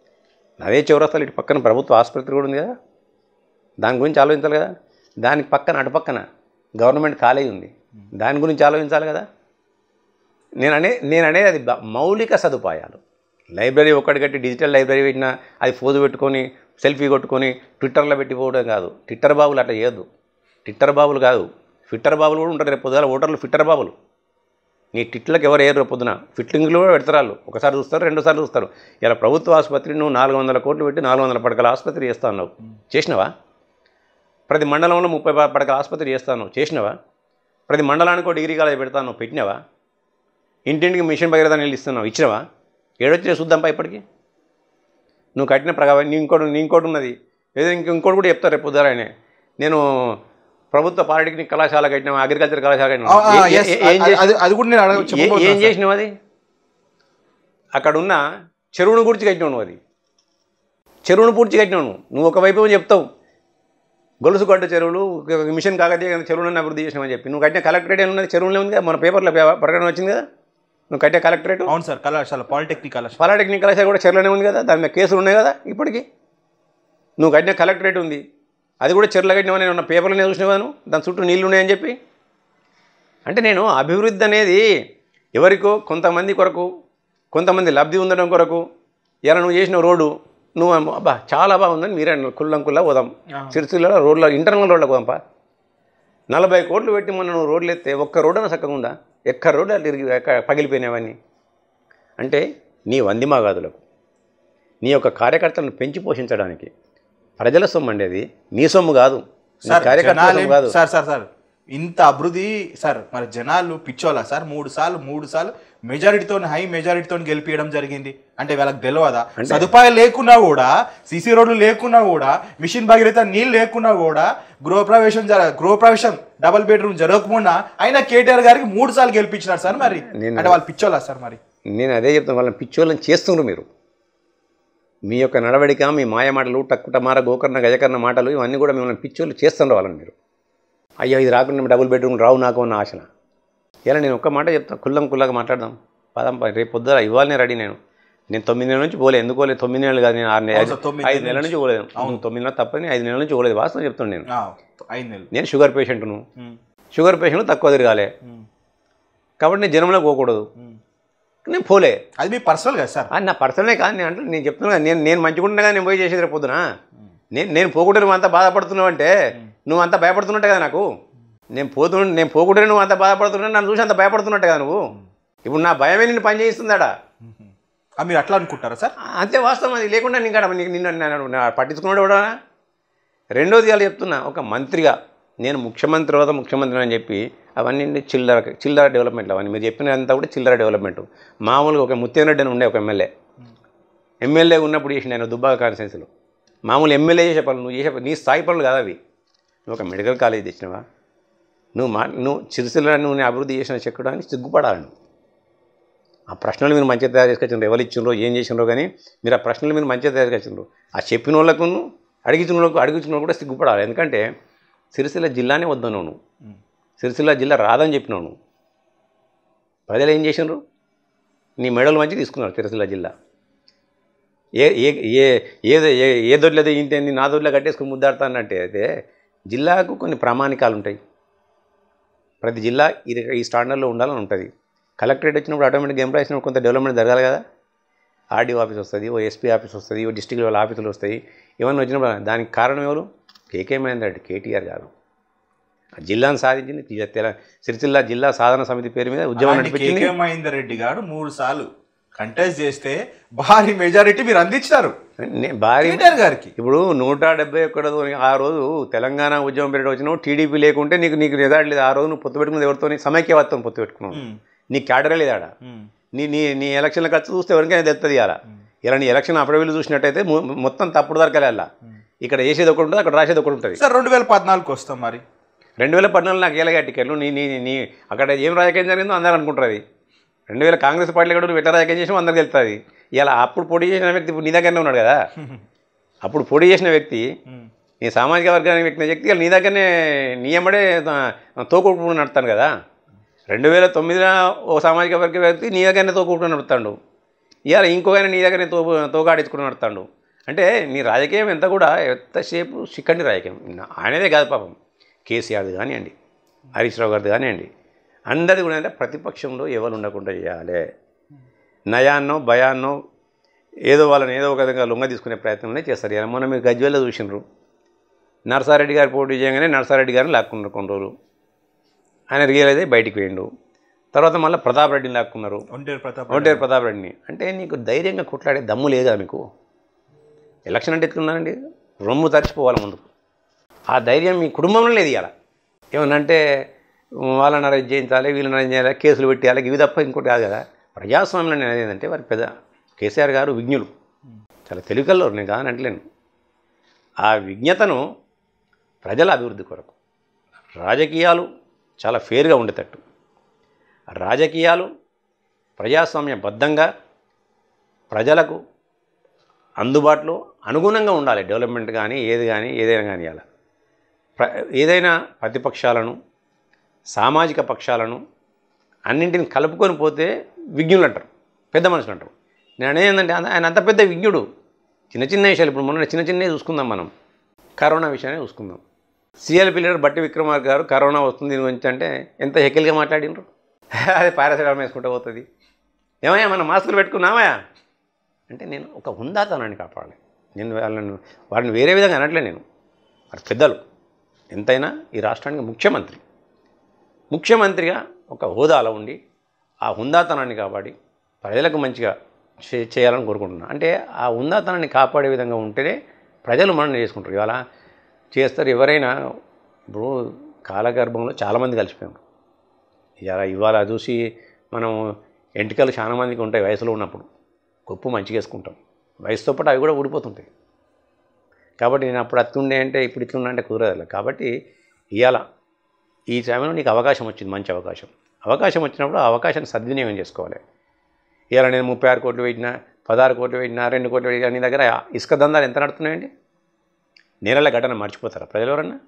అదే చౌరస్తాలు ఇటు పక్కన ప్రభుత్వ ఆసుపత్రి కూడా ఉంది కదా దాని గురించి ఆలోచించాలి కదా దానికి పక్కన అటు పక్కన గవర్నమెంట్ కాలేజ్ ఉంది దాని గురించి ఆలోచించాలి కదా నేను అనే నేను అనేది అది బ- మౌలిక సదుపాయాలు లైబ్రరీ ఒక్కటి కట్టి డిజిటల్ లైబ్రరీ పెట్టినా అది ఫోజు పెట్టుకొని సెల్ఫీ కొట్టుకొని ట్విట్టర్లో పెట్టిపోవడం కాదు ట్విట్టర్ బాబులు అట్లా చేయొద్దు ట్విట్టర్ బాబులు కాదు ఫిట్టర్ బాబులు కూడా ఉంటారు రేపు పొద్దున ఓటర్లు ఫిట్టర్ బాబులు నీ టిట్లకు ఎవరు ఏరు రేపు పొద్దున ఫిట్లింగ్లు కూడా పెడతారు వాళ్ళు ఒకసారి చూస్తారు రెండోసారి చూస్తారు ఇలా ప్రభుత్వ ఆసుపత్రి నువ్వు నాలుగు వందల కోట్లు పెట్టి నాలుగు వందల పడకల ఆసుపత్రి చేస్తా అన్నావు చేసినవా ప్రతి మండలంలో ముప్పై ప- పడకల ఆసుపత్రి చేస్తాను చేసినవా ప్రతి మండలానికి ఒక డిగ్రీ కాలేజ్ పెడతాను పెట్టినవా ఇంటింటికి మిషన్ భగీరథ నీళ్ళు ఇస్తున్నావు ఇచ్చినవా ఏడొచ్చి చూద్దాంపా ఇప్పటికి నువ్వు కట్టిన ప్రకారం నీ ఇంకోటి నీ ఇంకోటి ఉన్నది ఏదో ఇంక ఇంకోటి కూడా చెప్తారు రేపు పొద్దురానే నేను ప్రభుత్వ పాలిటెక్నిక్ కళాశాల కట్టిన అగ్రికల్చర్ కళాశాల కట్టినా ఆ, ఆ, ఏ- yes, ఏ- ఏం అది- చేసి- అది అది కూడా నేను అడగ ఏ- ఏం చెప్పబోతున్నాను సార్. చేసినావు అది అక్కడ ఉన్న చెరువును పూడ్చి కట్టినావు నువ్వు అది చెరువును పూడ్చి కట్టినావు నువ్వు నువ్వు ఒకవైపు ఏమో చెప్తావు గొలుసు గడ్డ చెరువులు ఒక మిషన్ కాకతీయ చెరువులను అభివృద్ధి చేసినామని చెప్పి నువ్వు కట్టిన కలెక్టరేట్ ఏమి ఉన్నది చెరువులే ఉంది కదా మన పేపర్లో పే- ప్రకటన వచ్చింది కదా నువ్వు కట్టే కలెక్టరేట్ అవును సార్ కళాశాల పాలిటెక్నిక్ కళాశాల పాలిటెక్నిక్ కళాశాల కూడా చెరువులోనే ఉంది కదా దాని మీద కేసులు ఉన్నాయి కదా ఇప్పటికీ నువ్వు కట్టిన కలెక్టరేట్ ఉంది అది కూడా చెరువులో కట్టినావని నేను ఉన్న పేపర్లోనే చూసినావాను దాని చుట్టూ నీళ్లు ఉన్నాయని చెప్పి అంటే నేను అభివృద్ధి అనేది ఎవరికో కొంతమంది కొరకు కొంతమంది లబ్ధి ఉండడం కొరకు ఇలా నువ్వు చేసిన రోడ్డు నువ్వు ఏమో, అబ్బా చాలా బాగుందని మీరే అన్నారు కుల్లం కుల్లా పోదాం సిరిసిల్లలో రోడ్లో ఇంటర్నల్ రోడ్లకు పోదాంపా నలభై కోట్లు పెట్టి మొన్న నువ్వు రోడ్లు ఎత్తే ఒక్క రోడ్డు అన్న చక్కగా ఉందా ఎక్కడ రోడ్డు అట్లా తిరిగి ఎక్క- పగిలిపోయినావన్నీ అంటే నీ వందిమాగాదులకు నీ యొక్క కార్యకర్తలను పెంచి పోషించడానికి ప్రజల సొమ్ము అండి అది నీ సొమ్ము కాదు నీ సార్ కార్యకర్తల జనాలు సొమ్ము కాదు సార్ సార్ సార్ ఇంత అభివృద్ధి సార్ మరి జనాలు పిచ్చోలా సార్ మూడు సార్లు మూడు సార్లు మెజారిటీతో హై మెజారిటీతో గెలిపించడం జరిగింది అంటే వాళ్ళకి తెలియదా సదుపాయాలు లేకున్నా కూడా సీసీ రోడ్లు లేకున్నా కూడా మిషన్ భగీరథ నీళ్ళు లేకున్నా కూడా గృహప్రవేశం జర గృహప్రవేశం డబల్ బెడ్రూమ్ జరగకుండా అయినా కేటీఆర్ గారికి మూడు సార్లు గెలిపించినారు సార్ మరి నేను- అంటే వాళ్ళు పిచ్చోలా సార్ మరి నేను అదే చెప్తాను వాళ్ళని పిచ్చోళ్ళని చేస్తున్నారు మీరు మీ యొక్క నడవడిక మీ మాయ మాటలు టక్కుటమార గోకర్ణ గజకర్ణ మాటలు ఇవన్నీ కూడా మిమ్మల్ని పిచ్చోళ్ళు చేస్తున్నారు వాళ్ళని మీరు అయ్యో ఇది రాకుండా డబుల్ బెడ్రూమ్ రావు నాకు అన్న ఆశన ఇలా నేను ఒక్క మాట చెప్తాను కుల్లం కుల్లాగా మాట్లాడదాం పదం ప- రేపు పొద్దున ఇవ్వాలనే రెడీ నేను నేను తొమ్మిది నెలల నుంచి పోలేదు ఎందుకు పోలేదు తొమ్మిది నెలలు కాదు నేను ఆరు నెలలు సార్, తొమ్మిది ఐదు నెలల నుంచి పోలేదు తొమ్మిది నెలలు తప్పని ఐదు నెలల నుంచి పోలేదు వాస్తవం చెప్తాను నేను ఆ, ఐదు నెలలు నేను షుగర్ పేషెంట్ను ఉమ్, షుగర్ పేషెంట్ తక్కువ తిరగాలి ఉమ్, కాబట్టి నేను జనంలో పోకూడదు ఉమ్. నేను పోలే అది మీ పర్సనల్ కదా సార్ అది నా పర్సనలే కాదు నేను అంటే నేను చెప్తున్నా కదా, నేను నేను మంచిగా ఉండగా నేను పోయి చేసేది రేపు పొద్దున నేను నేను పోకుండా నువ్వు అంత బాధపడుతున్నావు అంటే నువ్వు అంత భయపడుతున్నట్టే కదా నాకు నేను పోతు నేను పోకుండా నువ్వు అంత బాధపడుతున్నా నన్ను చూసి అంత భయపడుతున్నట్టే కదా నువ్వు ఇప్పుడు నా భయమే నిన్ను పని చేయిస్తుందాడా ఆ, మీరు అట్లా అనుకుంటారా సార్ అంతే వాస్తవం అది లేకుండా నీకు అక్కడ నీకు నిన్ను నన్ను- నా పట్టించుకున్నాడు కూడా రెండోది వాళ్ళు చెప్తున్నా ఒక మంత్రిగా నేను ముఖ్యమంత్రి తర్వాత ముఖ్యమంత్రి అని చెప్పి అవన్నీ చిల్లర చిల్లర డెవలప్మెంట్ అవన్నీ మీరు చెప్పినంతా కూడా చిల్లర డెవలప్మెంట్ మామూలుగా ఒక ముత్యారెడ్డి అని ఉండే ఒక ఎమ్మెల్యే ఎమ్మెల్యే ఉన్నప్పుడు చేసిన ఆయన దుబ్బాక కాన్స్టిట్యున్సీలో మామూలు ఎమ్మెల్యే చేసే పనులు నువ్వు చేసే నీ స్థాయి పనులు కాదు అవి నువ్వు ఒక మెడికల్ కాలేజ్ తెచ్చినవా నువ్వు మా నువ్వు చిరుసిల్ల నువ్వు నీ అభివృద్ధి చేసిన చెక్కడానికి సిగ్గుపడాలి నువ్వు ఆ ప్రశ్నలు మీరు మంచిగా తయారు చేసుకొచ్చిండ్రు ఎవరు ఇచ్చిండ్రో ఏం చేసిండ్రో కానీ మీరు ఆ ప్రశ్నలు మీరు మంచిగా తయారు చేసుకొచ్చిండ్రు ఆ చెప్పిన వాళ్ళకు అడిగించిన వాళ్ళకు అడిగించిన వాళ్ళు కూడా సిగ్గుపడాలి ఎందుకంటే సిరిసిల్ల జిల్లానే వద్దన్నావు నువ్వు సిరిసిల్ల జిల్లా రాదని చెప్పినావు నువ్వు ప్రజలు ఏం చేసిండ్రు నీ మెడలు మంచి తీసుకున్నారు సిరిసిల్ల జిల్లా ఏ ఏ ఏ ఏదో ఏ ఏ దొడ్లదో ఇంతే నా దొడ్లో కట్టేసుకుని ముద్దాడుతానంటే అయితే జిల్లాకు కొన్ని ప్రామాణికాలు ఉంటాయి ప్రతి జిల్లా ఇది ఈ స్టాండర్డ్లో ఉండాలని ఉంటుంది కలెక్టరేట్ వచ్చినప్పుడు ఆటోమేటిక్గా ఎంప్లాయీస్ వచ్చినప్పుడు కొంత డెవలప్మెంట్ జరగాలి కదా ఆర్డీఓ ఆఫీస్ వస్తుంది ఓ ఎస్పీ ఆఫీస్ వస్తుంది ఓ డిస్టిక్ లెవెల్ ఆఫీసులు వస్తాయి ఇవన్నీ వచ్చినప్పుడు దానికి కారణం ఎవరు కేకే మహేందర్ రెడ్డి కేటీఆర్ గారు ఆ జిల్లాను సాధించింది తి- తెల సిరిసిల్ల జిల్లా సాధన సమితి పేరు మీద ఉద్యమం అలాంటి నడిపించింది కేకే మహేందర్ రెడ్డి గారు మూడు సార్లు కంటెస్ట్ చేస్తే భారీ మెజారిటీ మీరు అందించినారు నే- భారీ కేటీఆర్ గారికి ఇప్పుడు నూట డెబ్బై ఒక్కడతో ఆ రోజు తెలంగాణ ఉద్యమం పీరియడ్ వచ్చినావు టీడీపీ లేకుంటే నీకు నీకు రిజల్ట్ లేదు ఆ రోజు నువ్వు పొత్తు పెట్టుకున్నది ఎవరితో సమైక్యవాదం పొత్తు పెట్టుకున్నావు ఉమ్, నీ క్యాడరే లేదాడ ఉమ్, నీ నీ నీ ఎలక్షన్ల ఖర్చు చూస్తే ఎవరికైనా తెలుస్తుంది ఇలా ఇలా నీ ఎలక్షన్ అప్పుడవిల్లు చూసినట్టయితే మొ- మొత్తం తప్పుడు దొరకలే అలా ఇక్కడ వేసేది ఒకటి ఉంటుంది అక్కడ రాసేది ఒకటి ఉంటుంది సార్ రెండు వేల పద్నాలుగుకి వస్తాం మరి రెండు వేల పద్నాలుగు నాకు ఏలగా టికెట్లు నీ నీ నీ అక్కడ ఏం రాజకీయం జరిగిందో అందరూ అనుకుంటారు రెండు వేల కాంగ్రెస్ పార్టీలో కూడా నువ్వు ఎట్లా రాజకీయం చేసినా అందరికి వెళ్తుంది ఇలా అప్పుడు పోటీ చేసిన వ్యక్తి ఇప్పుడు నీ దగ్గరనే ఉన్నాడు కదా అప్పుడు పోటీ చేసిన వ్యక్తి ఉమ్, నీ సామాజిక వర్గానికి వ్యక్తి వ్యక్తి నీ దగ్గరనే నీ ఎమ్మడే తోకొట్టుకుని నడుతాను కదా రెండు వేల తొమ్మిదిలో ఓ సామాజిక వర్గ వ్యక్తి నీ దగ్గరనే తోకొట్టుకుని నడుతాడు ఇవాళ ఇంకొక నీ దగ్గరనే తో తోగాడించుకుని నడుతాడు అంటే నీ రాజకీయం ఎంత కూడా ఎంతసేపు చిక్కండి రాజకీయం నా- ఆయనదే కాదు పాపం కేసీఆర్ది కానివ్వండి హరీష్ రావు గారిది కానివ్వండి అందరిది కూడా అంటే ప్రతిపక్షంలో ఎవరు ఉండకుండా చేయాలి నయాన్నో భయాన్నో ఏదో వాళ్ళని ఏదో ఒక విధంగా లొంగ తీసుకునే ప్రయత్నంలో చేస్తారు ఇలా మొన్న మీరు గజ్వేల్లో చూసినారు నర్సారెడ్డి గారు పోటీ చేయగానే నర్సారెడ్డి గారిని లాక్కున్నారు కొన్ని రోజులు ఆయన రియలైజ్ అయ్యి బయటికి పోయిండు తర్వాత మళ్ళీ ప్రతాప్ రెడ్డిని లాక్కున్నారు ఒంటేరు ప్రతాప్ ఒంటేరు ప్రతాప్ రెడ్డిని అంటే నీకు ధైర్యంగా కొట్లాడే దమ్ము లేదు కదా మీకు ఎలక్షన్ అంటే ఎట్లున్నారండి రొమ్ము తరిచిపోవాలి ముందుకు ఆ ధైర్యం మీ కుటుంబంలో లేదు ఇవాళ ఏమనంటే వాళ్ళని అరెస్ట్ చేయించాలి వీళ్ళని అరెస్ట్ చేయాలి కేసులు పెట్టేయాలి ఇవి తప్ప ఇంకోటి కాదు కదా ప్రజాస్వామ్యంలో నేను ఏంటంటే వారి పెద్ద కేసీఆర్ గారు విజ్ఞులు చాలా తెలివికల్లో నేను కాదని అంటలేను ఆ విజ్ఞతను ప్రజల అభివృద్ధి కొరకు రాజకీయాలు చాలా ఫేర్గా ఉండేటట్టు రాజకీయాలు ప్రజాస్వామ్యబద్ధంగా ప్రజలకు అందుబాటులో అనుగుణంగా ఉండాలి డెవలప్మెంట్ కానీ ఏది కానీ ఏదైనా కానీ అలా ప్ర ఏదైనా ప్రతిపక్షాలను సామాజిక పక్షాలను అన్నింటిని కలుపుకొని పోతే విజ్ఞులు అంటారు పెద్ద మనుషులు అంటారు నేను ఏంటంటే ఆయన అంత పెద్ద విజ్ఞుడు చిన్న చిన్న విషయాలు ఇప్పుడు మొన్న చిన్న చిన్నవి చూసుకుందాం మనం కరోనా విషయాన్ని చూసుకుందాం సిఎల్పి లీడర్ బట్టి విక్రమార్ గారు కరోనా వస్తుంది దీని గురించి అంటే ఎంత హెకిల్గా మాట్లాడినరు అది పారాసిటమాల్ వేసుకుంటూ పోతుంది ఏమయ్యా మనం మాస్కులు పెట్టుకున్నామయ్యా అంటే నేను ఒక హుందాతనాన్ని కాపాడాలి నేను వాళ్ళని వారిని వేరే విధంగా అనట్లే నేను వారి పెద్దలు ఎంతైనా ఈ రాష్ట్రానికి ముఖ్యమంత్రి ముఖ్యమంత్రిగా ఒక హోదాలో ఉండి ఆ హుందాతనాన్ని కాపాడి ప్రజలకు మంచిగా చే చేయాలని కోరుకుంటున్నాను అంటే ఆ హుందాతనాన్ని కాపాడే విధంగా ఉంటేనే ప్రజలు మనల్ని చేసుకుంటారు ఇవాళ చేస్తారు ఎవరైనా ఇప్పుడు కాలగర్భంలో చాలామంది కలిసిపోయారు ఇవాళ ఇవాళ చూసి మనం ఎంటికలు చాలా మందికి ఉంటాయి వయసులో ఉన్నప్పుడు గొప్ప మంచిగా వేసుకుంటాం వయసుతో పాటు అవి కూడా ఊడిపోతుంటాయి కాబట్టి నేను అప్పుడు అత్తుండే అంటే ఇప్పుడు ఇట్లున్నా అంటే కుదరదు కాబట్టి ఇవాళ ఈ సమయంలో నీకు అవకాశం వచ్చింది మంచి అవకాశం అవకాశం వచ్చినప్పుడు ఆ అవకాశాన్ని సద్వినియోగం చేసుకోవాలి ఇవాళ నేను ముప్పై ఆరు కోట్లు పెట్టినా పదహారు కోట్లు పెట్టినా రెండు కోట్లు పెట్టినా నీ దగ్గర ఇసుక దందాలు ఎంత నడుతున్నాయండి నీరళ్ళ ఘటన మర్చిపోతారా ప్రజలు ఎవరన్నా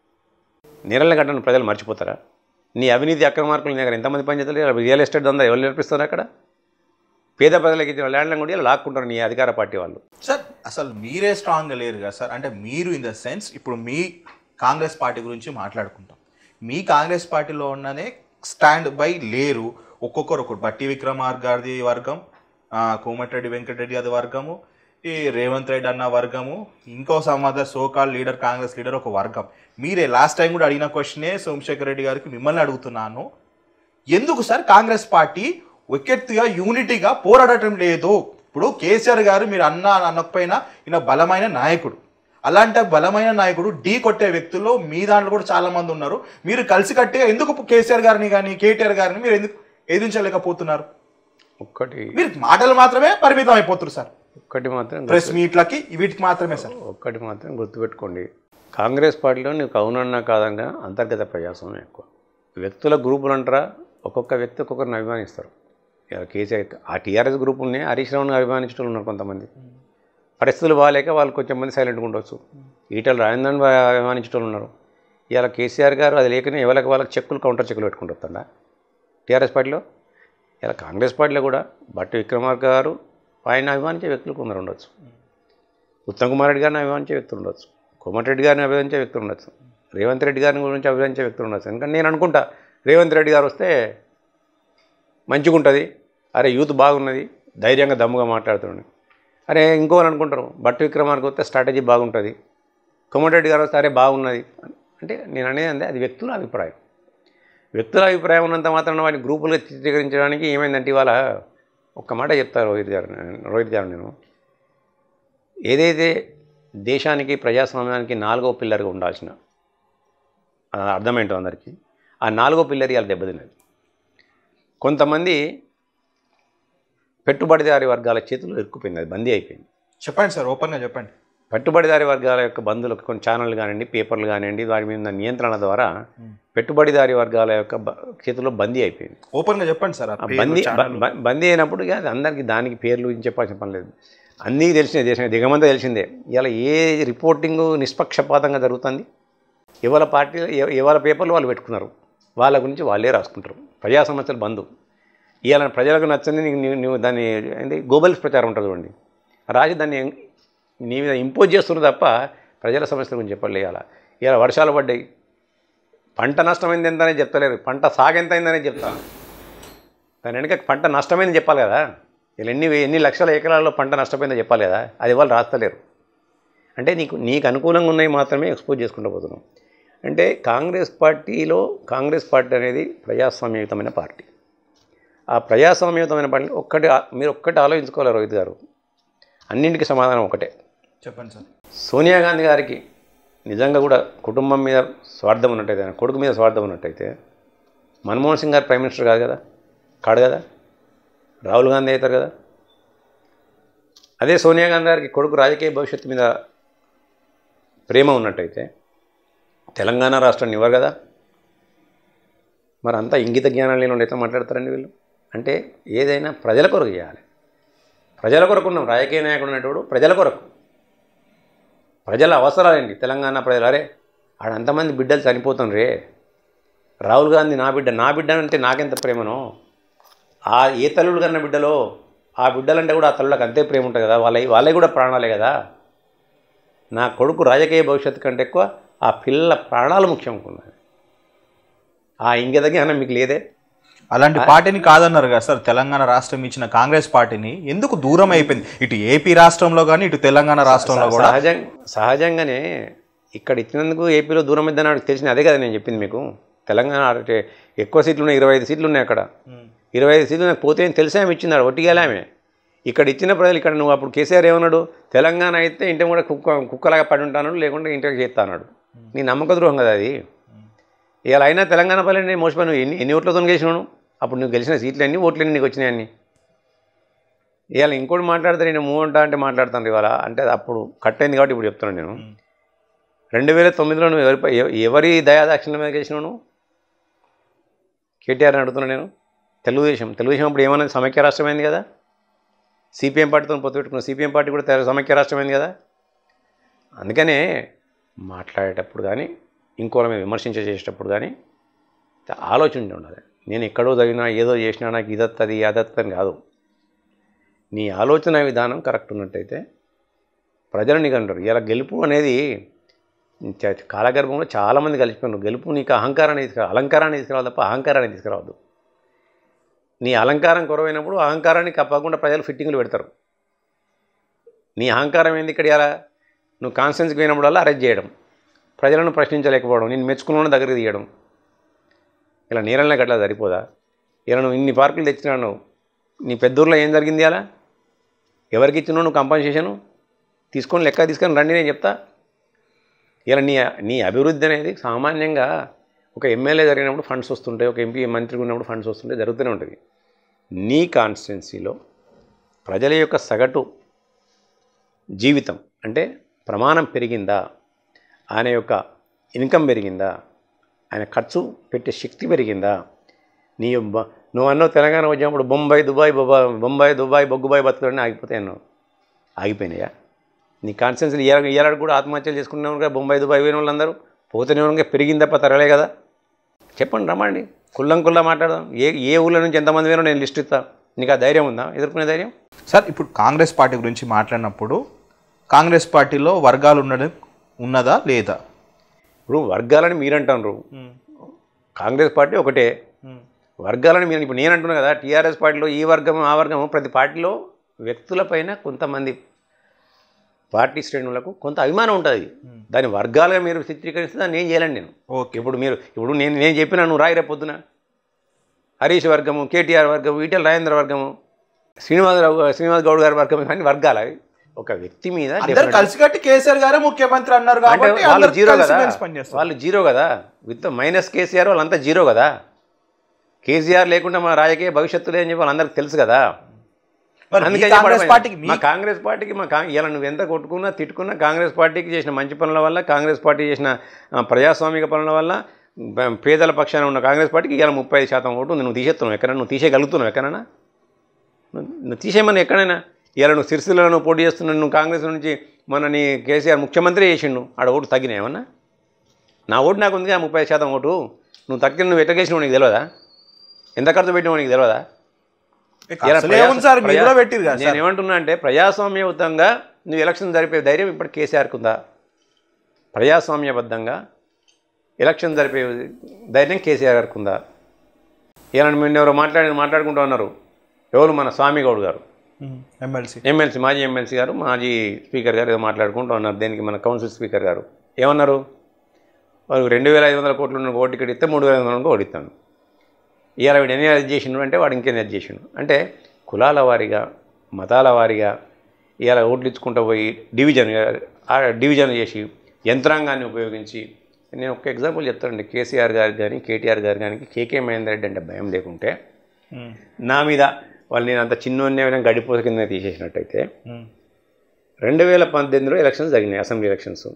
నీరళ్ళ ఘటన ప్రజలు మర్చిపోతారా నీ అవినీతి అక్రమార్కులు నీ దగ్గర ఎంతమంది పనిచేస్తారు రియల్ ఎస్టేట్ దందా ఎవరు నేర్పిస్తారు అక్కడ పేద ప్రజలకు ఇచ్చిన ల్యాండ్లను కూడా ఇలా లాక్కుంటారు నీ అధికార పార్టీ వాళ్ళు సార్ అసలు మీరే స్ట్రాంగ్గా లేరు కదా సార్ అంటే మీరు ఇన్ ద సెన్స్ ఇప్పుడు మీ కాంగ్రెస్ పార్టీ గురించి మాట్లాడుకుంటాం మీ కాంగ్రెస్ పార్టీలో ఉన్ననే స్టాండ్ బై లేరు ఒక్కొక్కరు ఒక్కరు బట్టి విక్రమార్ గారిది వర్గం ఆ, కోమటిరెడ్డి వెంకటరెడ్డి అది వర్గము ఈ రేవంత్ రెడ్డి అన్న వర్గము ఇంకో some other so called leader Congress leader ఒక వర్గం మీరే లాస్ట్ టైం కూడా అడిగిన క్వశ్చనే సోమశేఖర్ రెడ్డి గారికి మిమ్మల్ని అడుగుతున్నాను ఎందుకు సార్ కాంగ్రెస్ పార్టీ ఒకెత్తుగా యూనిటీగా పోరాడటం లేదు ఇప్పుడు కేసీఆర్ గారు మీరు అన్న అనకపోయినా ఈయన బలమైన నాయకుడు అలాంటి బలమైన నాయకుడు ఢీ కొట్టే వ్యక్తుల్లో మీ దాంట్లో కూడా చాలా మంది ఉన్నారు మీరు కలిసికట్టుగా ఎందుకు కేసీఆర్ గారిని కానీ కేటీఆర్ గారిని మీరు ఎందుకు ఎదిరించలేకపోతున్నారు ఒక్కటి మీరు మాటలు మాత్రమే పరిమితం అయిపోతున్నారు సార్ ఒక్కటి మాత్రం ప్రెస్ మీట్లకి వీటికి మాత్రమే సార్ ఒక్కటి మాత్రం గుర్తుపెట్టుకోండి కాంగ్రెస్ పార్టీలో నీకు అవునన్నా కాదన్నా అంతర్గత ప్రజాస్వామ్యం ఎక్కువ వ్యక్తుల గ్రూపులు అంటారా ఒక్కొక్క వ్యక్తి ఒక్కొక్కరిని అభిమానిస్తారు ఇలా కేసీఆర్ ఆ టీఆర్ఎస్ గ్రూపుల్ని హరీష్ రావుని అభిమానించడం ఉన్నారు కొంతమంది పరిస్థితులు బాగాలేక వాళ్ళు కొంచెం మంది సైలెంట్గా ఉండొచ్చు ఈటల రాజేంద్రని అభిమానించడం ఉన్నారు ఇవాళ కేసీఆర్ గారు అది లేకనే ఎవరికి వాళ్ళకి చెక్కులు కౌంటర్ చెక్కులు పెట్టుకుంటూ వస్తుందా టీఆర్ఎస్ పార్టీలో ఇలా కాంగ్రెస్ పార్టీలో కూడా బట్టి విక్రమార్క గారు ఆయన అభిమానించే వ్యక్తులు కొందరు ఉండొచ్చు ఉత్తమ్ కుమార్ రెడ్డి గారిని అభిమానించే వ్యక్తులు ఉండొచ్చు కోమటిరెడ్డి గారిని అభిమానించే వ్యక్తులు ఉండొచ్చు రేవంత్ రెడ్డి గారిని గురించి అభిమానించే వ్యక్తులు ఉండొచ్చు ఎందుకంటే నేను అనుకుంటా రేవంత్ రెడ్డి గారు వస్తే మంచిగా ఉంటుంది అరే యూత్ బాగున్నది ధైర్యంగా దమ్ముగా మాట్లాడుతున్నాడు అరే ఇంకోని అనుకుంటారు బట్టి విక్రమార్కి వస్తే స్ట్రాటజీ బాగుంటుంది కోమటిరెడ్డి గారు వస్తే అరే బాగున్నది అంటే నేను అనేది అంటే అది వ్యక్తుల అభిప్రాయం వ్యక్తుల అభిప్రాయం ఉన్నంత మాత్రాన వాటిని గ్రూపులుగా చిత్రీకరించడానికి ఏమైందంటే ఇవాళ ఒక్క మాట చెప్తారు రోహిత్ గారు రోహిత్ గారు నేను ఏదైతే దేశానికి ప్రజాస్వామ్యానికి నాలుగో పిల్లర్గా ఉండాల్సిన ఆ అర్థమేంటో అందరికీ ఆ నాలుగో పిల్లర్ ఇవాళ దెబ్బతిన్నది కొంతమంది పెట్టుబడిదారి వర్గాల చేతులు ఇరుక్కుపోయింది అది బందీ అయిపోయింది చెప్పండి సార్ ఓపెన్గా చెప్పండి పెట్టుబడిదారి వర్గాల యొక్క బంధువులకు కొన్ని ఛానళ్ళు కానివ్వండి పేపర్లు కానివ్వండి వాటి మీద ఉన్న నియంత్రణ ద్వారా పెట్టుబడిదారి వర్గాల యొక్క బ- చేతిలో బందీ అయిపోయింది ఓపెన్గా చెప్పండి సార్ ఆ ఆ పేర్లు, బందీ ఛానళ్ళు. బ- బందీ అయినప్పుడు ఇక అందరికీ దానికి పేర్లు గురించి చెప్పాల్సిన పని లేదు అన్నీ తెలిసిన దేశం దిగమంతా తెలిసిందే ఇవాళ ఏ రిపోర్టింగ్ నిష్పక్షపాతంగా జరుగుతుంది ఇవాళ పార్టీ ఎవ- ఇవాళ పేపర్లు వాళ్ళు పెట్టుకున్నారు వాళ్ళ గురించి వాళ్ళే రాసుకుంటారు ప్రజా సమస్యలు బంధు ఇవాళ ప్రజలకు నచ్చని నీకు నీవు- నువ్వు దాన్ని ఏంటి గోబల్స్ ప్రచారం ఉంటుంది చూడండి రాజు దాన్ని నీ మీద ఇంపోజ్ చేస్తున్నారు తప్ప ప్రజల సమస్యల గురించి చెప్పలేదు ఇవాళ ఇవాళ వర్షాలు పడ్డాయి పంట నష్టమైంది ఎంత అనేది చెప్తలేరు పంట సాగు ఎంత అయిందనే చెప్తాను దాని వెనుక పంట నష్టమైంది చెప్పాలి కదా వీళ్ళు ఎన్ని ఎన్ని లక్షల ఎకరాల్లో పంట నష్టపోయిందో చెప్పాలి కదా అది వాళ్ళు రాస్తలేరు అంటే నీకు నీకు అనుకూలంగా ఉన్నాయి మాత్రమే ఎక్స్పోజ్ చేసుకుంటూ పోతున్నాం అంటే కాంగ్రెస్ పార్టీలో కాంగ్రెస్ పార్టీ అనేది ప్రజాస్వామ్యయుతమైన పార్టీ ఆ ప్రజాస్వామ్యయుతమైన పార్టీ ఒక్కటి ఆ- మీరు ఒక్కటి ఆలోచించుకోవాలి రోహిత్ గారు అన్నింటికి సమాధానం ఒకటే చెప్పండి సార్ సోనియా గాంధీ గారికి నిజంగా కూడా కుటుంబం మీద స్వార్థం ఉన్నట్టయితే ఆయన కొడుకు మీద స్వార్థం ఉన్నట్టయితే మన్మోహన్ సింగ్ గారు ప్రైమ్ మినిస్టర్ కాదు కదా కాడు కదా రాహుల్ గాంధీ అవుతారు కదా అదే సోనియా గాంధీ గారికి కొడుకు రాజకీయ భవిష్యత్తు మీద ప్రేమ ఉన్నట్టయితే తెలంగాణ రాష్ట్రాన్ని ఇవ్వరు కదా మరి అంతా ఇంగిత జ్ఞానం లేని వాళ్ళు ఎట్లా మాట్లాడతారండి వీళ్ళు అంటే ఏదైనా ప్రజల కొరకు చేయాలి ప్రజల కొరకు ఉన్నాం రాజకీయ నాయకుడు అనేటోడు ప్రజల కొరకు ప్రజల అవసరాలండి తెలంగాణ ప్రజలు అరే ఆడ అంతమంది బిడ్డలు చనిపోతున్నారు రే రాహుల్ గాంధీ నా బిడ్డ నా బిడ్డ అంటే నాకెంత ప్రేమనో ఆ ఏ తల్లుడు కన్న బిడ్డలో ఆ బిడ్డలంటే కూడా ఆ తల్లులకు అంతే ప్రేమ ఉంటుంది కదా వాళ్ళ వాళ్ళవి కూడా ప్రాణాలే కదా నా కొడుకు రాజకీయ భవిష్యత్తు కంటే ఎక్కువ ఆ పిల్లల ప్రాణాలు ముఖ్యం అనుకున్నాను ఆ ఇంకెద జ్ఞానం మీకు లేదే అలాంటి పార్టీని కాదన్నారు కదా సార్ తెలంగాణ రాష్ట్రం ఇచ్చిన కాంగ్రెస్ పార్టీని ఎందుకు దూరం అయిపోయింది ఇటు ఏపీ రాష్ట్రంలో కానీ ఇటు తెలంగాణ రాష్ట్రంలో కూడా సహజం సహజంగానే ఇక్కడ ఇచ్చినందుకు ఏపీలో దూరం ఇద్దని నాకు తెలిసిన అదే కదా నేను చెప్పింది మీకు తెలంగాణ అంటే ఎక్కువ సీట్లు ఉన్నాయి ఇరవై ఐదు సీట్లు ఉన్నాయి అక్కడ ఇరవై ఐదు సీట్లు నాకు పోతే అని తెలిసే ఆమె ఇచ్చింది ఒట్టిగా ఆమె ఇక్కడ ఇచ్చిన ప్రజలు ఇక్కడ నువ్వు అప్పుడు కేసీఆర్ ఏమన్నాడు తెలంగాణ అయితే ఇంటి కూడా కుక్క కుక్కలాగా పడి ఉంటాను లేకుంటే ఇంటికి చేస్తా అన్నాడు నీ నమ్మక ద్రోహం కదా అది ఇవాళ అయినా తెలంగాణ పల్లెని మోసపోయి నువ్వు ఎన్ని ఎన్ని ఓట్లతో గెలిచినావు అప్పుడు నువ్వు గెలిచిన సీట్లు అన్నీ ఓట్లు ఎన్ని నీకు వచ్చినాయన్ని ఇవాళ ఇంకోటి మాట్లాడితే నేను మూవ్ అంటా అంటే మాట్లాడతాను ఇవాళ అంటే అది అప్పుడు కట్ అయింది కాబట్టి ఇప్పుడు చెప్తున్నాను నేను రెండు వేల తొమ్మిదిలో నువ్వు ఎవరి ఎవ- ఎవరి దయాదాక్షిణ్యం మీద గెలిచినావు నువ్వు కేటీఆర్ అని అడుగుతున్నా నేను తెలుగుదేశం తెలుగుదేశం అప్పుడు ఏమన్నది సమైక్య రాష్ట్రమైంది కదా సిపిఎం పార్టీతో పొత్తు పెట్టుకున్న సిపిఎం పార్టీ కూడా తె- సమైక్య రాష్ట్రమైంది కదా అందుకనే మాట్లాడేటప్పుడు కానీ ఇంకోళ్ళ మీద విమర్శించ చేసేటప్పుడు కానీ ఆలోచన ఉండాలి నేను ఎక్కడో చదివినా ఏదో చేసినా నాకు ఇదత్తది అదత్తని కాదు నీ ఆలోచన విధానం కరెక్ట్ ఉన్నట్టయితే ప్రజలు నీకు అంటారు ఇలా గెలుపు అనేది చ- కాలగర్భంలో చాలామంది కలిసిపోయినారు గెలుపు నీకు అహంకారాన్ని తీసుకురా అలంకారాన్ని తీసుకురావాలి తప్ప అహంకారాన్ని తీసుకురావద్దు నీ అలంకారం కొరవైనప్పుడు అహంకారాన్ని కప్పకుండా ప్రజలు ఫిట్టింగ్లు పెడతారు నీ అహంకారం ఏంది ఇక్కడ ఇలా నువ్వు కాన్ఫరెన్స్కి పోయినప్పుడల్లా అరెస్ట్ చేయడం ప్రజలను ప్రశ్నించలేకపోవడం నేను మెచ్చుకున్న దగ్గరికి తీయడం ఇలా నీళ్ళనే గట్లా సరిపోదా ఇలా నువ్వు ఇన్ని పార్కులు తెచ్చినావు నీ పెద్దూరులో ఏం జరిగింది అలా ఎవరికి ఇచ్చినావు నువ్వు కంపన్సేషను తీసుకొని లెక్క తీసుకొని రండి నేను చెప్తా ఇలా నీ నీ అభివృద్ధి అనేది సామాన్యంగా ఒక ఎమ్మెల్యే జరిగినప్పుడు ఫండ్స్ వస్తుంటాయి ఒక ఎంపీ మంత్రి ఉన్నప్పుడు ఫండ్స్ వస్తుంటాయి జరుగుతూనే ఉంటుంది నీ కాన్స్టిట్యున్సీలో ప్రజల యొక్క సగటు జీవితం అంటే ప్రమాణం పెరిగిందా ఆయన యొక్క ఇన్కమ్ పెరిగిందా ఆయన ఖర్చు పెట్టే శక్తి పెరిగిందా నీ బ- నువ్వు అన్నావు తెలంగాణ వచ్చినప్పుడు బొంబాయి దుబాయ్ బొబ్బా బొంబాయి దుబాయ్ బొగ్గుబాయ్ బతుకులని ఆగిపోతాయి అన్నావు ఆగిపోయినాయా నీ కాన్స్టెన్సీ ఇయ్యాల ఇయ్యాలకు కూడా ఆత్మహత్యలు చేసుకునే కదా బొంబాయి దుబాయ్ పోయిన వాళ్ళందరూ పోతూనే ఉండగా పెరిగింది తప్ప తరలే కదా చెప్పండి రమ్మండి కుల్లం కుల్లా మాట్లాడదాం ఏ ఏ ఊళ్ళో నుంచి ఎంతమంది వేనో నేను లిస్ట్ ఇస్తా నీకు ఆ ధైర్యం ఉందా ఎదుర్కొనే ధైర్యం సార్ ఇప్పుడు కాంగ్రెస్ పార్టీ గురించి మాట్లాడినప్పుడు కాంగ్రెస్ పార్టీలో వర్గాలు ఉండడం ఉన్నదా లేదా ఇప్పుడు వర్గాలని మీరంటారు కాంగ్రెస్ పార్టీ ఒకటే వర్గాలని మీరు ఇప్పుడు నేను అంటున్నా కదా టీఆర్ఎస్ పార్టీలో ఈ వర్గం ఆ వర్గం ప్రతి పార్టీలో వ్యక్తులపైన కొంతమంది పార్టీ శ్రేణులకు కొంత అభిమానం ఉంటుంది దాని వర్గాలుగా మీరు చిత్రీకరిస్తే దాన్ని ఏం చేయాలండి నేను ఓకే ఇప్పుడు మీరు ఇప్పుడు నేను నేను చెప్పిన నువ్వు రాయి రేపు పొద్దున హరీష్ వర్గము కేటీఆర్ వర్గము ఈటెల రాజేంద్ర వర్గము శ్రీనివాసరావు శ్రీనివాస్ గౌడ్ గారి వర్గం ఇవన్నీ వర్గాలు అవి ఒక వ్యక్తి మీద అందరు definitely- కలిసికట్టి కేసీఆర్ గారే ముఖ్యమంత్రి అన్నారు అంటే కాబట్టి వాళ్ళు అందరు జీరో కలిసి కదా మెలిసి పనిచేస్తారు. వాళ్ళు జీరో కదా విత్ మైనస్ కేసీఆర్ వాళ్ళంతా జీరో కదా కేసీఆర్ లేకుండా మా రాజకీయ భవిష్యత్తు లేదని చెప్పి వాళ్ళందరికీ తెలుసు కదా మరి మీ అందుకే కాంగ్రెస్ చెప్పడం పార్టీకి మీ మా కాంగ్రెస్ పార్టీకి మా కా- ఇలా నువ్వు ఎంత కొట్టుకున్నా తిట్టుకున్నా కాంగ్రెస్ పార్టీకి చేసిన మంచి పనుల వల్ల కాంగ్రెస్ పార్టీ చేసిన ఆ, ప్రజాస్వామిక పనుల వల్ల బ- పేదల పక్షాన ఉన్న కాంగ్రెస్ పార్టీకి ఇలా ముప్పై ఐదు శాతం ఓటు ఉంది నువ్వు తీసేస్తున్నావు ఎక్కడైనా నువ్వు తీసేయగలుగుతున్నావు ఎక్కడైనా నువ్వు నువ్వు తీసేయమని ఎక్కడైనా ఇలా నువ్వు సిరిసిల్లలో నువ్వు పోటీ చేస్తున్నావు నువ్వు కాంగ్రెస్ నుంచి మన నీ కేసీఆర్ ముఖ్యమంత్రి చేసిండు ఆడ ఓటు తగ్గినాయి ఏమన్నా నా ఓటు నాకు ఉంది ముప్పై ఐదు శాతం ఓటు నువ్వు తగ్గిన నువ్వు ఎట్లా చేసినావు నీకు తెలియదా ఎంత ఖర్చు పెట్టినావు నీకు తెలియదా ఇలా అసలే ఉంది సార్ మీరు ప్రజా- కూడా పెట్టిరు కదా నేను ఏమంటున్నా అంటే ప్రజాస్వామ్యయుతంగా నువ్వు ఎలక్షన్ జరిపే ధైర్యం ఇప్పుడు కేసీఆర్కి ఉందా ప్రజాస్వామ్యబద్ధంగా ఎలక్షన్ జరిపే ధైర్యం కేసీఆర్ గారికి ఉందా ఇలా మీరు ఎవరో మాట్లాడి మాట్లాడుకుంటూ ఉన్నారు ఎవరు మన స్వామి గౌడ్ గారు ఎమ్మెల్సీ ఎమ్మెల్సీ మాజీ ఎమ్మెల్సీ గారు మాజీ స్పీకర్ గారు ఏదో మాట్లాడుకుంటూ ఉన్నారు దేనికి మన కౌన్సిల్ స్పీకర్ గారు ఏమన్నారు వాళ్ళు రెండు వేల ఐదు వందల కోట్లు ఉన్న ఓటు ఇక్కడ ఇస్తే మూడు వేల ఐదు వందల ఓటు ఇస్తాను ఇవాళ వీడు ఎన్ని అది చేసిండు అంటే వాడు ఇంకెన్ని అది చేసిండు అంటే కులాల వారీగా మతాల వారీగా ఇవాళ ఓట్లు ఇచ్చుకుంటూ పోయి డివిజన్ ఆ డివిజన్ చేసి యంత్రాంగాన్ని ఉపయోగించి నేను ఒక ఎగ్జాంపుల్ చెప్తానండి కేసీఆర్ గారు కానీ కేటీఆర్ గారు కానీ కేకే మహేందర్ రెడ్డి అంటే భయం లేకుంటే నా మీద వాళ్ళు నేను అంత చిన్న గడిపోత కింద తీసేసినట్టయితే రెండు వేల పద్దెనిమిదిలో ఎలక్షన్స్ జరిగినాయి అసెంబ్లీ ఎలక్షన్స్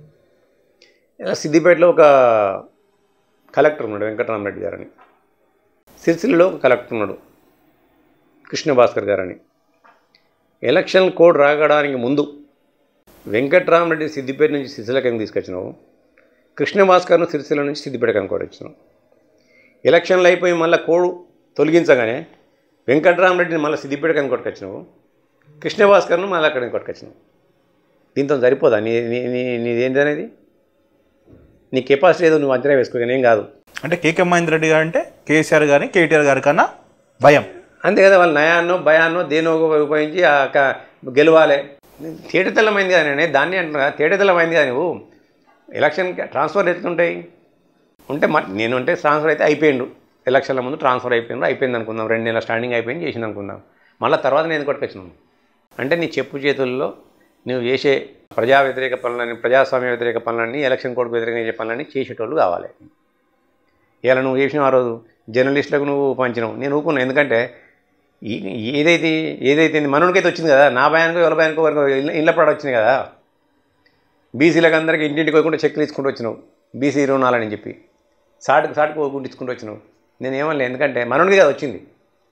ఇలా సిద్దిపేటలో ఒక కలెక్టర్ ఉన్నాడు వెంకటరామరెడ్డి గారని సిరిసిల్లలో ఒక కలెక్టర్ ఉన్నాడు కృష్ణ భాస్కర్ గారని ఎలక్షన్ కోడ్ రాగడానికి ముందు వెంకట్రామరెడ్డి సిద్దిపేట నుంచి సిరిసిల్లకి తీసుకొచ్చినావు కృష్ణ భాస్కర్ను సిరిసిల్ల నుంచి సిద్దిపేట కనుకోటి వచ్చినావు ఎలక్షన్లు అయిపోయి మళ్ళీ కోడ్ తొలగించగానే వెంకట్రామరెడ్డిని మళ్ళీ సిద్దిపేట కనుకొట్టుకొచ్చినావు కృష్ణ భాస్కర్ను మళ్ళీ అక్కడికి కొట్టుకొచ్చినావు దీంతో సరిపోదా నీ నీ నీ నీదేంటి అనేది నీ కెపాసిటీ ఏదో నువ్వు అంచనా వేసుకో ఏం కాదు అంటే కేకే మహేందర్ రెడ్డి గారు అంటే కేసీఆర్ గారి కేటీఆర్ గారి కన్నా భయం అంతే కదా వాళ్ళు నయాన్నో భయాన్నో దేనో ఉపయోగించి ఆ క- గెలవాలి తేటతెల్లమైంది కదా నేను దాన్ని అంటున్నా తేటతెల్లమైంది కదా నువ్వు ఎలక్షన్కి ట్రాన్స్ఫర్ ఎట్లుంటాయి ఉంటే మ నేను అంటే ట్రాన్స్ఫర్ అయితే అయిపోయిండు ఎలక్షన్ల ముందు ట్రాన్స్ఫర్ అయిపోయిండు అయిపోయింది అనుకుందాం రెండు నెలల స్టాండింగ్ అయిపోయింది చేసింది అనుకుందాం మళ్ళీ తర్వాత నేను కొట్టుకొచ్చినాను అంటే నీ చెప్పు చేతుల్లో నువ్వు చేసే ప్రజా వ్యతిరేక పనులని ప్రజాస్వామ్య వ్యతిరేక పనులన్నీ ఎలక్షన్ కోడ్కు వ్యతిరేకంగా చేసే పనులన్నీ చేసేటోళ్ళు కావాలి ఇలా నువ్వు చేసిన ఆ రోజు జర్నలిస్టులకు నువ్వు పంచినావు నేను ఊరుకున్నాను ఎందుకంటే ఈ- ఏదైతే ఏదైతే మనోడికైతే వచ్చింది కదా నా భయానికో ఎవరి భయానికో వరకు ఇళ్ళ ఇళ్ళ పడ వచ్చింది కదా బీసీలకు అందరికీ ఇంటింటికి పోయకుండా చెక్కులు ఇచ్చుకుంటూ వచ్చినావు బీసీ రుణాలని చెప్పి సాటుకు సాటుకు పోకుండా ఇచ్చుకుంటూ వచ్చినావు నేను ఏమనలే ఎందుకంటే మనోడికి కదా వచ్చింది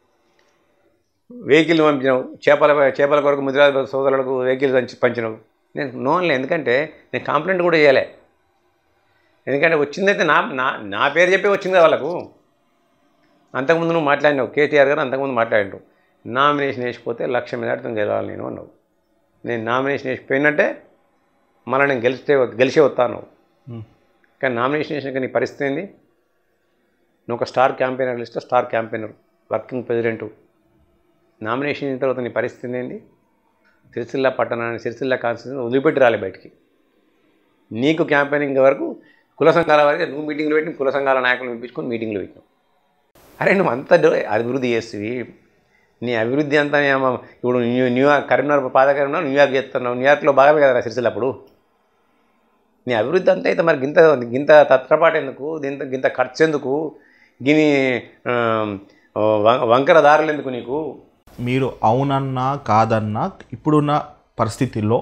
వెహికల్ పంపించినావు చేపల చేపల కొరకు ముద్రా సోదరులకు వెహికల్ పంచి పంచినావు నేను నోన్లే ఎందుకంటే నేను కంప్లైంట్ కూడా చేయలే ఎందుకంటే వచ్చిందైతే నా నా నా పేరు చెప్పి వచ్చింది కదా వాళ్ళకు అంతకుముందు నువ్వు మాట్లాడినావు కేటీఆర్ గారు అంతకుముందు మాట్లాడినావు నామినేషన్ వేసిపోతే లక్ష మెజార్టీతో గెలవాలి నేను అన్నావు నేను నామినేషన్ వేసిపోయినట్టే మళ్ళీ నేను గెలిస్తే గెలిచే వస్తాను ఉమ్. కానీ నామినేషన్ వేసినాక నీ పరిస్థితి ఏంది నువ్వు ఒక star campaigner list star campaigner working president nomination అయిన తర్వాత నీ పరిస్థితి ఏంది సిరిసిల్ల పట్టణాన్ని సిరిసిల్ల కాన్స్టిట్యూషన్ వదిలిపెట్టి రాలే బయటికి నీకు క్యాంపెయినింగ్ వరకు కుల సంఘాల వరకు నువ్వు మీటింగ్లు పెట్టి కుల సంఘాల నాయకులు పిలిపించుకొని మీటింగ్లు పెట్టినావు అరే నువ్వు అంత డెవ- అభివృద్ధి చేస్తుంది నీ అభివృద్ధి అంతా ఏమో ఇప్పుడు న్యూ న్యూయార్క్ కరీంనగర్ పాదకరీంనగర్ న్యూయార్క్ చేస్తున్నావు న్యూయార్క్లో భాగమే కదా సిరిసిల్ల అప్పుడు నీ అభివృద్ధి అంతా అయితే మరి గింత గింత తత్రపాటు ఎందుకు గింత గింత ఖర్చు ఎందుకు గిని ఆ, వం- వంకర దారులు ఎందుకు నీకు మీరు అవునన్నా కాదన్నా ఇప్పుడున్న పరిస్థితుల్లో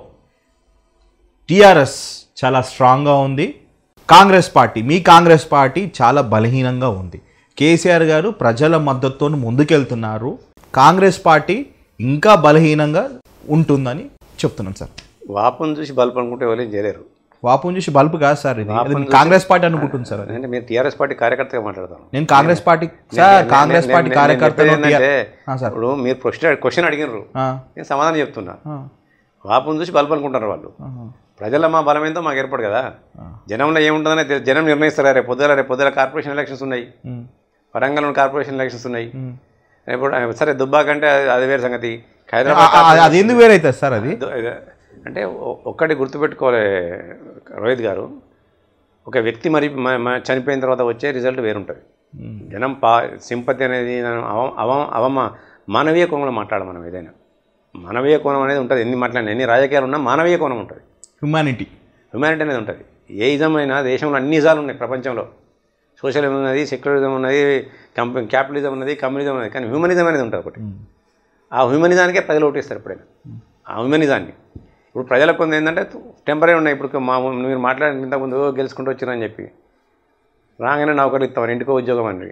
టీఆర్ఎస్ చాలా స్ట్రాంగ్గా ఉంది కాంగ్రెస్ పార్టీ మీ కాంగ్రెస్ పార్టీ చాలా బలహీనంగా ఉంది కేసీఆర్ గారు ప్రజల మద్దతుతో ముందుకెళ్తున్నారు కాంగ్రెస్ పార్టీ ఇంకా బలహీనంగా ఉంటుందని చెప్తున్నాను సార్ వాపను చూసి బల్బ్ అనుకుంటే ఎవరేం చేయలేరు వాపు చూసి బల్బు కాదు సార్ ఇది అది కాంగ్రెస్ పార్టీ అనుకుంటుంది సార్ అది అంటే మీరు టీఆర్ఎస్ పార్టీ కార్యకర్తగా మాట్లాడతాను నేను Congress party sir Congress party కార్యకర్తలు ఏంటంటే ఆ, సార్ ఇప్పుడు మీరు క్వశ్చన్ క్వశ్చన్ అడిగినారు ఆ, నేను సమాధానం చెప్తున్నా ఆ, వాపను చూసి బల్బ్ అనుకుంటారు వాళ్ళు ఆ, ప్రజల మా బలం ఏందో మాకు ఏర్పడు కదా జనంలో ఏముంటుందనే తె- జనం నిర్ణయిస్తారు రేపు పొద్దుల రేపు పొద్దుల కార్పొరేషన్ ఎలక్షన్స్ ఉన్నాయి ఉమ్, వరంగల్లో కార్పొరేషన్ ఎలక్షన్స్ ఉన్నాయి ఉమ్. ఇప్పుడు సరే దుబ్బాకంటే అది- అది వేరే సంగతి ఆ, హైదరాబాద్ ఆ, అది ఎందుకు వేరైతుంది సార్ అది దు- ఇది- అంటే ఒ- ఒక్కటి గుర్తుపెట్టుకోవాలి రోహిత్ గారు ఒక వ్యక్తి మరి మ- మ- చనిపోయిన తర్వాత వచ్చే రిజల్ట్ వేరుంటుంది ఉమ్, జనం పా సింపతి అనేది అవం అవం అవమ మానవీయ కోణంలో మాట్లాడాలి మనం ఏదైనా మానవీయ కోణం అనేది ఉంటుంది ఎన్ని మాట్లాడినా ఎన్ని రాజకీయాలు ఉన్నా మానవీయ కోణం ఉంటుంది హ్యుమానిటీ హ్యుమానిటీ అనేది ఉంటుంది ఏ ఇజం అయినా దేశంలో అన్ని ఇజాలు ఉన్నాయి ప్రపంచంలో సోషలిజం ఉన్నది సెక్యులరిజం ఉన్నది కంప క్యాపిటలిజం ఉన్నది కమ్యూనిజం ఉన్నది కానీ హ్యూమనిజం అనేది ఉంటుంది ఒకటి ఆ హ్యూమనిజానికే ప్రజలు ఓటేస్తారు ఎప్పుడైనా ఆ హ్యూమనిజాన్ని ఇప్పుడు ప్రజలకు కొంత ఏంటంటే టెంపరీ ఉన్నాయి ఇప్పుడు మా మీరు మాట్లాడిన ఇంతకుముందు గెలుచుకుంటూ వచ్చిరని చెప్పి రాగానే నౌకర్లు ఇస్తామని ఇంటికో ఉద్యోగం అండి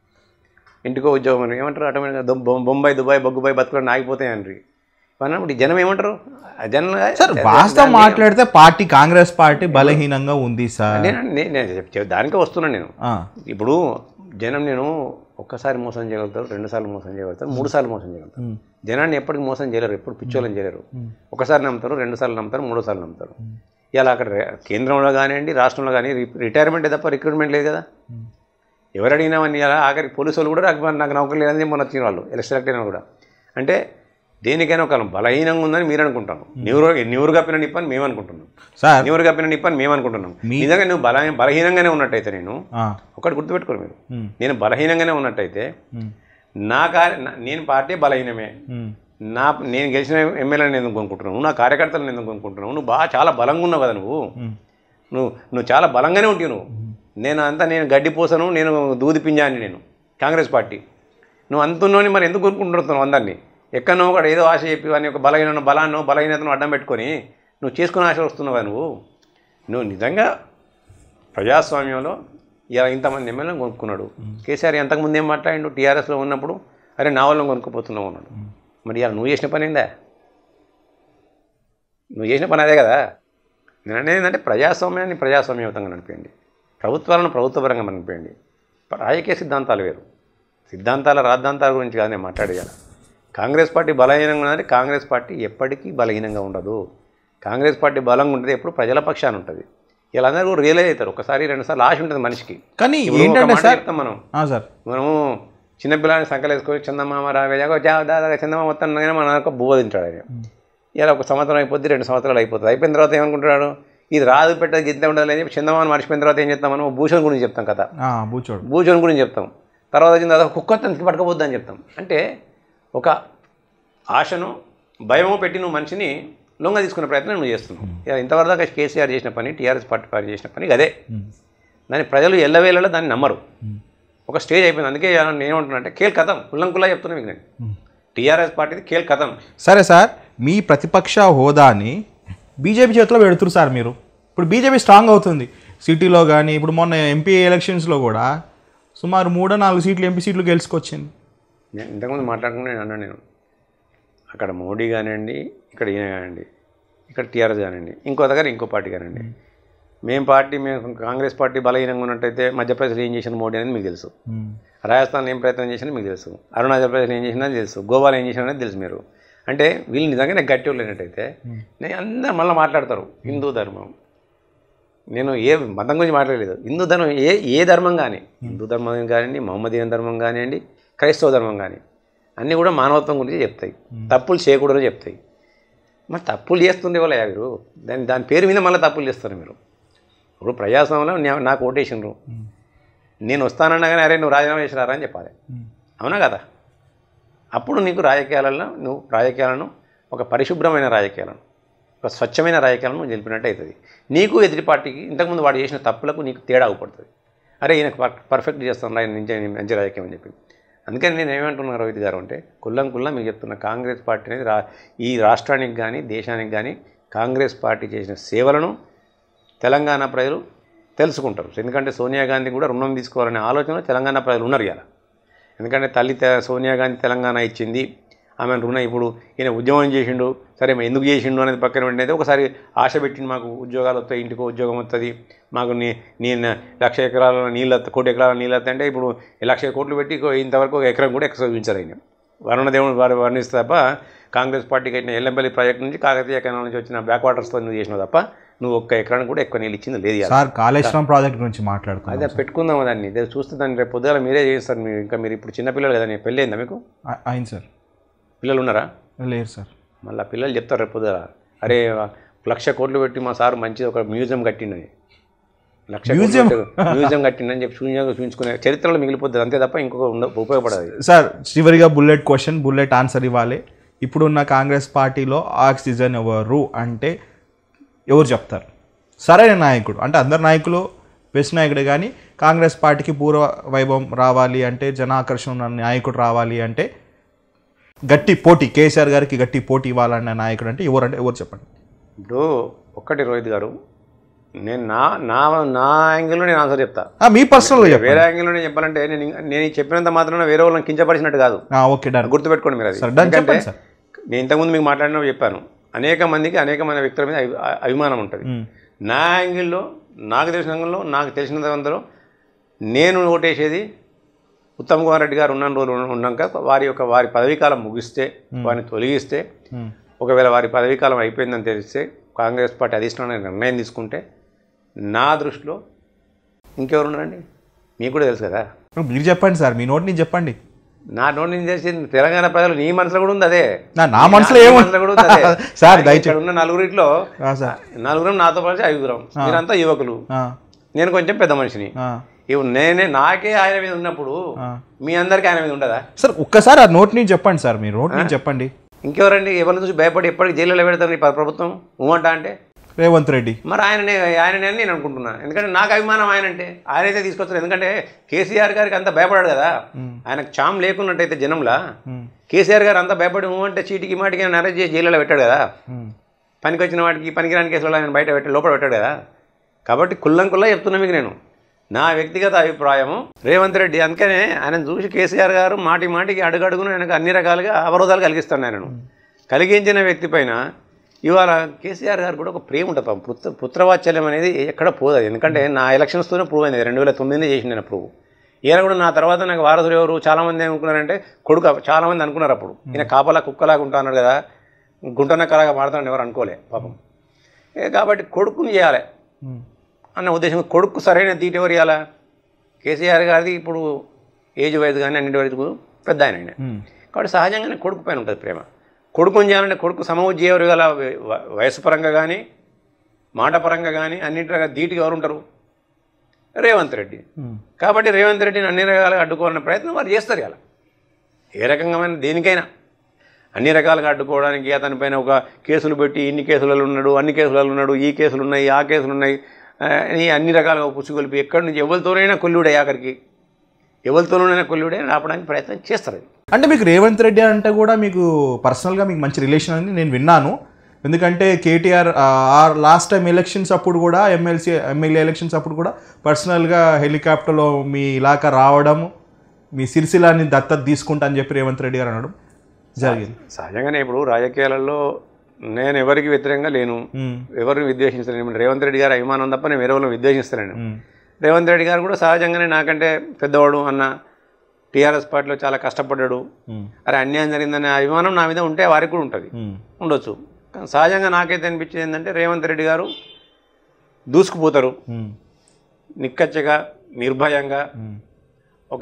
ఇంటికో ఉద్యోగం అని ఏమంటారు ఆటోమేటిక్గా దొ- బొం- బొంబాయి దుబాయ్ బొగ్గుబాయి బతుకులు ఆగిపోతాయి అండి అన్నప్పుడు ఈ జనం ఏమంటారు ఆ జనం సార్ వాస్తవం మాట్లాడితే పార్టీ కాంగ్రెస్ పార్టీ బలహీనంగా ఉంది సార్ నేను నేను- నేను చెప్- చెప్- దానికే వస్తున్నాను నేను ఆ, ఇప్పుడు జనం నేను ఒక్కసారి మోసం చేయగలుగుతారు రెండు సార్లు మోసం చేయగలుగుతారు మూడు సార్లు మోసం చేయగలుగుతారు ఉమ్, జనాన్ని ఎప్పటికి మోసం చేయలేరు ఎప్పుడు పిచ్చోళ్ళని చేయలేరు ఒకసారి నమ్ముతారు రెండు సార్లు నమ్ముతారు మూడో సార్లు నమ్ముతారు ఇలా అక్కడ రే- కేంద్రంలో కానివ్వండి రాష్ట్రంలో కానీ రిటైర్మెంట్ తప్ప రిక్రూట్మెంట్ లేదు కదా ఎవరు అడిగినామని ఇలా ఆఖరికి పోలీసు వాళ్ళు కూడా నాకు నాకు నౌకరు లేదని చెప్పి మొన్న వచ్చిన వాళ్ళు ఇలా సెలెక్ట్ అయినా కూడా అంటే దేనికైనా ఒక బలహీనంగా ఉందని మీరు అనుకుంటాం నీరు నీరు కప్పిన నిప్పని మేము అనుకుంటున్నాం సార్ నీరు కప్పిన నిప్పని మేము అనుకుంటున్నాం నిజంగా నువ్వు బల బలహీనంగానే ఉన్నట్టయితే నేను ఆ, ఒకటి గుర్తుపెట్టుకోరు మీరు ఉమ్, నేను బలహీనంగానే ఉన్నట్టయితే ఉమ్, నా కార్య నా- నేను పార్టీ బలహీనమే ఉమ్, నా నేను గెలిచిన ఎమ్మెల్యేని ఎందుకు కొనుక్కుంటున్నావు నా కార్యకర్తలను ఎందుకు కొనుక్కుంటున్నావు నువ్వు బాగా చాలా బలంగా ఉన్నావు కదా నువ్వు ఉమ్, నువ్వు నువ్వు చాలా బలంగానే ఉంటావు నువ్వు నేను అంతా నేను గడ్డి పోసాను నేను దూది పింజాని నేను కాంగ్రెస్ పార్టీ నువ్వు అంతున్నావు మరి ఎందుకు కొనుక్కుంటున్నావు అందరినీ ఎక్కడనో ఒకటి ఏదో ఆశ చెప్పి వాని యొక్క బలహీన బలాన్ని బలహీనతను అడ్డం పెట్టుకొని నువ్వు చేసుకునే ఆశ వస్తున్నావు కదా నువ్వు నువ్వు నిజంగా ప్రజాస్వామ్యంలో ఇలా ఇంతమంది ఎమ్మెల్యేలను కొనుక్కున్నాడు కేసీఆర్ ఎంతకుముందు ఏం మాట్లాడిండు టీఆర్ఎస్లో ఉన్నప్పుడు అరే నా వాళ్ళని కొనుక్కుపోతున్నావు అన్నాడు మరి ఇలా నువ్వు చేసిన పని ఏందా నువ్వు చేసిన పని అదే కదా నేను అనేది ఏంటంటే ప్రజాస్వామ్యాన్ని ప్రజాస్వామ్యయుతంగా నడిపేయండి ప్రభుత్వాలను ప్రభుత్వపరంగా నడిపేయండి రాజకీయ సిద్ధాంతాలు వేరు సిద్ధాంతాల రాద్ధాంతాల గురించి కాదు నేను మాట్లాడేయాలి కాంగ్రెస్ పార్టీ బలహీనంగా ఉన్నది కాంగ్రెస్ పార్టీ ఎప్పటికీ బలహీనంగా ఉండదు కాంగ్రెస్ పార్టీ బలంగా ఉంటుంది ఎప్పుడు ప్రజల పక్షాన ఉంటుంది వీళ్ళందరూ కూడా రియలైజ్ అవుతారు ఒకసారి రెండుసార్లు ఆశ ఉంటుంది మనిషికి కానీ ఇప్పుడు ఒక ఏంటంటే మాట సార్ చెప్తాం మనం ఆ, సార్ మనము చిన్నపిల్లని సంకలేసుకొని చందమామ రావేజాగో దాదాగా చందమామ వస్తానగానే మన ఒక బువ్వ తింటాడు ఆయన ఇలా ఒక సంవత్సరం అయిపోద్ది రెండు సంవత్సరాలు అయిపోతుంది అయిపోయిన తర్వాత ఏమనుకుంటున్నాడు ఇది రాదు పెట్టదు గింత ఉండదు అని చెప్పి చందమామ మర్చిపోయిన తర్వాత ఏం చెప్తాం మనం భూషణ్ గురించి చెప్తాం కదా ఆ, బూచోడు భూషణ్ గురించి చెప్తాం తర్వాత వచ్చిన తర్వాత కుక్క తనకి పట్టుకపోద్దు అని చెప్తాం అంటే ఒక ఆశను భయము పెట్టి నువ్వు మనిషిని లొంగ తీసుకునే ప్రయత్నం నువ్వు చేస్తున్నావు ఇలా ఇంతవరకు దాకా కేసీఆర్ చేసిన పని టీఆర్ఎస్ పార్టీ పార్టీ చేసిన పని అదే ఉమ్, దాన్ని ప్రజలు ఎల్లవేళలో దాన్ని నమ్మరు ఒక స్టేజ్ అయిపోయింది అందుకే నేను ఏమంటున్నా అంటే కేల్ కథం కుల్లంకుల్లా చెప్తున్నా మీకు నేను టీఆర్ఎస్ పార్టీది కేల్ కథం సరే సార్ మీ ప్రతిపక్ష హోదాని బీజేపీ చేతిలో పెడుతురు సార్ మీరు ఇప్పుడు బీజేపీ స్ట్రాంగ్ అవుతుంది సిటీలో కానీ ఇప్పుడు మొన్న ఎంపీ ఎలక్షన్స్లో కూడా సుమారు మూడో నాలుగు సీట్లు ఎంపీ సీట్లు గెలుచుకొచ్చింది నేను ఇంతకుముందు మాట్లాడుకుని నేను అన్నాను నేను అక్కడ మోడీ కానివ్వండి ఇక్కడ ఈయన కానివ్వండి ఇక్కడ టీఆర్ఎస్ కానివ్వండి ఇంకో దగ్గర ఇంకో పార్టీ కానివ్వండి మేము పార్టీ మేము కాంగ్రెస్ పార్టీ బలహీనంగా ఉన్నట్టయితే మధ్యప్రదేశ్లో ఏం చేసిన మోడీ అనేది మీకు తెలుసు రాజస్థాన్ ఏం ప్రయత్నం చేసినా మీకు తెలుసు అరుణాచల్ ప్రదేశ్ ఏం చేసినా తెలుసు గోవాలో ఏం చేసినా అనేది తెలుసు మీరు అంటే వీళ్ళు నిజంగానే గట్టి వాళ్ళు లేనట్టయితే నేను అందరూ మళ్ళీ మాట్లాడతారు హిందూ ధర్మం నేను ఏ మతం గురించి మాట్లాడలేదు హిందూ ధర్మం ఏ ఏ ధర్మం కానీ హిందూ ధర్మం కానివ్వండి మహమ్మదీయన్ ధర్మం కానివ్వండి క్రైస్తవ ధర్మం కానీ అన్నీ కూడా మానవత్వం గురించి చెప్తాయి తప్పులు చేయకూడదని చెప్తాయి మరి తప్పులు చేస్తుండే వాళ్ళ మీరు దాని దాని పేరు మీద మళ్ళీ తప్పులు చేస్తారు మీరు ఇప్పుడు ప్రజాస్వామ్యంలో నే- నాకు ఓటేసినారు నేను వస్తానన్నా కానీ అరే నువ్వు రాజీనామా చేసినారా అని చెప్పాలి అవునా కదా అప్పుడు నీకు రాజకీయాలలో నువ్వు రాజకీయాలను ఒక పరిశుభ్రమైన రాజకీయాలను ఒక స్వచ్ఛమైన రాజకీయాలను నువ్వు గెలిపినట్టు అవుతుంది నీకు ఎదుటి పార్టీకి ఇంతకుముందు వాడు చేసిన తప్పులకు నీకు తేడా అవుపడుతుంది అరే ఈయన పర్- పర్ఫెక్ట్ చేస్తాను ఆయన నుంచి మంచి రాజకీయం అని చెప్పి అందుకని నేను ఏమంటున్నా రోహిత్ గారు అంటే కుల్లం కుల్లం మీకు చెప్తున్న కాంగ్రెస్ పార్టీ అనేది రా ఈ రాష్ట్రానికి కానీ దేశానికి కానీ కాంగ్రెస్ పార్టీ చేసిన సేవలను తెలంగాణ ప్రజలు తెలుసుకుంటారు ఎందుకంటే సోనియా గాంధీ కూడా రుణం తీసుకోవాలనే ఆలోచనలో తెలంగాణ ప్రజలు ఉన్నారు ఇలా ఎందుకంటే తల్లి తె- సోనియా గాంధీ తెలంగాణ ఇచ్చింది ఆమె రుణం ఇప్పుడు ఈయన ఉద్యమం చేసిండు సరే మరి ఎందుకు చేసిండు అనేది పక్కన పెట్టినది ఒకసారి ఆశ పెట్టింది మాకు ఉద్యోగాలు వస్తాయి ఇంటికి ఉద్యోగం వస్తుంది మాకు నీ నీ లక్ష ఎకరాల నీళ్ళు వస్తాయి, కోటి ఎకరాల నీళ్ళు వస్తాయి అంటే ఇప్పుడు లక్ష కోట్లు పెట్టి ఇగో ఇంతవరకు ఒక ఎకరం కూడా ఎక్స్ట్రా చూపించారు ఆయన వరుణదేవుడు వారు వర్ణిస్తే తప్ప కాంగ్రెస్ పార్టీకి అయిన ఎల్లంపల్లి ప్రాజెక్ట్ నుంచి కాకతీయ కెనాల్ నుంచి వచ్చిన బ్యాక్ వాటర్స్తో నువ్వు చేసినావు తప్ప నువ్వు ఒక్క ఎకరానికి కూడా ఎక్కువ నీళ్ళు ఇచ్చింది లేదు ఇవాళ. సార్ కాళేశ్వరం ప్రాజెక్ట్ గురించి మాట్లాడుతున్నాం అదే పెట్టుకుందాం దాన్ని ఇదే చూస్తే దాన్ని రేపు పొద్దుగాల మీరే చేస్తారు మీరు ఇంకా మీరు ఇప్పుడు చిన్నపిల్లలు కదా నీ పెళ్ళి అయిందా మీకు అ- అయింది సార్ పిల్లలు ఉన్నారా లేరు సార్ మళ్ళీ పిల్లలు చెప్తారు రేపు పొద్దుగాల అరే లక్ష కోట్లు పెట్టి మా సార్ మంచి ఒక మ్యూజియం కట్టిండని లక్ష Museum? మ్యూజియం కట్టిండని చెప్పి శూన్యంగా చూపించుకునే చరిత్రలో మిగిలిపోతుంది అంతే తప్ప ఇంకొక ఉండ ఉపయోగపడదు సార్ చివరిగా బుల్లెట్ క్వశ్చన్ బుల్లెట్ ఆన్సర్ ఇవ్వాలి ఇప్పుడున్న కాంగ్రెస్ పార్టీలో ఆక్సిజన్ ఎవరు అంటే ఎవరు చెప్తారు సరైన నాయకుడు అంటే అందరు నాయకులు బెస్ట్ నాయకుడే కానీ కాంగ్రెస్ పార్టీకి పూర్వ వైభవం రావాలి అంటే జనాకర్షణ ఉన్న నాయకుడు రావాలి అంటే గట్టి పోటీ కేసీఆర్ గారికి గట్టి పోటీ ఇవ్వాలన్న నాయకుడు అంటే ఎవరు అంటే ఎవరు చెప్పండి ఇప్పుడు ఒక్కటి రోహిత్ గారు నేను నా నా నా యాంగిల్లో నేను ఆన్సర్ చెప్తా ఆ, మీ పర్సనల్గా చెప్పండి వేరే యాంగిల్లో నేను చెప్పాలంటే నేను ఇంకా- నేను ఈ చెప్పినంత మాత్రాన వేరే వాళ్ళని కించపరిచినట్టు కాదు ఆ, ఓకే డన్ గుర్తుపెట్టుకోండి మీరు అది సార్, done ఎందుకంటే చెప్పండి సార్. నేను ఇంతకుముందు మీకు మాట్లాడినప్పుడు చెప్పాను అనేక మందికి అనేకమైన వ్యక్తుల మీద అభి- అ- అభిమానం ఉంటుంది నా యాంగిల్లో నాకు తెలిసిన యాంగిల్లో నాకు తెలిసినంతలో నేను ఓటేసేది ఉత్తమ్ కుమార్ రెడ్డి గారు ఉన్న రోజులు ఉన్నాక వారి యొక్క వారి పదవీకాలం ముగిస్తే వారిని తొలగిస్తే మ్మ్. ఒకవేళ వారి పదవీకాలం అయిపోయిందని తెలిస్తే కాంగ్రెస్ పార్టీ అధిష్టానం నిర్ణయం తీసుకుంటే నా దృష్టిలో ఇంకెవరు ఉన్నారండి మీకు కూడా తెలుసు కదా మీరు చెప్పండి సార్ మీ నోటి నుంచి చెప్పండి నా నోటి నుంచి తెలిసి తెలంగాణ ప్రజలు నీ మనసులో కూడా ఉంది అదే నా- నా మనసులో నీ ఏముంది? మనసులో కూడా ఉంది అదే సార్, ఇక్కడ దయచేసి- ఉన్న నలుగురిట్లో ఆ, సార్ నలుగురం నాతో పాటు ఐదుగురం మీరంతా యువకులు ఆ, నేను కొంచెం పెద్ద మనిషిని ఆ. ఇప్పుడు నేనే నాకే ఆయన మీద ఉన్నప్పుడు మీ అందరికీ ఆయన మీద ఉండదా సార్ ఒక్కసారి ఆ నోట్ నుంచి చెప్పండి సార్ మీరు నోట్ నుంచి చెప్పండి ఇంకెవరండి ఎవరిని చూసి భయపడి ఎప్పటికి జైల్లో పెడతారు ఈ ప్ర- ప్రభుత్వం ఊమంటా అంటే రేవంత్ రెడ్డి మరి ఆయననే ఆయననే అని నేను అనుకుంటున్నా ఎందుకంటే నాకు అభిమానం ఆయన అంటే ఆయనైతే తీసుకొస్తారు ఎందుకంటే కేసీఆర్ గారికి అంత భయపడాడు కదా ఆయనకు చామ్ లేకున్నట్టయితే జనంలా కేసీఆర్ గారు అంతా భయపడి ఊ అంటే చీటికి మాటికి ఆయన అరెస్ట్ చేసి జైల్లో పెట్టాడు కదా మ్మ్. పనికి వచ్చిన వాటికి పనికిరాని కేసులలో ఆయన బయట పెట్టి లోపల పెట్టాడు కదా కాబట్టి కుల్లం కుల్లా చెప్తున్నా మీకు నేను నా వ్యక్తిగత అభిప్రాయము రేవంత్ రెడ్డి అందుకనే ఆయన చూసి కేసీఆర్ గారు మాటి మాటికి అడుగడుగున ఆయనకు అన్ని రకాలుగా అవరోధాలు కలిగిస్తాను ఆయనను కలిగించిన వ్యక్తి పైన ఇవాళ కేసీఆర్ గారు కూడా ఒక ప్రేమ ఉంటుంది పాపం. పుత్ర పుత్రవాత్సల్యం అనేది ఎక్కడ పోదు అది ఎందుకంటే నా ఎలక్షన్స్తోనే ప్రూవ్ అయింది రెండు వేల తొమ్మిదినే చేసింది నేను ప్రూవ్ ఈయన కూడా నా తర్వాత నాకు వారసులు ఎవరు చాలామంది ఏమనుకున్నారంటే కొడుకు చాలామంది అనుకున్నారు అప్పుడు ఈయన కాపలా కుక్కలాగా ఉంటా అన్నాడు కదా గుంటనక్కలాగా మాడతానని ఎవరు అనుకోలే పాపం ఏ కాబట్టి కొడుకుని చేయాలి మ్మ్. అన్న ఉద్దేశం కొడుకు సరైన తీటి ఎవరు ఇవ్వాలా కేసీఆర్ గారిది ఇప్పుడు ఏజ్ వయసు కానీ అన్నిటి వయసు పెద్ద ఆయన ఆయన మ్మ్. కాబట్టి సహజంగానే కొడుకు పైన ఉంటుంది ప్రేమ కొడుకుని చేయాలంటే కొడుకు సమవుజ్జి ఎవరు గల వయసు పరంగా కానీ మాట పరంగా కానీ అన్నిటి రకాల ధీటుగా ఎవరు ఉంటారు రేవంత్ రెడ్డి మ్మ్. కాబట్టి రేవంత్ రెడ్డిని అన్ని రకాలుగా అడ్డుకోవాలనే ప్రయత్నం వారు చేస్తారు ఇలా ఏ రకంగా దేనికైనా అన్ని రకాలుగా అడ్డుకోవడానికి అతనిపైన ఒక కేసులు పెట్టి ఇన్ని కేసులలో ఉన్నాడు అన్ని కేసులలో ఉన్నాడు ఈ కేసులు ఉన్నాయి ఆ కేసులు ఉన్నాయి ఆ, ఈ అన్ని రకాలుగా పుచ్చుకొలిపి ఎక్కడి నుంచి ఎవరితోనైనా కొల్లుడే ఆఖరికి ఎవరితోనైనా కొల్లుడే ఆపడానికి ప్రయత్నం చేస్తారు అది అంటే మీకు రేవంత్ రెడ్డి అంటే కూడా మీకు పర్సనల్గా మీకు మంచి రిలేషన్ అని నేను విన్నాను ఎందుకంటే కేటీఆర్ లాస్ట్ టైం ఎలక్షన్స్ అప్పుడు కూడా ఎమ్మెల్సీ ఎమ్మెల్యే ఎలక్షన్స్ అప్పుడు కూడా పర్సనల్గా హెలికాప్టర్లో మీ ఇలాకా రావడం మీ సిరిసిలాని దత్తత తీసుకుంటా అని చెప్పి రేవంత్ రెడ్డి గారు అనడం జరిగింది సహజంగానే ఇప్పుడు రాజకీయాలలో నేను ఎవరికి వ్యతిరేకంగా లేను మ్మ్. ఎవరిని విద్వేషించలేను రేవంత్ రెడ్డి గారు అభిమానం తప్ప నేను వేరే వాళ్ళని విద్వేషిస్తలేను మ్మ్. రేవంత్ రెడ్డి గారు కూడా సహజంగానే నాకంటే పెద్దవాడు అన్న టీఆర్ఎస్ పార్టీలో చాలా కష్టపడ్డాడు మ్మ్. అరే అన్యాయం జరిగిందనే అభిమానం నా మీద ఉంటే వారికి కూడా ఉంటుంది మ్మ్. ఉండొచ్చు కానీ సహజంగా నాకైతే అనిపించేది ఏంటంటే రేవంత్ రెడ్డి గారు దూసుకుపోతారు మ్మ్. నిక్కచ్చగా నిర్భయంగా మ్మ్. ఒక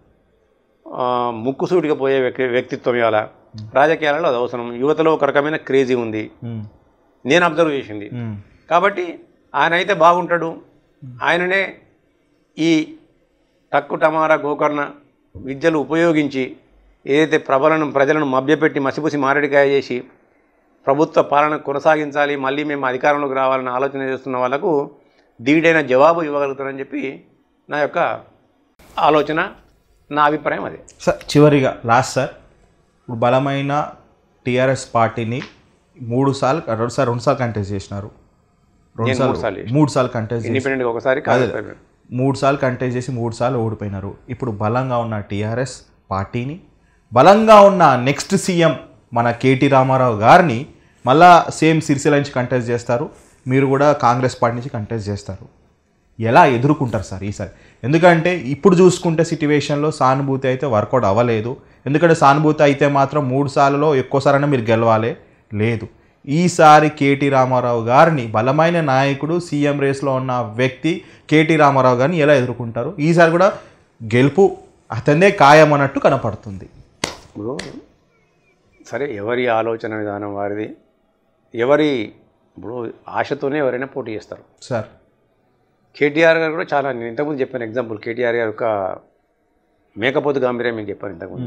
ఆ, ముక్కుసూటిగా పోయే వ్యక్తి వ్యక్తిత్వం ఇవాళ రాజకీయాలలో అది అవసరం యువతలో ఒక రకమైన క్రేజీ ఉంది మ్మ్. నేను అబ్జర్వ్ చేసింది మ్మ్. కాబట్టి ఆయన అయితే బాగుంటాడు ఆయననే ఈ టక్కు టమారా గోకర్ణ విద్యలు ఉపయోగించి ఏదైతే ప్రబలను ప్రజలను మభ్యపెట్టి మసిపూసి మారడికాయ చేసి ప్రభుత్వ పాలన కొనసాగించాలి మళ్ళీ మేము అధికారంలోకి రావాలని ఆలోచన చేస్తున్న వాళ్ళకు ధీడైన జవాబు ఇవ్వగలుగుతారని చెప్పి నా యొక్క ఆలోచన నా అభిప్రాయం అదే సార్ చివరిగా లాస్ట్ సార్ ఇప్పుడు బలమైన టీఆర్ఎస్ పార్టీని మూడు సార్లు రెండు సార్లు రెండు సార్లు కంటెస్ట్ చేసినారు రెండు నేను మూడు సార్లు సార్లు చేసిన. మూడు సార్లు కంటెస్ట్ చేసి ఇండిపెండెంట్గా ఒకసారి కాదు మూడు సార్లు కంటెస్ట్ చేసి మూడు సార్లు ఓడిపోయినారు ఇప్పుడు బలంగా ఉన్న టీఆర్ఎస్ పార్టీని బలంగా ఉన్న నెక్స్ట్ సీఎం మన కేటీ రామారావు గారిని మళ్ళా సేమ్ సిరిసిల్ల నుంచి కంటెస్ట్ చేస్తారు మీరు కూడా కాంగ్రెస్ పార్టీ నుంచి కంటెస్ట్ చేస్తారు ఎలా ఎదుర్కొంటారు సార్ ఈసారి ఎందుకంటే ఇప్పుడు చూసుకుంటే సిట్యువేషన్లో సానుభూతి అయితే వర్కౌట్ అవ్వలేదు ఎందుకంటే సానుభూతి అయితే మాత్రం మూడు సార్లలో ఎక్కువసారైనా మీరు గెలవాలి లేదు ఈసారి కేటీ రామారావు గారిని బలమైన నాయకుడు సీఎం రేస్లో ఉన్న వ్యక్తి కేటీ రామారావు గారిని ఎలా ఎదుర్కొంటారు ఈసారి కూడా గెలుపు అతనే ఖాయం అన్నట్టు కనపడుతుంది ఇప్పుడు సరే ఎవరి ఆలోచన విధానం వారిది ఎవరి ఇప్పుడు ఆశతోనే ఎవరైనా పోటీ చేస్తారు సార్ కేటీఆర్ గారు కూడా చాలా నేను ఇంతకుముందు చెప్పాను ఎగ్జాంపుల్ కేటీఆర్ గారు ఒక మేకపోతు గాంభీర్యం మీకు చెప్పాను ఇంతకుముందు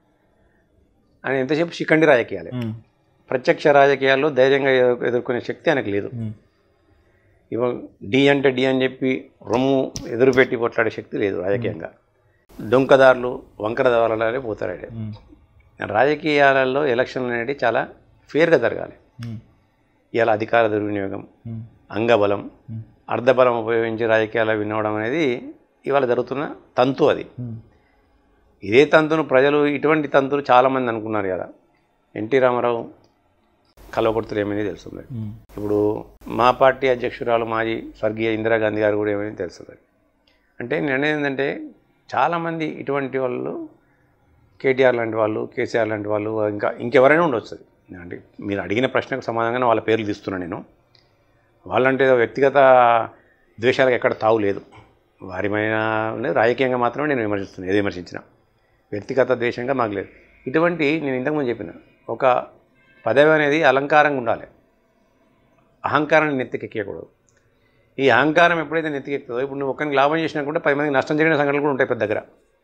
ఆయన ఎంతసేపు శిఖండి రాజకీయాలే మ్మ్. ప్రత్యక్ష రాజకీయాల్లో ధైర్యంగా ఎదు- ఎదుర్కొనే శక్తి ఆయనకు లేదు మ్మ్. ఇవ డి అంటే డి అని చెప్పి రొమ్ము ఎదురుపెట్టి కొట్లాడే శక్తి లేదు రాజకీయంగా డొంకదారులు వంకరదారులనే పోతారు ఆయన మ్మ్. రాజకీయాలలో ఎలక్షన్లు అనేవి చాలా ఫేర్గా జరగాలి మ్మ్. ఇలా అధికార దుర్వినియోగం మ్మ్. అంగబలం మ్మ్. అర్ధబలం ఉపయోగించి రాజకీయాలు వినవడం అనేది ఇవాళ జరుగుతున్న తంతు అది మ్మ్. ఇదే తంతును ప్రజలు ఇటువంటి తంతులు చాలామంది అనుకున్నారు కదా ఎన్టీ రామారావు కలవకొడుతులు ఏమైంది తెలుస్తుంది మ్మ్. ఇప్పుడు మా పార్టీ అధ్యక్షురాలు మాజీ స్వర్గీయ ఇందిరాగాంధీ గారు కూడా ఏమైంది తెలుస్తుంది అంటే నేను అనేది ఏంటంటే చాలామంది ఇటువంటి వాళ్ళు కేటీఆర్ లాంటి వాళ్ళు కేసీఆర్ లాంటి వాళ్ళు ఇంకా ఇంకెవరైనా ఉండొచ్చు అది. అంటే మీరు అడిగిన ప్రశ్నకు సమాధానంగా వాళ్ళ పేర్లు తీస్తున్నాను నేను వాళ్ళంటే వ్యక్తిగత ద్వేషాలకు ఎక్కడ తావు లేదు వారిమైన లేదు, రాజకీయంగా మాత్రమే నేను విమర్శిస్తున్నాను ఏది విమర్శించినా వ్యక్తిగత ద్వేషంగా మాకు లేదు ఇటువంటి నేను ఇంతకుముందు చెప్పిన ఒక పదవి అనేది అలంకారంగా ఉండాలి అహంకారాన్ని నెత్తికెక్కకూడదు ఈ అహంకారం ఎప్పుడైతే నెత్తికెక్కుతుందో ఇప్పుడు నువ్వు ఒక్కరికి లాభం చేసినాకుంటే పది మందికి నష్టం జరిగిన సంఘటనలు కూడా ఉంటాయి పెద్ద దగ్గర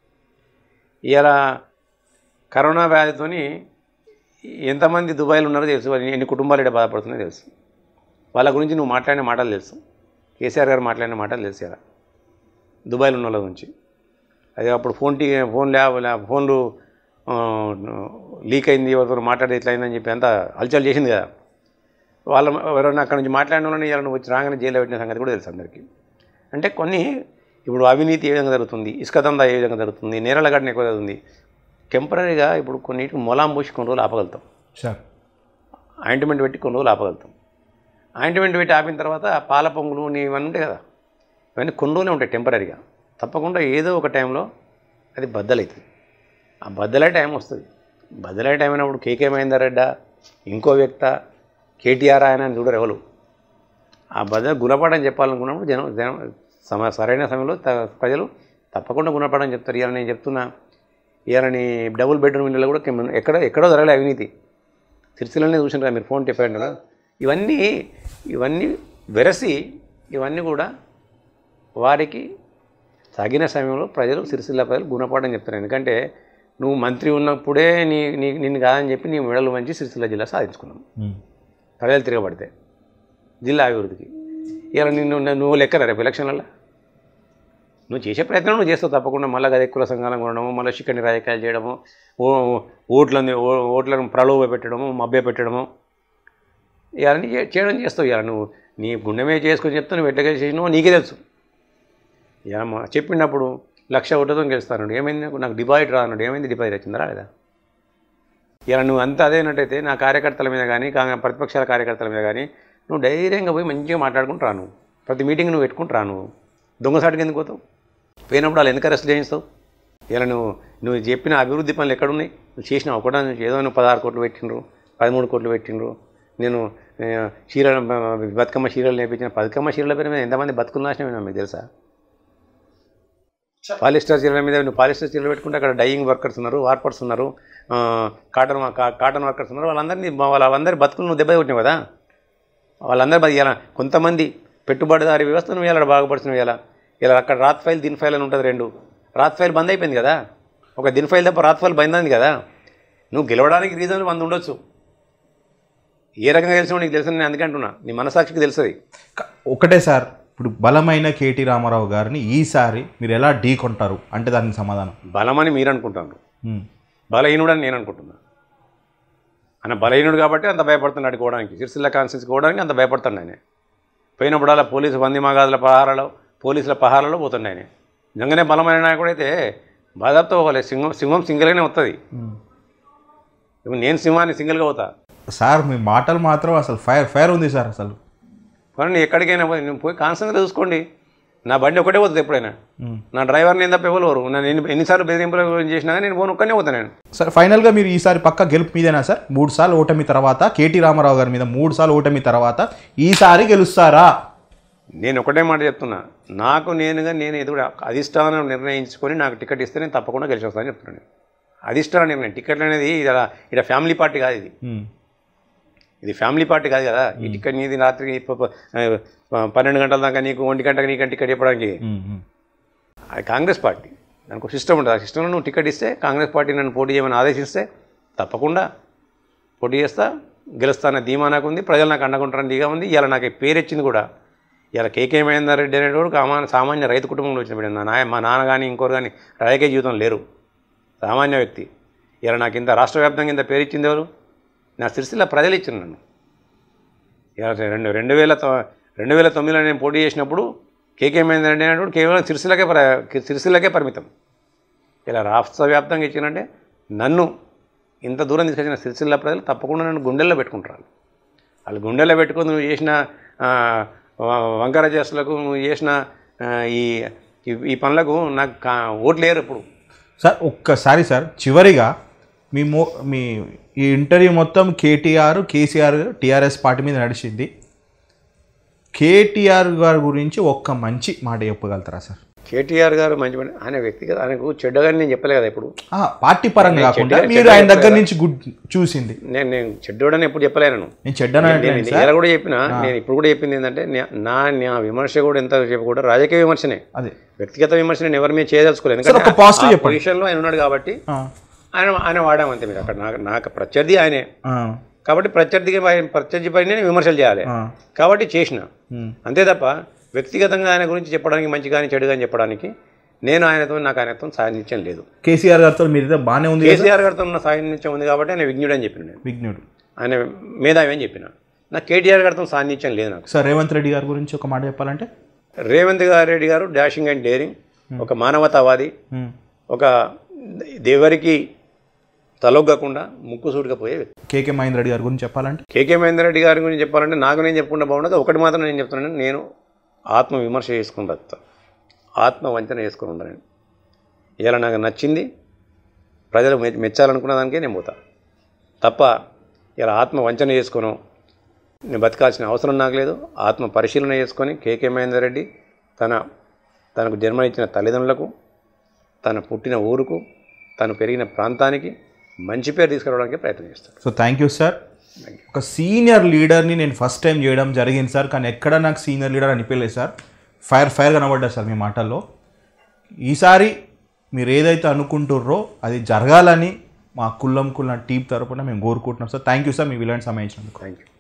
ఇలా కరోనా వ్యాధితోని ఎంతమంది దుబాయ్లో ఉన్నారో తెలుసు వాళ్ళు ఎన్ని కుటుంబాలు ఇక్కడ బాధపడుతున్నాయో తెలుసు వాళ్ళ గురించి నువ్వు మాట్లాడిన మాటలు తెలుసు కేసీఆర్ గారు మాట్లాడిన మాటలు తెలుసు కదా దుబాయ్లో ఉన్న వాళ్ళ గురించి అదే అప్పుడు ఫోన్ టీ ఫోన్ ల్యాబ్ ల్యాబ్ ఫోన్లు ఆ, లీక్ అయింది ఎవరితో మాట్లాడి ఇట్లా అయిందని చెప్పి అంతా హల్చల్ చేసింది కదా వాళ్ళ ఎవరైనా అక్కడ నుంచి మాట్లాడిన వాళ్ళని ఇలా వచ్చి రాగానే జైల్లో పెట్టిన సంగతి కూడా తెలుసు అందరికీ అంటే కొన్ని ఇప్పుడు అవినీతి ఏ విధంగా జరుగుతుంది ఇసుక దందా ఏ విధంగా జరుగుతుంది నేరల గడ్డ ఎక్కువ జరుగుతుంది టెంపరీగా ఇప్పుడు కొన్నిటికి మొలాం పోసి కొన్ని రోజులు ఆపగలుగుతాం సార్ ఆయింట్మెంట్ పెట్టి కొన్ని రోజులు ఆపగలుగుతాం ఆయింట్మెంట్ పెట్టి ఆపిన తర్వాత పాల పొంగులు నీ ఇవన్నీ ఉంటాయి కదా ఇవన్నీ కొన్ని రోజులే ఉంటాయి టెంపరీగా తప్పకుండా ఏదో ఒక టైంలో అది బద్దలవుతుంది ఆ బద్దలే టైం వస్తుంది బద్దలే టైం అయినప్పుడు కేకే మహేందర్ రెడ్డా ఇంకో వ్యక్త కేటీఆర్ ఆయన అని చూడరు ఎవరు ఆ బద్దలు గుణపడని చెప్పాలనుకున్నప్పుడు జనం జనం సమ సరైన సమయంలో త- ప్రజలు తప్పకుండా గుణపడని చెప్తారు ఇవాళ నేను చెప్తున్నా ఇవాళ నీ డబుల్ బెడ్రూమ్ ఇళ్ళలో కూడా కెమ్- ఎక్కడ ఎక్కడో జరగలే అవినీతి సిరిసిల్లనే చూసినారు కదా మీరు ఫోన్ చెప్పారు కదా ఇవన్నీ ఇవన్నీ వెరసి ఇవన్నీ కూడా వారికి తగిన సమయంలో ప్రజలు సిరిసిల్ల ప్రజలు గుణపాఠం చెప్తారు ఎందుకంటే నువ్వు మంత్రి ఉన్నప్పుడే నీ నీ నిన్ను కాదని చెప్పి నీ మెడలు మంచి సిరిసిల్ల జిల్లా సాధించుకున్నాం మ్మ్. ప్రజలు తిరగబడితే జిల్లా అభివృద్ధికి ఇలా నిన్ను నువ్వు లెక్కరా రేపు ఎలక్షన్లలో నువ్వు చేసే ప్రయత్నం నువ్వు చేస్తావు తప్పకుండా మళ్ళీ అదే కుల సంఘాలను కొనడము మళ్ళీ చికెన్ రాజకీయాలు చేయడము ఓ ఓట్లని ఓ- ఓట్లను ప్రలోభ పెట్టడము మభ్య పెట్టడము ఇవన్నీ చే- చేయడం చేస్తావు ఇవాళ నువ్వు నీ గుండె మీద చేసుకొని చెప్తే నువ్వు ఎట్లా చేసినావో నీకే తెలుసు ఇలా మా చెప్పినప్పుడు లక్ష ఓటుతో గెలుస్తాను ఏమైంది నాకు నాకు డిపాజిట్ రాన్నాడు ఏమైంది డిపాజిట్ వచ్చిందా రాలేదా ఇలా నువ్వు అంతా అదేనట్టయితే నా కార్యకర్తల మీద కానీ కాంగ్రెస్ ప్రతిపక్షాల కార్యకర్తల మీద కానీ నువ్వు ధైర్యంగా పోయి మంచిగా మాట్లాడుకుంటూ రాను ప్రతి మీటింగ్ నువ్వు పెట్టుకుంటూ రాను దొంగసాటికి ఎందుకు పోతావు పోయినప్పుడు వాళ్ళు ఎందుకు అరెస్ట్ చేయిస్తావు ఇలా నువ్వు నువ్వు చెప్పిన అభివృద్ధి పనులు ఎక్కడున్నాయి నువ్వు చేసిన ఒకటా నువ్వు ఏదో నువ్వు పదహారు కోట్లు పెట్టిండ్రు పదమూడు కోట్లు పెట్టిండ్రు నేను ఆ, చీరలు బతుకమ్మ చీరలు నేర్పించిన బతుకమ్మ చీరల పేరు మీద ఎంతమంది బతుకులు నాశనమైనా మీకు తెలుసా పాలిస్టర్ చీరల మీద నువ్వు పాలిస్టర్ చీరలు పెట్టుకుంటే అక్కడ డైయింగ్ వర్కర్స్ ఉన్నారు వార్పర్స్ ఉన్నారు ఆ, కాటన్ వా- కా- కాటన్ వర్కర్స్ ఉన్నారు వాళ్ళందరినీ వాళ్ళందరి బతుకులు నువ్వు దెబ్బ కొట్టినావు కదా వాళ్ళందరూ బతి- ఇలా కొంతమంది పెట్టుబడిదారి వ్యవస్థ నువ్వు ఇలా బాగుపడుతున్నావు ఇలా ఇలా అక్కడ రాత్ ఫైల్ దిన్ ఫైల్ అని ఉంటుంది రెండు రాత్ ఫైల్ బంద్ అయిపోయింది కదా ఒక దిన్ ఫైల్ తప్ప రాత్ ఫైల్ బంద్ అయింది కదా నువ్వు గెలవడానికి రీజన్ వంద ఉండొచ్చు ఏ రకంగా తెలిసిన నీకు తెలుసు నేను అందుకే అంటున్నా నీ మనసాక్షికి తెలుస్తుంది క- ఒకటే సార్ ఇప్పుడు బలమైన కేటీ రామారావు గారిని ఈసారి మీరు ఎలా ఢీ కొంటారు అంటే దానికి సమాధానం బలమని మీరు అనుకుంటాను ఉమ్. బలహీనుడు అని నేను అనుకుంటున్నా ఆయన బలహీనుడు కాబట్టి అంత భయపడుతున్నాడు కోవడానికి సిరిసిల్ల కాన్స్టిట్యూన్సీ కోవడానికి అంత భయపడుతున్నాడు ఆయన పోయినప్పుడు అలా పోలీసు వంది మగాదుల పహారాలో పోలీసుల పహారాలో పోతుండే ఆయన నిజంగానే బలమైన నాయకుడు అయితే బాధాప్తో పోవాలి సింహం సింహం సింగిల్గానే వస్తుంది ఉమ్. ఇప్పుడు నేను సింహాన్ని సింగిల్గా అవుతా సార్ మీ మాటలు మాత్రం అసలు ఫైర్ ఫైర్ ఉంది సార్ అసలు కానీ నేను ఎక్కడికైనా పోయి నేను పోయి కాన్స్టెంట్గా చూసుకోండి నా బండి ఒకటే పోతుంది ఎప్పుడైనా ఉమ్. నా డ్రైవర్ని నేను తప్ప ఎవరు నన్ను ఎన్ని ఎన్నిసార్లు బెదిరింపులు చేసినా కానీ నేను పోను ఒక్కనే పోతాను నేను సార్ ఫైనల్గా మీరు ఈసారి పక్క గెలుపు మీదేనా సార్ మూడు సార్లు ఓటమి తర్వాత కేటీ రామారావు గారి మీద మూడు సార్లు ఓటమి తర్వాత ఈసారి గెలుస్తారా నేను ఒకటే మాట చెప్తున్నా నాకు నేనుగా నేను ఎదుగు అధిష్టానం నిర్ణయించుకొని నాకు టికెట్ ఇస్తే నేను తప్పకుండా గెలిచి వస్తానని చెప్తున్నాను నేను. అధిష్టాన నిర్ణయం టికెట్ అనేది ఇలా ఇక్కడ ఫ్యామిలీ పార్టీ కాదు ఇది ఉమ్. ఇది ఫ్యామిలీ పార్టీ కాదు కదా ఈ టికెట్ నీది రాత్రికి ప- ప- ఆ, పన్నెండు గంటల దాకా నీకు ఒంటి గంటకి నీకు టికెట్ చెప్పడానికి ఉమ్, ఉమ్. అది కాంగ్రెస్ పార్టీ దానికి ఒక సిస్టమ్ ఉంటుంది ఆ సిస్టంలో నువ్వు టికెట్ ఇస్తే కాంగ్రెస్ పార్టీ నన్ను పోటీ చేయమని ఆదేశిస్తే తప్పకుండా పోటీ చేస్తా గెలుస్తాన ధీమా నాకు ఉంది ప్రజలు నాకు అండకుంటారని దిగా ఉంది ఇలా నాకు ఈ పేరు వచ్చింది కూడా ఇలా కేకే మహేందర్ రెడ్డి అనేటోడు కామా- సామాన్య రైతు కుటుంబంలో వచ్చిన బిడ్డ. నా నాయ మా నాన్న కానీ ఇంకోరు కానీ రాజకీయ జీవితం లేరు సామాన్య వ్యక్తి ఇలా నాకు ఇంత రాష్ట్ర వ్యాప్తంగా ఇంత పేరు ఇచ్చింది ఎవరు నా సిరిసిల్ల ప్రజలు ఇచ్చిన నన్ను ఇలా రెండు రెండు వేల తొ- రెండు వేల తొమ్మిదిలో నేను పోటీ చేసినప్పుడు కేకే మహేందర్ రెడ్డి అనేటప్పుడు కేవలం సిరిసిల్లకే పరి సిరిసిల్లకే పరిమితం ఇలా రాష్ట్ర వ్యాప్తంగా ఇచ్చినంటే నన్ను ఇంత దూరం తీసుకొచ్చిన సిరిసిల్ల ప్రజలు తప్పకుండా నన్ను గుండెల్లో పెట్టుకుంటారు వాళ్ళు గుండెల్లో పెట్టుకుని నువ్వు చేసిన ఆ, వ- వంకర చేస్తులకు నువ్వు చేసిన ఆ, ఈ ఈ- ఈ పనులకు నాకు కా- ఓట్లు లేరు ఇప్పుడు సార్ ఒక్కసారి సార్ చివరిగా మీ మో మీ ఈ ఇంటర్వ్యూ మొత్తం కేటీఆర్ కేసీఆర్ టీఆర్ఎస్ పార్టీ మీద నడిచింది కేటీఆర్ గారి గురించి ఒక్క మంచి మాట చెప్పగలుగుతారా సార్ కేటీఆర్ గారు మంచి పని ఆయన వ్యక్తిగత ఆయనకు చెడ్డగాని నేను చెప్పలే కదా ఇప్పుడు ఆ, పార్టీ పరంగా కాకుండా చెడ్డ- మీరు ఆయన దగ్గర నుంచి గుడ్ చూసింది నేను నేను చెడ్డోడని ఎప్పుడు చెప్పలేను నేను చెడ్డనా నేను ఇది ఎలా కూడా చెప్పిన నేను ఇప్పుడు కూడా చెప్పింది ఏంటంటే నే- నా నా విమర్శ కూడా ఎంత చెప్పి కూడా రాజకీయ విమర్శనే అదే వ్యక్తిగత విమర్శ నేను ఎవరి మీద చేయదలుచుకోలేదు సార్, ఒక positive ఆ చెప్పండి. పొజిషన్లో ఆయన ఉన్నాడు కాబట్టి ఆ, ఆయన ఆయన వాడామంతే మీరు అక్కడ నాకు నాకు ప్రత్యర్థి ఆయనే ఆ, కాబట్టి ప్రత్యర్థికి పై- ప్రత్యర్థి పైన నేను విమర్శలు చేయాలి ఆ, కాబట్టి చేసిన ఉమ్. అంతే తప్ప వ్యక్తిగతంగా ఆయన గురించి చెప్పడానికి మంచి కానీ చెడు కానీ చెప్పడానికి నేను ఆయనతో నాకు ఆయనతో సాన్నిధ్యం లేదు కేసీఆర్ గారితో మీరైతే బాగానే ఉంది కదా? కేసీఆర్ గారితో ఉన్న సాన్నిధ్యం ఉంది కాబట్టి ఆయన విజ్ఞుడు అని చెప్పిన నేను విఘ్నుడు ఆయన మేధావి అని చెప్పిన నాకు కేటీఆర్ గారితో సాన్నిధ్యం లేదు నాకు సార్ రేవంత్ రెడ్డి గారి గురించి ఒక మాట చెప్పాలంటే రేవంత్ రెడ్డి గారు డాషింగ్ అండ్ డేరింగ్ ఒక మానవతావాది ఉమ్. ఒక దేవరికి తలొగ్గకుండా ముక్కుసూటిగా పోయే వ్యక్తి కేకే మహేందర్ రెడ్డి గారి గురించి చెప్పాలంటే కేకే మహేందర్ రెడ్డి గారి గురించి చెప్పాలంటే నాకు నేను చెప్పుకుంటే బాగుండదు ఒకటి మాత్రం నేను చెప్తున్నాను నేను ఆత్మ విమర్శ చేసుకుని బతుకుతా ఆత్మ వంచన చేసుకుని ఉండను ఇలా నాకు నచ్చింది ప్రజలు మె- మెచ్చాలనుకున్న దానికే నేను పోతా తప్ప ఇలా ఆత్మ వంచన చేసుకోను నేను బతకాల్సిన అవసరం నాకు లేదు ఆత్మ పరిశీలన చేసుకొని కేకే మహేందర్ రెడ్డి తన తనకు జన్మనిచ్చిన తల్లిదండ్రులకు తన పుట్టిన ఊరుకు తను పెరిగిన ప్రాంతానికి మంచి పేరు తీసుకురావడానికి ప్రయత్నం చేస్తాను సో థ్యాంక్ యూ సార్ ఒక సీనియర్ లీడర్ని నేను ఫస్ట్ టైం చేయడం జరిగింది సార్ కానీ ఎక్కడ నాకు సీనియర్ లీడర్ అనిపించలేదు సార్ ఫైర్ ఫైర్ కనబడ్డారు సార్ మీ మాటల్లో ఈసారి మీరు ఏదైతే అనుకుంటుర్రో అది జరగాలని మా కుల్లం కుల్లం టీం తరపున మేము కోరుకుంటున్నాం సార్ థ్యాంక్ యూ సార్ మీ విలువైన సమయం ఇచ్చినందుకు థ్యాంక్ యూ